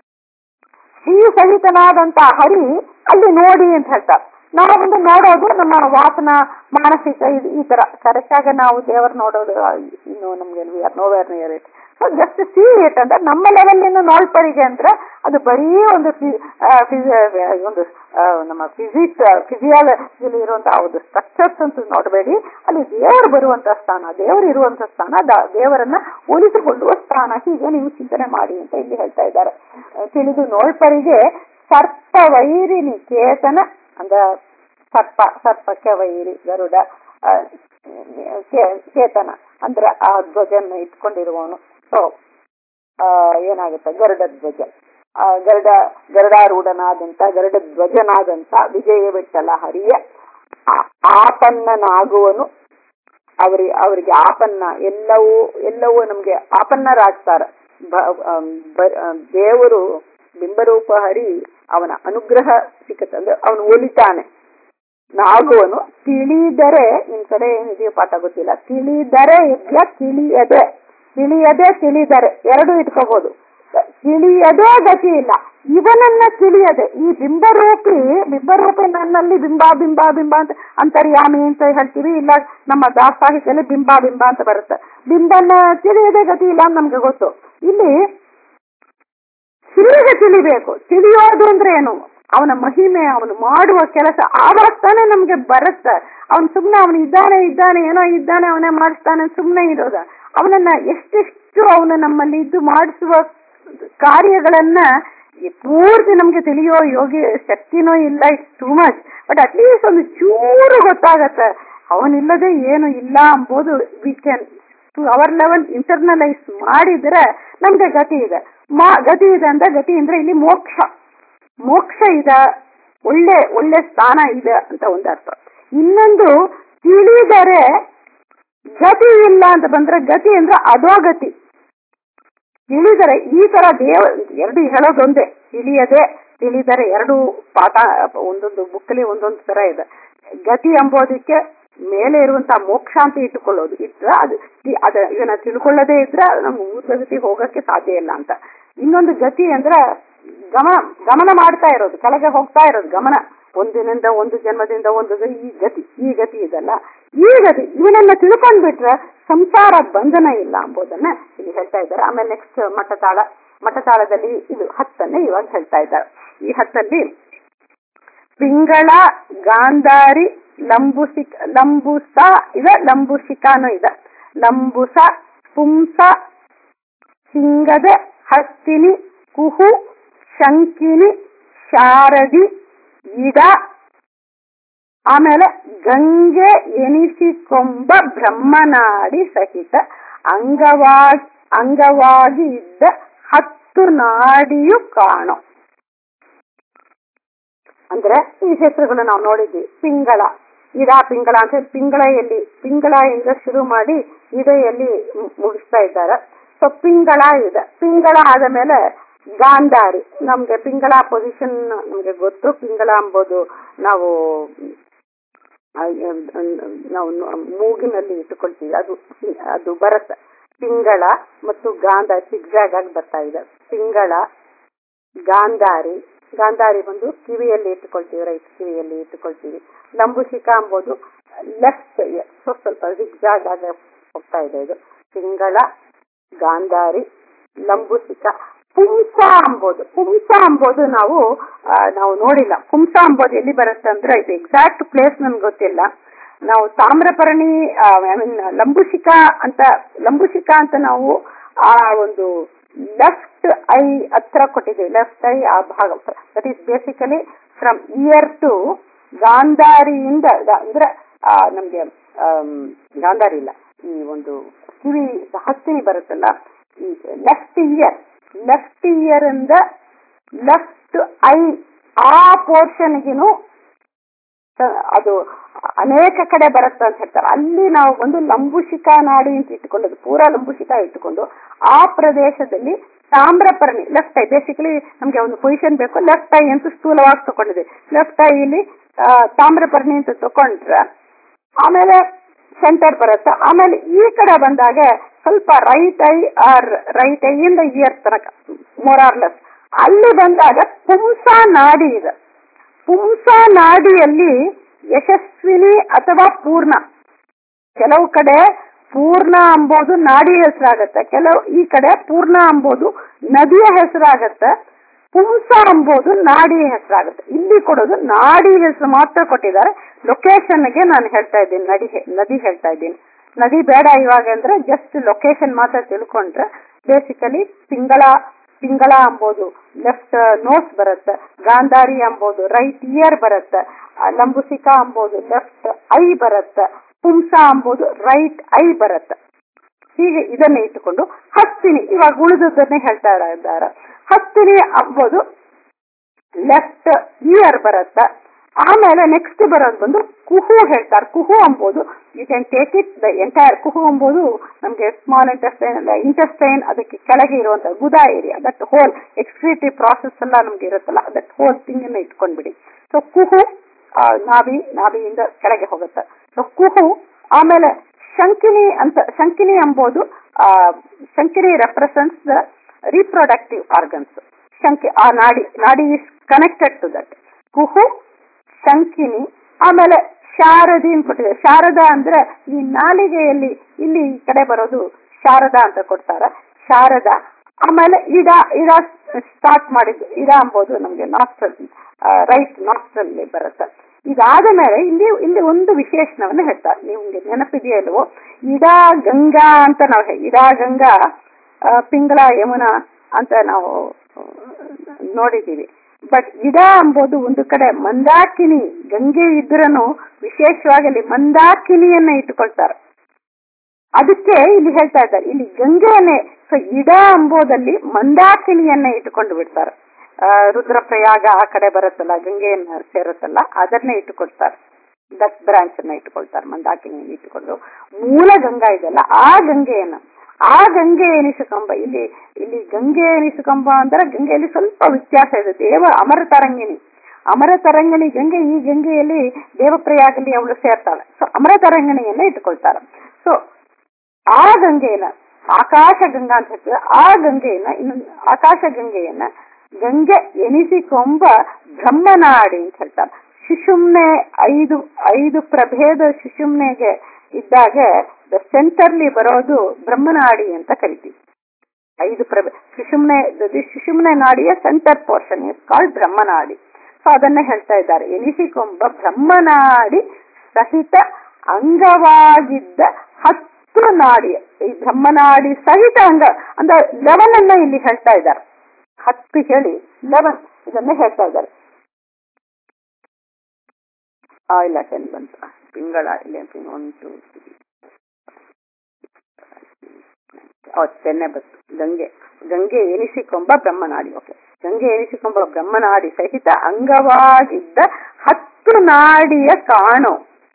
Speaker 2: ಶ್ರೀ ಸಹಿತನಾದಂತ ಹರಿ ಅಲ್ಲಿ ನೋಡಿ ಅಂತ ಹೇಳ್ತಾರೆ ನಾವು ಒಂದು ನೋಡೋದು ನಮ್ಮ ವಾಸನ ಮಾನಸಿಕ ಇದು ಈ ತರ ಕರೆಕ್ಟ್ ಆಗಿ ನಾವು ದೇವರು ನೋಡೋದು ಇನ್ನು ನಮ್ಗೆ nowhere near it so just see it ಅಂದ್ರೆ ನಮ್ಮ ಲೆವೆಲ್ ಇನ್ನು ನೋಡ್ಪರಿಗೆ ಅಂದ್ರೆ ಅದು ಬರೀ ಒಂದು ಫಿ- ಆ, ಫಿ- ಆ, ಒಂದು ಆ, ನಮ್ಮ ಫಿಸಿಕ್ ಫಿಸಿಯಾಲಜಿಲಿ ಇರುವಂತಹ ಒಂದು ಸ್ಟ್ರಕ್ಚರ್ಸ್ ಅಂತ ನೋಡಬೇಡಿ ಅಲ್ಲಿ ದೇವರು ಬರುವಂತ ಸ್ಥಾನ ದೇವರು ಇರುವಂತ ಸ್ಥಾನ ದ- ದೇವರನ್ನ ಉಳಿಸಿಕೊಳ್ಳುವ ಸ್ಥಾನ ಹೀಗೆ ನೀವು ಚಿಂತನೆ ಮಾಡಿ ಅಂತ ಇಲ್ಲಿ ಹೇಳ್ತಾ ಇದ್ದಾರೆ ಆ, ತಿಳಿದು ನೋಳ್ಪರಿಗೆ ಸರ್ಪ ವೈರಿ ನಿಕೇತನ ಅಂದ ಸರ್ಪ ಸರ್ಪಕ್ಕೆ ವೈರಿ ಗರುಡ ಆ, ಚೇ- ಚೇತನ ಅಂದ್ರೆ ಆ ಧ್ವಜನ್ನ ಇಟ್ಕೊಂಡಿರುವವನು ಸೊ ಏನಾಗುತ್ತೆ ಗರುಡ ಧ್ವಜ ಆ ಗರುಡ ಗರುಡಾರೂಢನಾದಂತ ಗರುಡ ಧ್ವಜನಾದಂತ ವಿಜಯ ವಿಠಲ ಹರಿಯ ಆ- ಆಪನ್ನನಾಗುವನು ಅವರಿ ಅವರಿಗೆ ಆಪನ್ನ ಎಲ್ಲವೂ ಎಲ್ಲವೂ ನಮ್ಗೆ ಆಪನ್ನರಾಗ್ತಾರೆ ಬ- ಆಮ್, ಬ- ಆಮ್, ದೇವರು ಬಿಂಬರೂಪ ಹರಿ ಅವನ ಅನುಗ್ರಹ ಸಿಕ್ಕತ್ತೆ ಅಂದ್ರೆ ಅವನು ಒಲಿತಾನೆ ನಾಗುವನು ತಿಳಿದರೆ ನಿಮ್ ಕಡೆ ಏನಿದೆಯೋ ಪಾಠ ಗೊತ್ತಿಲ್ಲ ತಿಳಿದರೆ ಇಲ್ಲ ತಿಳಿಯದೆ ತಿಳಿಯದೆ ತಿಳಿದರೆ ಎರಡು ಇಟ್ಕೋಬಹುದು ತಿಳಿಯದೇ ಗತಿ ಇಲ್ಲ ಇವನನ್ನ ತಿಳಿಯದೆ ಈ ಬಿಂಬರೂಪಿ ಬಿಂಬರೂಪಿ ನನ್ನಲ್ಲಿ ಬಿಂಬ ಬಿಂಬ ಬಿಂಬ ಅಂತ ಅಂತರ್ಯಾಮಿ ಅಂತ ಹೇಳ್ತೀವಿ ಇಲ್ಲ ನಮ್ಮ ದಾಸಾಹಿತ್ಯದಲ್ಲಿ ಬಿಂಬ ಬಿಂಬ ಅಂತ ಬರುತ್ತೆ ಬಿಂಬನ್ನ ತಿಳಿಯದೆ ಗತಿ ಇಲ್ಲ ಅಂತ ನಮ್ಗೆ ಗೊತ್ತು ಇಲ್ಲಿ ಶ್ರೀಗೆ ತಿಳಿಬೇಕು ತಿಳಿಯೋದು ಅಂದ್ರೆ ಏನು ಅವನ ಮಹಿಮೆ ಅವನು ಮಾಡುವ ಕೆಲಸ ಆವಾಗ ತಾನೇ ನಮ್ಗೆ ಬರುತ್ತೆ ಅವನು ಸುಮ್ನೆ ಅವನು ಇದ್ದಾನೆ ಇದ್ದಾನೆ ಏನೋ ಇದ್ದಾನೆ ಅವನೇ ಮಾಡಿಸ್ತಾನೆ ಸುಮ್ನೆ ಇರೋದ ಅವನನ್ನ ಎಷ್ಟೆಷ್ಟು ಅವನು ನಮ್ಮಲ್ಲಿ ಇದ್ದು ಮಾಡಿಸುವ ಕಾರ್ಯಗಳನ್ನ ಈ ಪೂರ್ತಿ ನಮ್ಗೆ ತಿಳಿಯೋ ಯೋಗಿ ಶಕ್ತಿನೂ ಇಲ್ಲ it's too much but at least ಒಂದು ಚೂರು ಗೊತ್ತಾಗತ್ತೆ ಅವನಿಲ್ಲದೆ ಏನು ಇಲ್ಲ ಎಂಬುದು we can to our level internalise ಮಾಡಿದ್ರೆ ನಮ್ಗೆ ಗತಿ ಇದೆ ಮಾ ಗತಿ ಇದೆ ಅಂದ್ರೆ ಗತಿ ಅಂದ್ರೆ ಇಲ್ಲಿ ಮೋಕ್ಷ ಮೋಕ್ಷ ಇದೆ ಒಳ್ಳೆ ಒಳ್ಳೆ ಸ್ಥಾನ ಇದೆ ಅಂತ ಒಂದು ಅರ್ಥ ಇನ್ನೊಂದು ತಿಳಿದರೆ ಗತಿ ಇಲ್ಲ ಅಂತ ಬಂದ್ರೆ ಗತಿ ಅಂದ್ರೆ ಅಧೋಗತಿ ತಿಳಿದರೆ ಈ ತರ ದೇವ ಎರಡು ಹೇಳೋದೊಂದೇ ತಿಳಿಯದೆ ತಿಳಿದರೆ ಎರಡು ಪಾಠ ಒಂದೊಂದು ಬುಕ್ಕಲ್ಲಿ ಒಂದೊಂದು ತರ ಇದೆ ಗತಿ ಎಂಬುದಕ್ಕೆ ಮೇಲೆ ಇರುವಂತಹ ಮೋಕ್ಷ ಅಂತ ಇಟ್ಟುಕೊಳ್ಳೋದು ಇಟ್ರೆ ಅದು ತಿ- ಅದ ಇದನ್ನ ತಿಳ್ಕೊಳ್ಳದೇ ಇದ್ರೆ ನಮ್ಮ ಊರ್ಗತಿ ಹೋಗಕ್ಕೆ ಸಾಧ್ಯ ಇಲ್ಲ ಅಂತ ಇನ್ನೊಂದು ಗತಿ ಅಂದ್ರೆ ಗಮನ ಗಮನ ಮಾಡ್ತಾ ಇರೋದು ಕೆಳಗೆ ಹೋಗ್ತಾ ಇರೋದು ಗಮನ ಒಂದಿನಿಂದ ಒಂದು ಜನ್ಮದಿಂದ ಒಂದು ಗ- ಈ ಗತಿ ಈ ಗತಿ ಇದಲ್ಲ ಈ ಗತಿ ಇವನನ್ನ ತಿಳ್ಕೊಂಡ್ಬಿಟ್ರೆ ಸಂಸಾರ ಬಂಧನ ಇಲ್ಲ ಎಂಬುದನ್ನ ಇಲ್ಲಿ ಹೇಳ್ತಾ ಇದ್ದಾರೆ ಆಮೇಲೆ ನೆಕ್ಸ್ಟ್ ಮಠತಾಳ ಮಠತಾಳದಲ್ಲಿ ಇದು ಹತ್ತನ್ನೇ ಇವಾಗ ಹೇಳ್ತಾ ಇದ್ದಾರೆ ಈ ಹತ್ತಲ್ಲಿ ಪಿಂಗಳ ಗಾಂಧಾರಿ ಲಂಬುಸಿಕ ಲಂಬುಸ ಇದೆ ಲಂಬುಶಿಕಾನು ಇದೆ ಲಂಬುಸ ಪುಂಸ ಸಿಂಗದ ಹಸ್ತಿನಿ ಕುಹು ಶಂಕಿನಿ ಶಾರದಿ ಇಡ ಆಮೇಲೆ ಗಂಗೆ ಎನಿಸಿಕೊಂಬ ಬ್ರಹ್ಮನಾಡಿ ಸಹಿತ ಅಂಗವಾಗಿ ಅಂಗವಾಗಿ ಇದ್ದ ಹತ್ತು ನಾಡಿಯು ಕಾಣೋ ಅಂದ್ರೆ ಈ ಹೆಸರುಗಳು ನಾವು ನೋಡಿದ್ವಿ ಪಿಂಗಳ ಇಡ ಪಿಂಗಳ ಅಂತ ಹೇಳಿ ಪಿಂಗಳ ಎಲ್ಲಿ ಪಿಂಗಳ ಇಂದ ಶುರು ಮಾಡಿ ಇಡೆಯಲ್ಲಿ ಮು- ಮುಗಿಸ್ತಾ ಇದ್ದಾರೆ ಸೊ ಪಿಂಗಳ ಇದೆ ಪಿಂಗಳ ಆದ ಮೇಲೆ ಗಾಂಧಾರಿ ನಮ್ಗೆ ಪಿಂಗಳ ಪೊಸಿಷನ್ ನಮ್ಗೆ ಗೊತ್ತು ಪಿಂಗಳ ಎಂಬುದು ನಾವು ಆ, ನಾವು ಮೂಗಿನಲ್ಲಿ ಇಟ್ಟುಕೊಳ್ತೀವಿ ಅದು ಅದು ಬರುತ್ತೆ ಪಿಂಗಳ ಮತ್ತು ಗಾಂಧ ಸಿಗ್ಜಾಗ್ ಆಗಿ ಬರ್ತಾ ಇದೆ ಪಿಂಗಳ ಗಾಂಧಾರಿ ಗಾಂಧಾರಿ ಬಂದು ಕಿವಿಯಲ್ಲಿ ಇಟ್ಟುಕೊಳ್ತೀವಿ ರೈಟ್ ಕಿವಿಯಲ್ಲಿ ಇಟ್ಟುಕೊಳ್ತೀವಿ ಲಂಬುಶಿಖಾ ಎಂಬುದು ಲೆಫ್ಟ್ ಸ್ವಲ್ಪ ಜಿಗ್ಜಾಗ್ ಆಗಿ ಹೋಗ್ತಾ ಇದೆ ಇದು ಪಿಂಗಳ ಗಾಂಧಾರಿ ಲಂಬುಶಿಖಾ ಪುಂಸ ಅಂಬೋದು ಪುಂಸ ಅಂಬೋದು ನಾವು ಆ, ನಾವು ನೋಡಿಲ್ಲ ಪುಂಸ ಅಂಬೋದು ಎಲ್ಲಿ ಬರುತ್ತೆ ಅಂದ್ರೆ ಇದು ಎಕ್ಸಾಕ್ಟ್ ಪ್ಲೇಸ್ ನನ್ಗೆ ಗೊತ್ತಿಲ್ಲ ನಾವು ತಾಮ್ರಪರ್ಣಿ ಐ ಮೀನ್ ಲಂಬುಶಿಖಾ ಅಂತ ಲಂಬುಶಿಖಾ ಅಂತ ನಾವು ಆ ಒಂದು ಲೆಫ್ಟ್ ಐ ಹತ್ರ ಕೊಟ್ಟಿದ್ದೀವಿ ಲೆಫ್ಟ್ ಐ ಆ ಭಾಗ that is basically from ear to ಗಾಂಧಾರಿಯಿಂದ ಗ- ಅಂದ್ರೆ ಆ, ನಮ್ಗೆ ಆಮ್, ಗಾಂಧಾರಿ ಇಲ್ಲ ಈ ಒಂದು ಕಿವಿ ಹತ್ತಿನಿ ಬರುತ್ತಲ್ಲ ಈ ಲೆಫ್ಟ್ ಇಯರ್ ಲೆಫ್ಟ್ ಇಯರ್ ಇಂದ ಲೆಫ್ಟ್ ಐ ಆ ಪೋರ್ಷನ್ಗಿನು ಅದು ಅನೇಕ ಕಡೆ ಬರುತ್ತೆ ಅಂತ ಹೇಳ್ತಾರೆ ಅಲ್ಲಿ ನಾವು ಒಂದು ಲಂಬುಶಿಖಾ ನಾಡಿ ಅಂತ ಇಟ್ಟುಕೊಂಡು ಪೂರಾ ಲಂಬುಶಿಖಾ ಇಟ್ಟುಕೊಂಡು ಆ ಪ್ರದೇಶದಲ್ಲಿ ತಾಮ್ರಪರ್ಣಿ ಲೆಫ್ಟ್ ಐ ಬೇಸಿಕಲಿ ನಮ್ಗೆ ಒಂದು ಪೊಸಿಷನ್ ಬೇಕು ಲೆಫ್ಟ್ ಐ ಅಂತ ಸ್ಥೂಲವಾಗಿ ತಗೊಂಡಿದೆ ಲೆಫ್ಟ್ ಐ ಇಲ್ಲಿ ಆ, ತಾಮ್ರಪರ್ಣಿ ಅಂತ ತಕೊಂಡ್ರೆ ಆಮೇಲೆ ಸೆಂಟರ್ ಬರುತ್ತೆ ಆಮೇಲೆ ಈ ಕಡೆ ಬಂದಾಗ ಸ್ವಲ್ಪ right eye or right eye ಇಂದ ಇಯರ್ ತನಕ ಮೊರಾರ್ಲೆಸ್ ಅಲ್ಲಿ ಬಂದಾಗ ಪುಂಸ ನಾಡಿ ಇದೆ ಪುಂಸ ನಾಡಿಯಲ್ಲಿ ಯಶಸ್ವಿನಿ ಅಥವಾ ಪೂರ್ಣ ಕೆಲವು ಕಡೆ ಪೂರ್ಣ ಅಂಬೋದು ನಾಡಿ ಹೆಸರಾಗತ್ತೆ ಕೆಲವು ಈ ಕಡೆ ಪೂರ್ಣ ಅಂಬೋದು ನದಿಯ ಹೆಸರಾಗತ್ತೆ ಪುಂಸ ಅಂಬೋದು ನಾಡಿ ಹೆಸರಾಗುತ್ತೆ ಇಲ್ಲಿ ಕೊಡೋದು ನಾಡಿ ಹೆಸರು ಮಾತ್ರ ಕೊಟ್ಟಿದ್ದಾರೆ ಲೊಕೇಶನ್ಗೆ ನಾನು ಹೇಳ್ತಾ ಇದ್ದೀನಿ ನದಿ ಹೆ- ನದಿ ಹೇಳ್ತಾ ಇದ್ದೀನಿ ನದಿ ಬೇಡ ಇವಾಗ ಅಂದ್ರೆ ಜಸ್ಟ್ ಲೊಕೇಶನ್ ಮಾತ್ರ ತಿಳ್ಕೊಂಡ್ರೆ ಬೇಸಿಕಲಿ ತಿಂಗಳ ತಿಂಗಳ ಅಂಬೋದು ಲೆಫ್ಟ್ ನೋಸ್ ಬರುತ್ತೆ ಗಾಂಧಾರಿ ಅಂಬೋದು ರೈಟ್ ಇಯರ್ ಬರುತ್ತೆ ಆ, ಲಂಬುಸಿಕಾ ಅಂಬೋದು ಲೆಫ್ಟ್ ಐ ಬರುತ್ತೆ ಪುಂಸ ಅಂಬೋದು ರೈಟ್ ಐ ಬರುತ್ತೆ ಹೀಗೆ ಇದನ್ನ ಇಟ್ಟುಕೊಂಡು ಹತ್ತಿನಿ ಇವಾಗ ಉಳಿದದನ್ನೇ ಹೇಳ್ತಾ ಇದ್ದಾರೆ ಹತ್ತಿನಿ ಅಂಬೋದು ಲೆಫ್ಟ್ ಇಯರ್ ಬರುತ್ತೆ ಆಮೇಲೆ ನೆಕ್ಸ್ಟ್ ಬರೋದು ಬಂದು ಕುಹು ಹೇಳ್ತಾರೆ ಕುಹು ಅಂಬೋದು you can take it the entire ಕುಹು ಅಂಬೋದು ನಮಗೆ ಸ್ಮಾಲ್ ಇಂಟೆಸ್ಟೈನ್ ಅಲ್ಲ ಇಂಟೆಸ್ಟೈನ್ ಅದಕ್ಕೆ ಕೆಳಗೆ ಇರುವಂತ ಗುದ area that whole excretive process ಎಲ್ಲ ನಮ್ಗೆ ಇರುತ್ತಲ್ಲ ದಟ್ ಹೋಲ್ ಥಿಂಗ್ ಅನ್ನ ಇಟ್ಕೊಂಡ್ಬಿಡಿ ಸೊ ಕುಹು ಆ, ನಾಭಿ ನಾಭಿಯಿಂದ ಕೆಳಗೆ ಹೋಗುತ್ತೆ ಸೊ ಕುಹು ಆಮೇಲೆ ಶಂಕಿನಿ ಅಂತ ಶಂಕಿನಿ ಎಂಬುದು ಆ, ಶಂಕಿನಿ ರೆಪ್ರೆಸೆಂಟ್ಸ್ ದ ರೀಪ್ರೊಡಕ್ಟಿವ್ ಆರ್ಗನ್ಸ್ ಶಂಕಿ ಆ ನಾಡಿ ನಾಡಿ ಇಸ್ ಕನೆಕ್ಟೆಡ್ ಟು ದಟ್ ಕುಹು ಶಂಕಿನಿ ಆಮೇಲೆ ಶಾರದಿ ಅಂತ ಕೊಟ್ಟಿದೆ ಶಾರದಾ ಅಂದ್ರೆ ಈ ನಾಲಿಗೆಯಲ್ಲಿ ಇಲ್ಲಿ ಈ ಕಡೆ ಬರೋದು ಶಾರದಾ ಅಂತ ಕೊಡ್ತಾರೆ ಶಾರದಾ ಆಮೇಲೆ ಇಡ ಇಡ ಸ್ಟಾರ್ಟ್ ಮಾಡಿದ್ದು ಇಡ ಅಂಬೋದು ನಮ್ಗೆ ನಾಸ್ಟ್ರಲ್ ರೈಟ್ ನಾಸ್ಟ್ರಲ್ ಬರುತ್ತೆ ಇದಾದ ಮೇಲೆ ಇಲ್ಲಿ ಇಲ್ಲಿ ಒಂದು ವಿಶೇಷಣವನ್ನು ಹೇಳ್ತಾರೆ ನಿಮ್ಗೆ ನೆನಪಿದೆಯಲ್ವೋ ಇಡಾ ಗಂಗಾ ಅಂತ ನಾವು ಹೇ- ಇಡಾ ಗಂಗಾ ಆ, ಪಿಂಗಳ ಯಮುನಾ ಅಂತ ನಾವು ಆ, ನೋಡಿದ್ದೀವಿ ಬಟ್ ಇಡ ಎಂಬುದು ಒಂದು ಕಡೆ ಮಂದಾಕಿನಿ ಗಂಗೆ ಇದ್ರನು ವಿಶೇಷವಾಗಿ ಅಲ್ಲಿ ಮಂದಾಕಿನಿಯನ್ನ ಇಟ್ಟುಕೊಳ್ತಾರೆ ಅದಕ್ಕೆ ಇಲ್ಲಿ ಹೇಳ್ತಾ ಇದ್ದಾರೆ ಇಲ್ಲಿ ಗಂಗೆಯನ್ನೇ ಸೊ ಇಡ ಎಂಬುದಲ್ಲಿ ಮಂದಾಕಿನಿಯನ್ನ ಇಟ್ಟುಕೊಂಡು ಬಿಡ್ತಾರೆ ಆ, ರುದ್ರಪ್ರಯಾಗ ಆ ಕಡೆ ಬರುತ್ತಲ್ಲ ಗಂಗೆಯನ್ನ ಸೇರುತ್ತಲ್ಲ ಅದನ್ನೇ ಇಟ್ಟುಕೊಳ್ತಾರೆ ದಟ್ ಬ್ರಾಂಚ್ ಅನ್ನ ಇಟ್ಟುಕೊಳ್ತಾರೆ ಮಂದಾಕಿನಿಯನ್ನು ಇಟ್ಟುಕೊಂಡು ಮೂಲ ಗಂಗಾ ಇದೆಲ್ಲ ಆ ಗಂಗೆಯನ್ನ ಆ ಗಂಗೆ ಎನಿಸಿಕೊಂಬ ಇಲ್ಲಿ ಇಲ್ಲಿ ಗಂಗೆ ಎನಿಸಿಕೊಂಬ ಅಂದ್ರೆ ಗಂಗೆಯಲ್ಲಿ ಸ್ವಲ್ಪ ವ್ಯತ್ಯಾಸ ಇದೆ ದೇವ ಅಮರ ತರಂಗಿಣಿ ಅಮರ ತರಂಗಿಣಿ ಗಂಗೆ ಈ ಗಂಗೆಯಲ್ಲಿ ದೇವಪ್ರಯಾಗಲ್ಲಿ ಅವಳು ಸೇರ್ತಾಳೆ ಸೊ ಅಮರ ತರಂಗಿಣಿಯನ್ನ ಇಟ್ಟುಕೊಳ್ತಾರೆ ಸೊ ಆ ಗಂಗೆಯನ್ನ ಆಕಾಶ ಗಂಗಾ ಅಂತ ಹೇಳ್ತೀವಿ ಆ ಗಂಗೆಯನ್ನ ಇನ್ನೊಂದು ಆಕಾಶ ಗಂಗೆಯನ್ನ ಗಂಗೆ ಎನಿಸಿಕೊಂಬ ಬ್ರಹ್ಮನಾಡಿ ಅಂತ ಹೇಳ್ತಾರೆ ಶಿಶುಮ್ನೆ ಐದು ಐದು ಪ್ರಭೇದ ಶಿಶುಮ್ನೆಗೆ ಇದ್ದಾಗ ದ ಸೆಂಟರ್ಲಿ ಬರೋದು ಬ್ರಹ್ಮನಾಡಿ ಅಂತ ಕರಿತೀವಿ ಐದು ಪ್ರಭೆ ಶಿಶುಮ್ನೆ ಶಿಶುಮ್ನೆ ನಾಡಿಯ ಸೆಂಟರ್ ಪೋರ್ಷನ್ ಇಸ್ ಕಾಲ್ಡ್ ಬ್ರಹ್ಮನಾಡಿ ಸೊ ಅದನ್ನ ಹೇಳ್ತಾ ಇದ್ದಾರೆ ಎನಿಸಿಕೊಂಬ ಬ್ರಹ್ಮನಾಡಿ ಸಹಿತ ಅಂಗವಾಗಿದ್ದ ಹತ್ತು ನಾಡಿ ಈ ಬ್ರಹ್ಮನಾಡಿ ಸಹಿತ ಅಂಗ ಅಂದ್ರೆ ಲೆವೆನ್ ಅನ್ನ ಇಲ್ಲಿ ಹೇಳ್ತಾ ಇದ್ದಾರೆ ಹತ್ತು ಹೇಳಿ ಲೆವೆನ್ ಇದನ್ನ ಹೇಳ್ತಾ ಇದ್ದಾರೆ ಆ ಇಲ್ಲ ಟೆನ್ ಬಂತು ತಿಂಗಳ ಇಲ್ಲಿ ಒನ್ ಟು ಟೆನ್ನೇ ಬಂತು ಗಂಗೆ ಗಂಗೆ ಎನಿಸಿಕೊಂಬ ಬ್ರಹ್ಮನಾಡಿ ಓಕೆ ಗಂಗೆ ಎನಿಸಿಕೊಂಬ ಬ್ರಹ್ಮನಾಡಿ ಸಹಿತ ಅಂಗವಾಗಿದ್ದ ಹತ್ತು ನಾಡಿಯ ಕಾಣು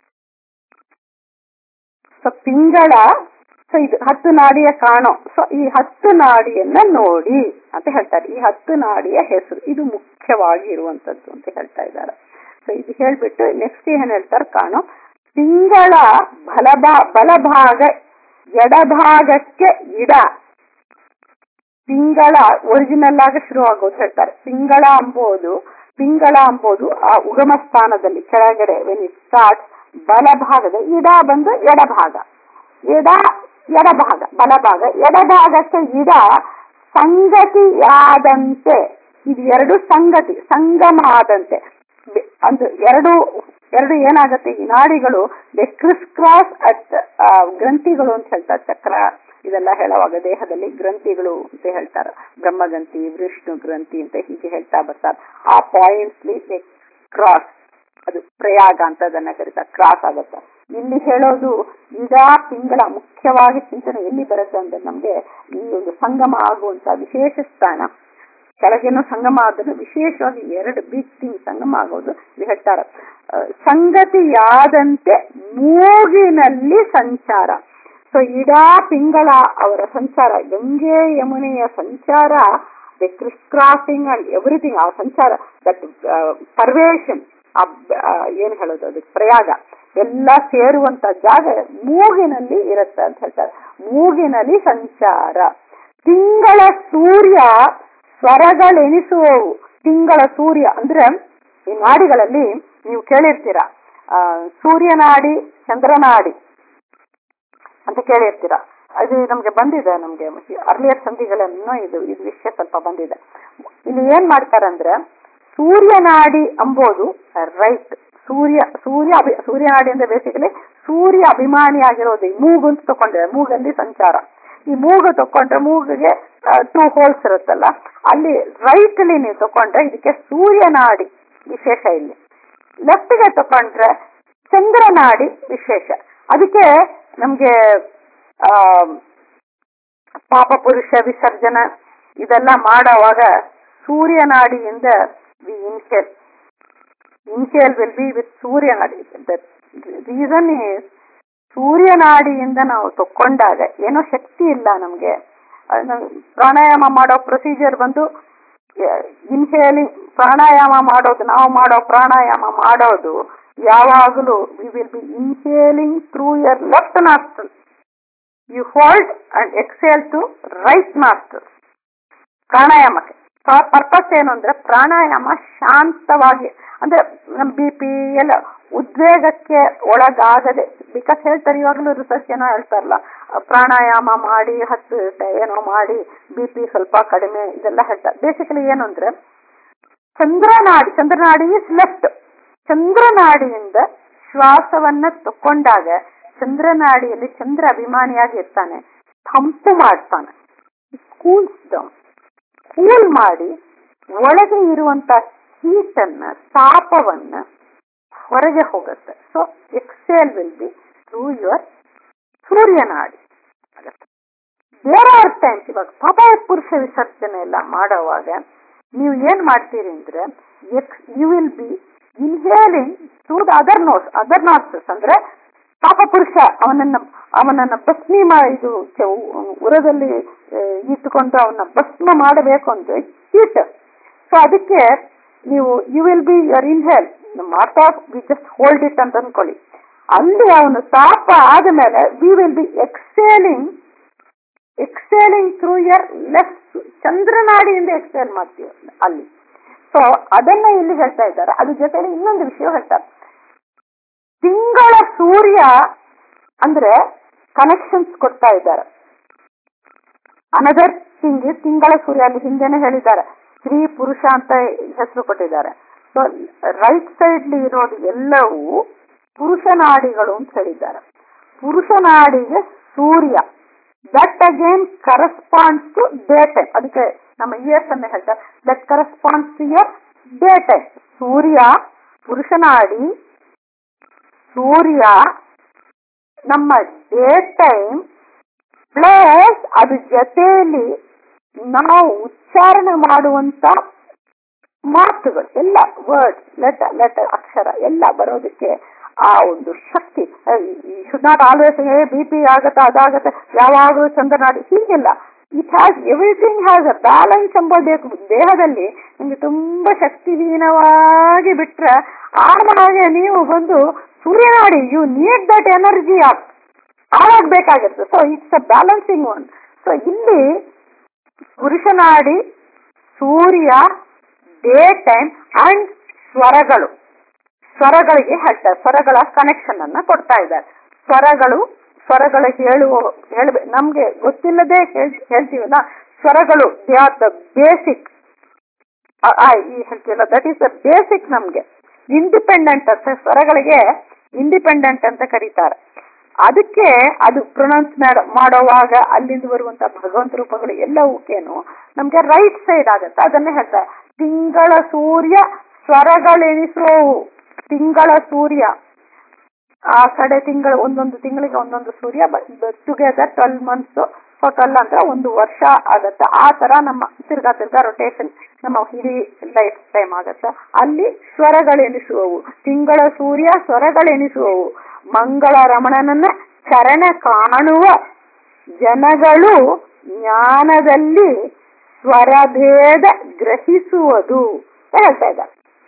Speaker 2: ಸೊ ತಿಂಗಳ ಸೊ ಇದು ಹತ್ತು ನಾಡಿಯ ಕಾಣೋ ಸೊ ಈ ಹತ್ತು ನಾಡಿಯನ್ನ ನೋಡಿ ಅಂತ ಹೇಳ್ತಾರೆ ಈ ಹತ್ತು ನಾಡಿಯ ಹೆಸರು ಇದು ಮುಖ್ಯವಾಗಿ ಇರುವಂತದ್ದು ಅಂತ ಹೇಳ್ತಾ ಇದ್ದಾರೆ ಸೊ ಇದು ಹೇಳ್ಬಿಟ್ಟು ನೆಕ್ಸ್ಟ್ ಏನ್ ಹೇಳ್ತಾರೆ ಕಾಣೋ ತಿಂಗಳ ಬಲಭಾ ಬಲಭಾಗ ಎಡಭಾಗಕ್ಕೆ ಇಡ ತಿಂಗಳ ಒರಿಜಿನಲ್ ಆಗಿ ಶುರು ಆಗೋದು ಹೇಳ್ತಾರೆ ತಿಂಗಳ ಅಂಬೋದು ತಿಂಗಳ ಅಂಬೋದು ಆ ಉಗಮ ಸ್ಥಾನದಲ್ಲಿ ಕೆಳಗಡೆ ವೆನ್ ಇಟ್ ಸ್ಟಾರ್ಟ್ ಬಲಭಾಗದ ಇಡ ಬಂದು ಎಡಭಾಗ ಎಡ ಎಡಭಾಗ ಬಲಭಾಗ ಎಡಭಾಗಕ್ಕೆ ಇಡ ಸಂಗತಿಯಾದಂತೆ ಇದು ಎರಡು ಸಂಗತಿ ಸಂಗಮ ಆದಂತೆ ಬೆ- ಒಂದು ಎರಡು ಎರಡು ಏನಾಗುತ್ತೆ ಈ ನಾಡಿಗಳು ದೆ ಕ್ರಿಸ್ ಕ್ರಾಸ್ ಅಟ್ ಗ್ರಂಥಿಗಳು ಅಂತ ಹೇಳ್ತಾರೆ ಚಕ್ರ ಇದೆಲ್ಲ ಹೇಳುವಾಗ ದೇಹದಲ್ಲಿ ಗ್ರಂಥಿಗಳು ಅಂತ ಹೇಳ್ತಾರೆ ಬ್ರಹ್ಮಗ್ರಂಥಿ ವಿಷ್ಣು ಗ್ರಂಥಿ ಅಂತ ಹೀಗೆ ಹೇಳ್ತಾ ಬರ್ತಾರೆ ಆ ಪಾಯಿಂಟ್ಸ್ ಕ್ರಾಸ್ ಅದು ಪ್ರಯಾಗ ಅಂತ ಅದನ್ನ ಕರೀತಾರೆ ಕ್ರಾಸ್ ಆಗುತ್ತೆ ಇಲ್ಲಿ ಹೇಳೋದು ಇದಾ ತಿಂಗಳ ಮುಖ್ಯವಾಗಿ ಚಿಂತನೆ ಎಲ್ಲಿ ಬರುತ್ತೆ ಅಂದ್ರೆ ನಮ್ಗೆ ಈ ಒಂದು ಸಂಗಮ ಆಗುವಂತ ವಿಶೇಷ ಸ್ಥಾನ ಕೆಳಗೇನೋ ಸಂಗಮ ಆದ್ರೆ ವಿಶೇಷವಾಗಿ ಎರಡು ಬಿಗ್ ಥಿಂಗ್ ಸಂಗಮ ಆಗೋದು ಇದು ಹೇಳ್ತಾರೆ ಆ, ಸಂಗತಿಯಾದಂತೆ ಮೂಗಿನಲ್ಲಿ ಸಂಚಾರ ಸೊ ಇಡಾ ತಿಂಗಳ ಅವರ ಸಂಚಾರ ಗಂಗೆ ಯಮುನೆಯ ಸಂಚಾರ the crisscrossing and everything ಆ ಸಂಚಾರ ದಟ್ ಪರ್ವೇಷನ್ ಏನ್ ಹೇಳೋದು ಅದು ಪ್ರಯಾಗ ಎಲ್ಲ ಸೇರುವಂತ ಜಾಗ ಮೂಗಿನಲ್ಲಿ ಇರುತ್ತೆ ಅಂತ ಹೇಳ್ತಾರೆ ಮೂಗಿನಲ್ಲಿ ಸಂಚಾರ ತಿಂಗಳ ಸೂರ್ಯ ಸ್ವರಗಳೆನಿಸುವವು ತಿಂಗಳ ಸೂರ್ಯ ಅಂದ್ರೆ ಈ ನಾಡಿಗಳಲ್ಲಿ ನೀವು ಕೇಳಿರ್ತೀರ ಆ, ಸೂರ್ಯನಾಡಿ ಚಂದ್ರನಾಡಿ ಅಂತ ಕೇಳಿರ್ತೀರ ಅದು ನಮ್ಗೆ ಬಂದಿದೆ ನಮ್ಗೆ ಅರ್ಲಿಯರ್ ಸಂಧಿಗಳನ್ನು ಇದು ಇದು ವಿಷಯ ಸ್ವಲ್ಪ ಬಂದಿದೆ ಇಲ್ಲಿ ಏನ್ ಮಾಡ್ತಾರಂದ್ರೆ ಸೂರ್ಯನಾಡಿ ಅಂಬೋದು ರೈಟ್ ಸೂರ್ಯ ಸೂರ್ಯ ಅಭಿ ಸೂರ್ಯನಾಡಿ ಅಂದ್ರೆ ಬೇಸಿಕಲಿ ಸೂರ್ಯ ಅಭಿಮಾನಿ ಆಗಿರೋದು ಈ ಮೂಗು ಅಂತ ತಕೊಂಡ್ರೆ ಮೂಗಲ್ಲಿ ಸಂಚಾರ ಈ ಮೂಗು ತಕೊಂಡ್ರೆ ಮೂಗಿಗೆ ಟೂ ಹೋಲ್ಸ್ ಇರುತ್ತಲ್ಲ ಅಲ್ಲಿ ರೈಟ್ ಅಲ್ಲಿ ನೀವು ತಕೊಂಡ್ರೆ ಇದಕ್ಕೆ ಸೂರ್ಯನಾಡಿ ವಿಶೇಷ ಇಲ್ಲಿ ಲೆಫ್ಟ್ ಗೆ ತಕೊಂಡ್ರೆ ಚಂದ್ರನಾಡಿ ವಿಶೇಷ ಅದಕ್ಕೆ ನಮ್ಗೆ ಆ ಪಾಪ ಪುರುಷ ವಿಸರ್ಜನ ಇದೆಲ್ಲ ಮಾಡೋವಾಗ ಸೂರ್ಯನಾಡಿಯಿಂದ we inhale inhale will be with ಸೂರ್ಯನಾಡಿ ರೀಸನ್ ಈಸ್ ಸೂರ್ಯನಾಡಿಯಿಂದ ನಾವು ತಕ್ಕೊಂಡಾಗ ಏನೋ ಶಕ್ತಿ ಇಲ್ಲ ನಮ್ಗೆ ಅಹ್ ನಾವ್ ಪ್ರಾಣಾಯಾಮ ಮಾಡೋ ಪ್ರೊಸೀಜರ್ ಬಂದು ಇನ್ಹೇಲಿಂಗ್ ಪ್ರಾಣಾಯಾಮ ಮಾಡೋದು ನಾವು ಮಾಡೋ ಪ್ರಾಣಾಯಾಮ ಮಾಡೋದು ಯಾವಾಗಲೂ we will be inhaling through your left nostril you hold and exhale to right nostril ಪ್ರಾಣಾಯಾಮಕ್ಕೆ ಪರ್ಪಸ್ ಏನು ಅಂದ್ರೆ ಪ್ರಾಣಾಯಾಮ ಶಾಂತವಾಗಿ ಅಂದ್ರೆ ನಮ್ ಬಿ ಪಿ ಎಲ್ಲ ಉದ್ವೇಗಕ್ಕೆ ಒಳಗಾಗದೆ ಬಿಕಾಸ್ ಹೇಳ್ತಾರೆ ಇವಾಗಲೂ ರಿಸರ್ಚ್ ಏನೋ ಹೇಳ್ತಾರಲ್ಲ ಪ್ರಾಣಾಯಾಮ ಮಾಡಿ ಹತ್ತು ಏನೋ ಮಾಡಿ ಬಿ ಪಿ ಸ್ವಲ್ಪ ಕಡಿಮೆ ಇದೆಲ್ಲ ಹೇಳ್ತಾರೆ ಬೇಸಿಕಲಿ ಏನು ಅಂದ್ರೆ ಚಂದ್ರನಾಡಿ ಚಂದ್ರನಾಡಿ ಇಸ್ ಲೆಫ್ಟ್ ಚಂದ್ರನಾಡಿಯಿಂದ ಶ್ವಾಸವನ್ನ ತಕೊಂಡಾಗ ಚಂದ್ರನಾಡಿಯಲ್ಲಿ ಚಂದ್ರ ಅಭಿಮಾನಿಯಾಗಿ ಇರ್ತಾನೆ ತಂಪು ಮಾಡ್ತಾನೆ ಕೂಲ್ಸ್ ಡೌನ್ ಕೂಲ್ ಮಾಡಿ ಒಳಗೆ ಇರುವಂತ ಹೀಟ್ ಅನ್ನ ತಾಪವನ್ನ ಹೊರಗೆ ಹೋಗುತ್ತೆ so exhale will be through your ಸೂರ್ಯನಾಡಿ ಬೇರೆ ಆರ್ ಟೈಮ್ಸ್ ಇವಾಗ ಪಾಪಾಯ ಪುರುಷ ವಿಸರ್ಜನೆ ಎಲ್ಲ ಮಾಡೋವಾಗ ನೀವು ಏನ್ ಮಾಡ್ತೀರಿ ಅಂದ್ರೆ you will be inhaling through the other nose other ನಾಟ್ಸಸ್ ಅಂದ್ರೆ ಪಾಪ ಪುರುಷ ಅವನನ್ನ ಅವನನ್ನ ಭಸ್ಮಿ ಮಾ ಇದು ಚ- ಉರದಲ್ಲಿ ಆ, ಇಟ್ಟುಕೊಂಡು ಅವನ ಭಸ್ಮ ಮಾಡಬೇಕು ಅಂದ್ರೆ ಹೀಟ್ ಸೊ ಅದಕ್ಕೆ ನೀವು you will be your inhale ಮಾಡ್ತಾ ವಿ ಜಸ್ಟ್ ಹೋಲ್ಡ್ ಇಟ್ ಅಂತ ಅನ್ಕೊಳ್ಳಿ ಅಲ್ಲಿ ಅವನು ತಾಪ ಆದಮೇಲೆ we will be exhaling exhaling through your left ಚಂದ್ರನಾಡಿಯಿಂದ ಎಕ್ಸೇಲ್ ಮಾಡ್ತೀವಿ ಅಲ್ಲಿ ಸೊ ಅದನ್ನ ಇಲ್ಲಿ ಹೇಳ್ತಾ ಇದ್ದಾರೆ ಅದ್ರ ಜೊತೆಲಿ ಇನ್ನೊಂದು ವಿಷಯ ಹೇಳ್ತಾರೆ ತಿಂಗಳ ಸೂರ್ಯ ಅಂದ್ರೆ ಕನೆಕ್ಷನ್ಸ್ ಕೊಡ್ತಾ ಇದ್ದಾರೆ ಅನದರ್ ಥಿಂಗ್ ತಿಂಗಳ ಸೂರ್ಯ ಅಲ್ಲಿ ಹಿಂದೆನೆ ಹೇಳಿದ್ದಾರೆ ಸ್ತ್ರೀ ಪುರುಷ ಅಂತ ಹೆಸರು ಕೊಟ್ಟಿದ್ದಾರೆ ಸೊ ರೈಟ್ ಸೈಡ್ ಇರೋದು ಎಲ್ಲವೂ ಪುರುಷನಾಡಿಗಳು ಅಂತ ಹೇಳಿದ್ದಾರೆ ಪುರುಷನಾಡಿಗೆ ಸೂರ್ಯ that again corresponds to day time ಅದಕ್ಕೆ ನಮ್ಮ ಇಯರ್ಸ್ ಅನ್ನ ಹೇಳ್ತಾರೆ that corresponds to year day time ಸೂರ್ಯ ಪುರುಷನಾಡಿ ಸೂರ್ಯ ನಮ್ಮ ಡೇ ಟೈಮ್ ಪ್ಲಸ್ ಅದ್ರ ಜೊತೆಯಲ್ಲಿ ನಾವು ಉಚ್ಚಾರಣೆ ಮಾಡುವಂತ ಮಾತುಗಳು ಎಲ್ಲ ವರ್ಡ್ ಲೆಟರ್ ಲೆಟರ್ ಅಕ್ಷರ ಎಲ್ಲ ಬರೋದಕ್ಕೆ ಆ ಒಂದು ಶಕ್ತಿ should not always A B P ಆಗತ್ತೆ ಅದಾಗತ್ತೆ ಯಾವಾಗಲೂ ಚಂದ್ರನಾಡಿ ಹೀಗಿಲ್ಲ it has everything has a balance ಎಂಬುದು ದೇಹದಲ್ಲಿ ನಿಮ್ಗೆ ತುಂಬಾ ಶಕ್ತಿಹೀನವಾಗಿ ಬಿಟ್ರೆ ಆಮೇಲೆ ನೀವು ಬಂದು ಸೂರ್ಯನಾಡಿ you need that energy of ಆವಾಗ ಬೇಕಾಗಿರುತ್ತೆ so it's a balancing one so ಇಲ್ಲಿ ಪುರುಷನಾಡಿ ಸೂರ್ಯ ಡೇ ಟೈಮ್ ಅಂಡ್ ಸ್ವರಗಳು ಸ್ವರಗಳಿಗೆ ಹೇಳ್ತಾರೆ ಸ್ವರಗಳ ಕನೆಕ್ಷನ್ ಅನ್ನ ಕೊಡ್ತಾ ಇದ್ದಾರೆ ಸ್ವರಗಳು ಸ್ವರಗಳು ಹೇಳುವ ಹೇಳ್ಬೇಕು ನಮ್ಗೆ ಗೊತ್ತಿಲ್ಲದೆ ಹೇಳ್- ಹೇಳ್ತೀವಲ್ಲ ಸ್ವರಗಳು ದೇ ಆರ್ ದ ಬೇಸಿಕ್ ಈ ಹೇಳ್ತೀವಲ್ಲ ದಟ್ ಈಸ್ ದ ಬೇಸಿಕ್ ನಮ್ಗೆ ಇಂಡಿಪೆಂಡೆಂಟ್ ಅಂತ ಸ್ವರಗಳಿಗೆ ಇಂಡಿಪೆಂಡೆಂಟ್ ಅಂತ ಕರೀತಾರೆ ಅದಕ್ಕೆ ಅದು ಪ್ರೊನೌನ್ಸ್ ಮಾಡೋವಾಗ ಅಲ್ಲಿಂದ ಬರುವಂತ ಭಗವಂತ ರೂಪಗಳು ಎಲ್ಲವಕ್ಕೇನು ನಮ್ಗೆ ರೈಟ್ ಸೈಡ್ ಆಗತ್ತೆ ಅದನ್ನೇ ಹೇಳ್ತಾರೆ ತಿಂಗಳ ಸೂರ್ಯ ಸ್ವರಗಳೆನಿಸುವವು ತಿಂಗಳ ಸೂರ್ಯ ಆ ಕಡೆ ತಿಂಗಳು ಒಂದೊಂದು ತಿಂಗಳಿಗೆ ಒಂದೊಂದು ಸೂರ್ಯ together twelve months so twelve ಅಂದ್ರೆ ಒಂದು ವರ್ಷ ಆಗತ್ತೆ ಆ ತರ ನಮ್ಮ ತಿರ್ಗಾ ತಿರ್ಗಾ ರೊಟೇಷನ್ ನಮ್ಮ ಇಡೀ ಲೈಫ್ ಟೈಮ್ ಆಗತ್ತೆ ಅಲ್ಲಿ ಸ್ವರಗಳೆನಿಸುವವು ತಿಂಗಳ ಸೂರ್ಯ ಸ್ವರಗಳೆನಿಸುವವು ಮಂಗಳ ರಮಣನನ್ನ ಚರಣ ಕಾಣುವ ಜನಗಳು ಜ್ಞಾನದಲ್ಲಿ ಸ್ವರಭೇದ ಗ್ರಹಿಸುವುದು ಹೇಳ್ತಾ ಇದ್ದಾರೆ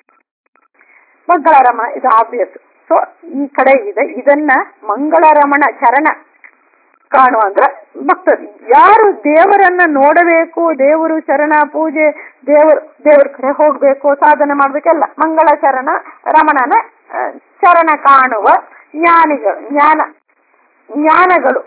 Speaker 2: ಮಂಗಳರಮಣ ಇದು ಆಬ್ವಿಯಸ್ ಸೊ ಈ ಕಡೆ ಇದೆ ಇದನ್ನ ಮಂಗಳರಮಣ ಚರಣ ಕಾಣುವ ಅಂದ್ರೆ ಭಕ್ತರು ಯಾರು ದೇವರನ್ನ ನೋಡಬೇಕು ದೇವರು ಚರಣ ಪೂಜೆ ದೇವರು ದೇವ್ರ ಕಡೆ ಹೋಗ್ಬೇಕು ಸಾಧನೆ ಮಾಡ್ಬೇಕೆಲ್ಲ ಮಂಗಳ ಚರಣ ರಮಣನ ಆ, ಚರಣ ಕಾಣುವ ಜ್ಞಾನಿಗಳು ಜ್ಞಾನ ಜ್ಞಾನಗಳು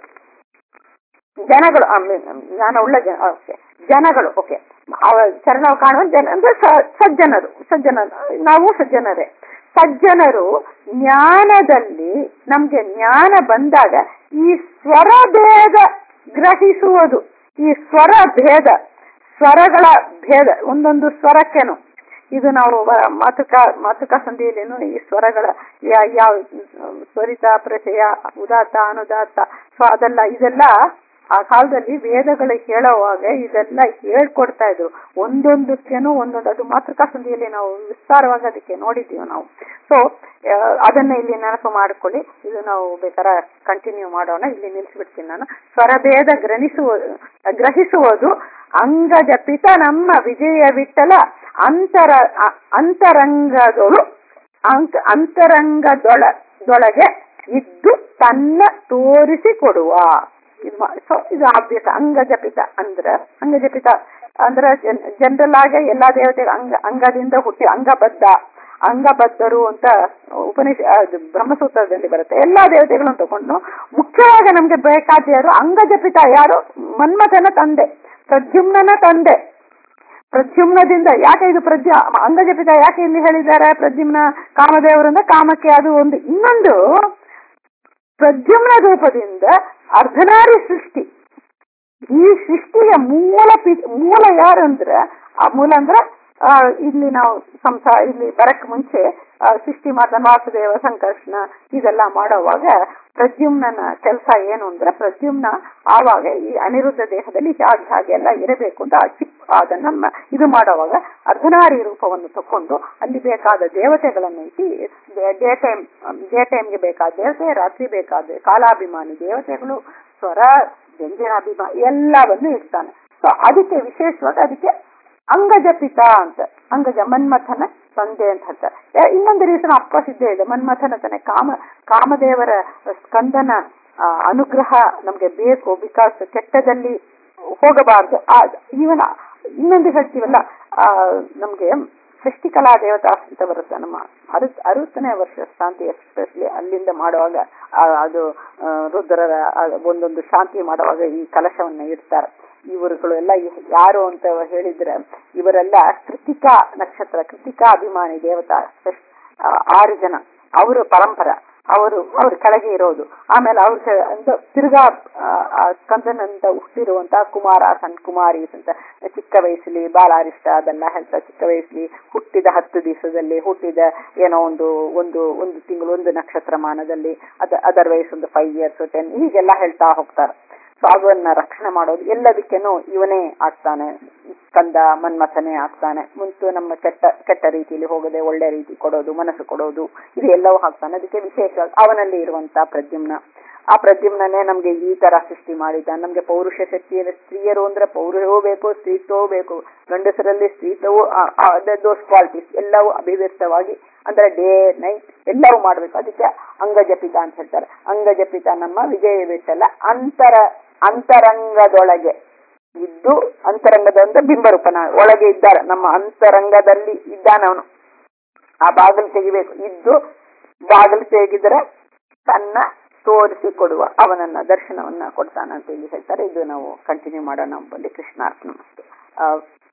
Speaker 2: ಜನಗಳು I mean, ಜ್ಞಾನ ಉಳ್ಳ ಜನ ಓಕೆ ಜನಗಳು ಓಕೆ ಚರಣ ಕಾಣುವ ಜನ ಅಂದ್ರೆ ಸ- ಸಜ್ಜನರು ಸಜ್ಜನರು ನಾವು ಸಜ್ಜನರೇ ಸಜ್ಜನರು ಜ್ಞಾನದಲ್ಲಿ ನಮ್ಗೆ ಜ್ಞಾನ ಬಂದಾಗ ಈ ಸ್ವರ ಭೇದ ಗ್ರಹಿಸುವುದು ಈ ಸ್ವರ ಭೇದ ಸ್ವರಗಳ ಭೇದ ಒಂದೊಂದು ಸ್ವರಕ್ಕೆನು ಇದು ನಾವು ವ- ಮಾತುಕಾ ಮಾತುಕಾ ಸಂಧಿಯಲ್ಲೇನು ಈ ಸ್ವರಗಳ ಯಾ- ಯಾವ ಸ್ವರಿತ ಪ್ರಚಯ ಉದಾತ್ತ ಅನುದಾತ್ತ ಸೊ ಅದೆಲ್ಲ ಇದೆಲ್ಲ ಆ ಕಾಲದಲ್ಲಿ ವೇದಗಳು ಹೇಳುವಾಗ ಇದೆಲ್ಲ ಹೇಳ್ಕೊಡ್ತಾ ಇದ್ರು ಒಂದೊಂದಕ್ಕೇನು ಒಂದೊಂದು ಅದು ಮಾತೃಕಾ ಸಂಧಿಯಲ್ಲಿ ನಾವು ವಿಸ್ತಾರವಾಗಿ ಅದಕ್ಕೆ ನೋಡಿದ್ದೀವಿ ನಾವು ಸೊ ಅದನ್ನ ಇಲ್ಲಿ ನೆನಪು ಮಾಡಿಕೊಳ್ಳಿ ಇದು ನಾವು ಬೇಕಾದ್ರೆ ಕಂಟಿನ್ಯೂ ಮಾಡೋಣ ಇಲ್ಲಿ ನಿಲ್ಲಿಸ್ಬಿಡ್ತೀನಿ ನಾನು ಸ್ವರಭೇದ ಗ್ರಹಿಸುವ ಗ್ರಹಿಸುವುದು ಅಂಗಜಪಿತ ನಮ್ಮ ವಿಜಯ ವಿಠಲ ಅಂತರ ಅ- ಅಂತರಂಗದೊಳು ಅಂಕ ಅಂತರಂಗದೊಳ ದೊಳಗೆ ಇದ್ದು ತನ್ನ ತೋರಿಸಿಕೊಡುವ ಇದು ಮಾ- ಸೊ ಇದು ಆಬ್ವಿಯಸ್ ಅಂಗಜಪಿತ ಅಂದ್ರ ಅಂಗಜಪಿತ ಅಂದ್ರ ಜನರಲ್ ಆಗಿ ಎಲ್ಲಾ ದೇವತೆ ಅಂಗ ಅಂಗದಿಂದ ಹುಟ್ಟಿ ಅಂಗಬದ್ಧ ಅಂಗಬದ್ಧರು ಅಂತ ಉಪನಿಷ ಅದು ಬ್ರಹ್ಮಸೂತ್ರದಲ್ಲಿ ಬರುತ್ತೆ ಎಲ್ಲಾ ದೇವತೆಗಳನ್ನು ತಗೊಂಡು ಮುಖ್ಯವಾಗಿ ನಮ್ಗೆ ಬೇಕಾದ ಯಾರು ಅಂಗಜಪಿತ ಯಾರು ಮನ್ಮಥನ ತಂದೆ ಪ್ರದ್ಯುಮ್ನನ ತಂದೆ ಪ್ರದ್ಯುಮ್ನದಿಂದ ಯಾಕೆ ಇದು ಪ್ರದ್ಯು ಅಂಗಜಪಿತ ಯಾಕೆ ಇಲ್ಲಿ ಹೇಳಿದ್ದಾರೆ ಪ್ರದ್ಯುಮ್ನ ಕಾಮದೇವರಿಂದ ಕಾಮಕ್ಕೆ ಅದು ಒಂದು ಇನ್ನೊಂದು ಪ್ರದ್ಯುಮ್ನ ರೂಪದಿಂದ ಅರ್ಧನಾರಿ ಸೃಷ್ಟಿ ಈ ಸೃಷ್ಟಿಯ ಮೂಲ ಪಿ- ಮೂಲ ಯಾರು ಅಂದ್ರೆ ಆ ಮೂಲ ಅಂದ್ರೆ ಆ, ಇಲ್ಲಿ ನಾವು ಸಂಸಾರ ಇಲ್ಲಿ ಬರಕ್ ಮುಂಚೆ ಆ, ಸೃಷ್ಟಿ ಮಾತ ವಾಸುದೇವ ಸಂಕರ್ಷಣ ಇದೆಲ್ಲ ಮಾಡುವಾಗ ಪ್ರದ್ಯುಮ್ನನ ಕೆಲಸ ಏನು ಅಂದ್ರೆ ಪ್ರದ್ಯುಮ್ನ ಆವಾಗ ಈ ಅನಿರುದ್ಧ ದೇಹದಲ್ಲಿ ಹಾಗೆ ಹಾಗೆಲ್ಲ ಇರಬೇಕು ಅಂತ ಆ ಚಿಪ್ ಅದನ್ನ ಮ- ಇದು ಮಾಡುವಾಗ ಅರ್ಧನಾರಿ ರೂಪವನ್ನು ತಕೊಂಡು ಅಲ್ಲಿ ಬೇಕಾದ ದೇವತೆಗಳನ್ನು ಇಟ್ಟು ಡೇ ಟೈಮ್ ಡೇ ಟೈಮ್ಗೆ ಬೇಕಾದ ದೇವತೆ ರಾತ್ರಿ ಬೇಕಾದ ಕಾಲಾಭಿಮಾನಿ ದೇವತೆಗಳು ಸ್ವರ ವ್ಯಂಜನಾಭಿಮಾನಿ ಎಲ್ಲವನ್ನು ಇಡ್ತಾನೆ ಸೊ ಅದಕ್ಕೆ ವಿಶೇಷವಾಗಿ ಅದಕ್ಕೆ ಅಂಗಜಪಿತ ಅಂತ ಅಂಗಜ ಮನ್ಮಥನ ತಂದೆ ಅಂತ ಹೇಳ್ತಾರೆ ಯಾ- ಇನ್ನೊಂದು ರೀಸನ್ ಅಪ್ರಸಿದ್ಧ ಇದೆ ಮನ್ಮಥನ ತಾನೆ ಕಾಮ ಕಾಮದೇವರ ಸ್ಕಂದನ ಆ, ಅನುಗ್ರಹ ನಮ್ಗೆ ಬೇಕು ಬಿಕಾಸ್ ಕೆಟ್ಟದಲ್ಲಿ ಹೋಗಬಾರ್ದು ಈವನ್ ಇನ್ನೊಂದು ಹೇಳ್ತೀವಲ್ಲ ಆ, ನಮ್ಗೆ ಸೃಷ್ಟಿಕಲಾ ದೇವತಾ ಅಂತ ಬರುತ್ತೆ ನಮ್ಮ ಅರವತ್ ಅರವತ್ತನೇ ವರ್ಷ ಶಾಂತಿ ಎಕ್ಸ್ಪ್ರೆಸ್ಲಿ ಅಲ್ಲಿಂದ ಮಾಡುವಾಗ ಆ, ಅದು ಆ, ರುದ್ರರ ಆ, ಒಂದೊಂದು ಶಾಂತಿ ಮಾಡುವಾಗ ಈ ಕಲಶವನ್ನ ಇಡ್ತಾರೆ ಇವರುಗಳು ಎಲ್ಲ ಯಾರು ಅಂತ ಹೇಳಿದ್ರೆ ಇವರೆಲ್ಲ ಕೃತಿಕಾ ನಕ್ಷತ್ರ ಕೃತಿಕಾ ಅಭಿಮಾನಿ ದೇವತಾ ಶ್ರೇಷ್ಠ- ಆ, ಆರು ಜನ ಅವರು ಪರಂಪರ ಅವರು ಅವ್ರ ಕೆಳಗೆ ಇರೋದು ಆಮೇಲೆ ಅವ್ರ ಕೆ- ಅಂತ ತಿರ್ಗಾ ಆ, ಆ ಸ್ಕಂದನಂತ ಹುಟ್ಟಿರುವಂತ ಕುಮಾರ ಸಣ್ಣ ಕುಮಾರಿ ಅಂತ ಚಿಕ್ಕ ವಯಸ್ಸಲ್ಲಿ ಬಾಲಾರಿಷ್ಟ ಅದೆಲ್ಲ ಹೇಳ್ತಾ ಚಿಕ್ಕ ವಯಸ್ಸಲ್ಲಿ ಹುಟ್ಟಿದ ಹತ್ತು ದಿವಸದಲ್ಲಿ ಹುಟ್ಟಿದ ಏನೋ ಒಂದು ಒಂದು ಒಂದು ತಿಂಗಳು ಒಂದು ನಕ್ಷತ್ರ ಮಾನದಲ್ಲಿ ಅದ ಅದರ್ವೈಸ್ ಒಂದು ಫೈವ್ ಇಯರ್ಸ್ ಟೆನ್ ಹೀಗೆಲ್ಲ ಹೇಳ್ತಾ ಹೋಗ್ತಾರೆ ಸೊ ಅವನ್ನ ರಕ್ಷಣೆ ಮಾಡೋದು ಎಲ್ಲದಕ್ಕೇನು ಇವನೇ ಆಗ್ತಾನೆ ಕಂದ ಮನ್ಮಥನೇ ಆಗ್ತಾನೆ ಮುಂತು ನಮ್ಮ ಕೆಟ್ಟ ಕೆಟ್ಟ ರೀತಿಯಲ್ಲಿ ಹೋಗದೆ ಒಳ್ಳೆ ರೀತಿ ಕೊಡೋದು ಮನಸ್ಸು ಕೊಡೋದು ಇದು ಎಲ್ಲವೂ ಆಗ್ತಾನೆ ಅದಕ್ಕೆ ವಿಶೇಷ ಅವನಲ್ಲಿ ಇರುವಂತ ಪ್ರದ್ಯುಮ್ನ ಆ ಪ್ರದ್ಯುಮ್ನೇ ನಮ್ಗೆ ಈ ತರ ಸೃಷ್ಟಿ ಮಾಡಿದ ನಮ್ಗೆ ಪೌರುಷ ಶಕ್ತಿಯಲ್ಲಿ ಸ್ತ್ರೀಯರು ಅಂದ್ರೆ ಪೌರುಷವೂ ಬೇಕು ಸ್ತ್ರೀತ್ವವೂ ಬೇಕು ಗಂಡಸರಲ್ಲಿ ಸ್ತ್ರೀತ್ವವು ದೋಸ್ ಕ್ವಾಲಿಟೀಸ್ ಎಲ್ಲವೂ ಅಭಿವ್ಯಕ್ತವಾಗಿ ಅಂದ್ರೆ ಡೇ ನೈಟ್ ಎಲ್ಲವೂ ಮಾಡ್ಬೇಕು ಅದಕ್ಕೆ ಅಂಗಜಪಿತ ಅಂತ ಹೇಳ್ತಾರೆ ಅಂಗಜಪಿತ ನಮ್ಮ ವಿಜಯ ವಿಠಲ ಅಂತರ ಅಂತರಂಗದೊಳಗೆ ಇದ್ದು ಅಂತರಂಗದ ಅಂದ್ರೆ ಬಿಂಬರೂಪನ ಒಳಗೆ ಇದ್ದಾರೆ ನಮ್ಮ ಅಂತರಂಗದಲ್ಲಿ ಇದ್ದಾನೆ ಅವನು ಆ ಬಾಗಿಲು ತೆಗಿಬೇಕು ಇದ್ದು ಬಾಗಿಲು ತೆಗಿದ್ರೆ ತನ್ನ ತೋರಿಸಿ ಕೊಡುವ ಅವನನ್ನ ದರ್ಶನವನ್ನ ಕೊಡ್ತಾನ ಅಂತ ಇಲ್ಲಿ ಹೇಳ್ತಾರೆ ಇದು ನಾವು ಕಂಟಿನ್ಯೂ ಮಾಡೋಣ ಬಲ್ಲಿ ಕೃಷ್ಣಾರ್ಪಣ ಮಸ್ತು. ಆ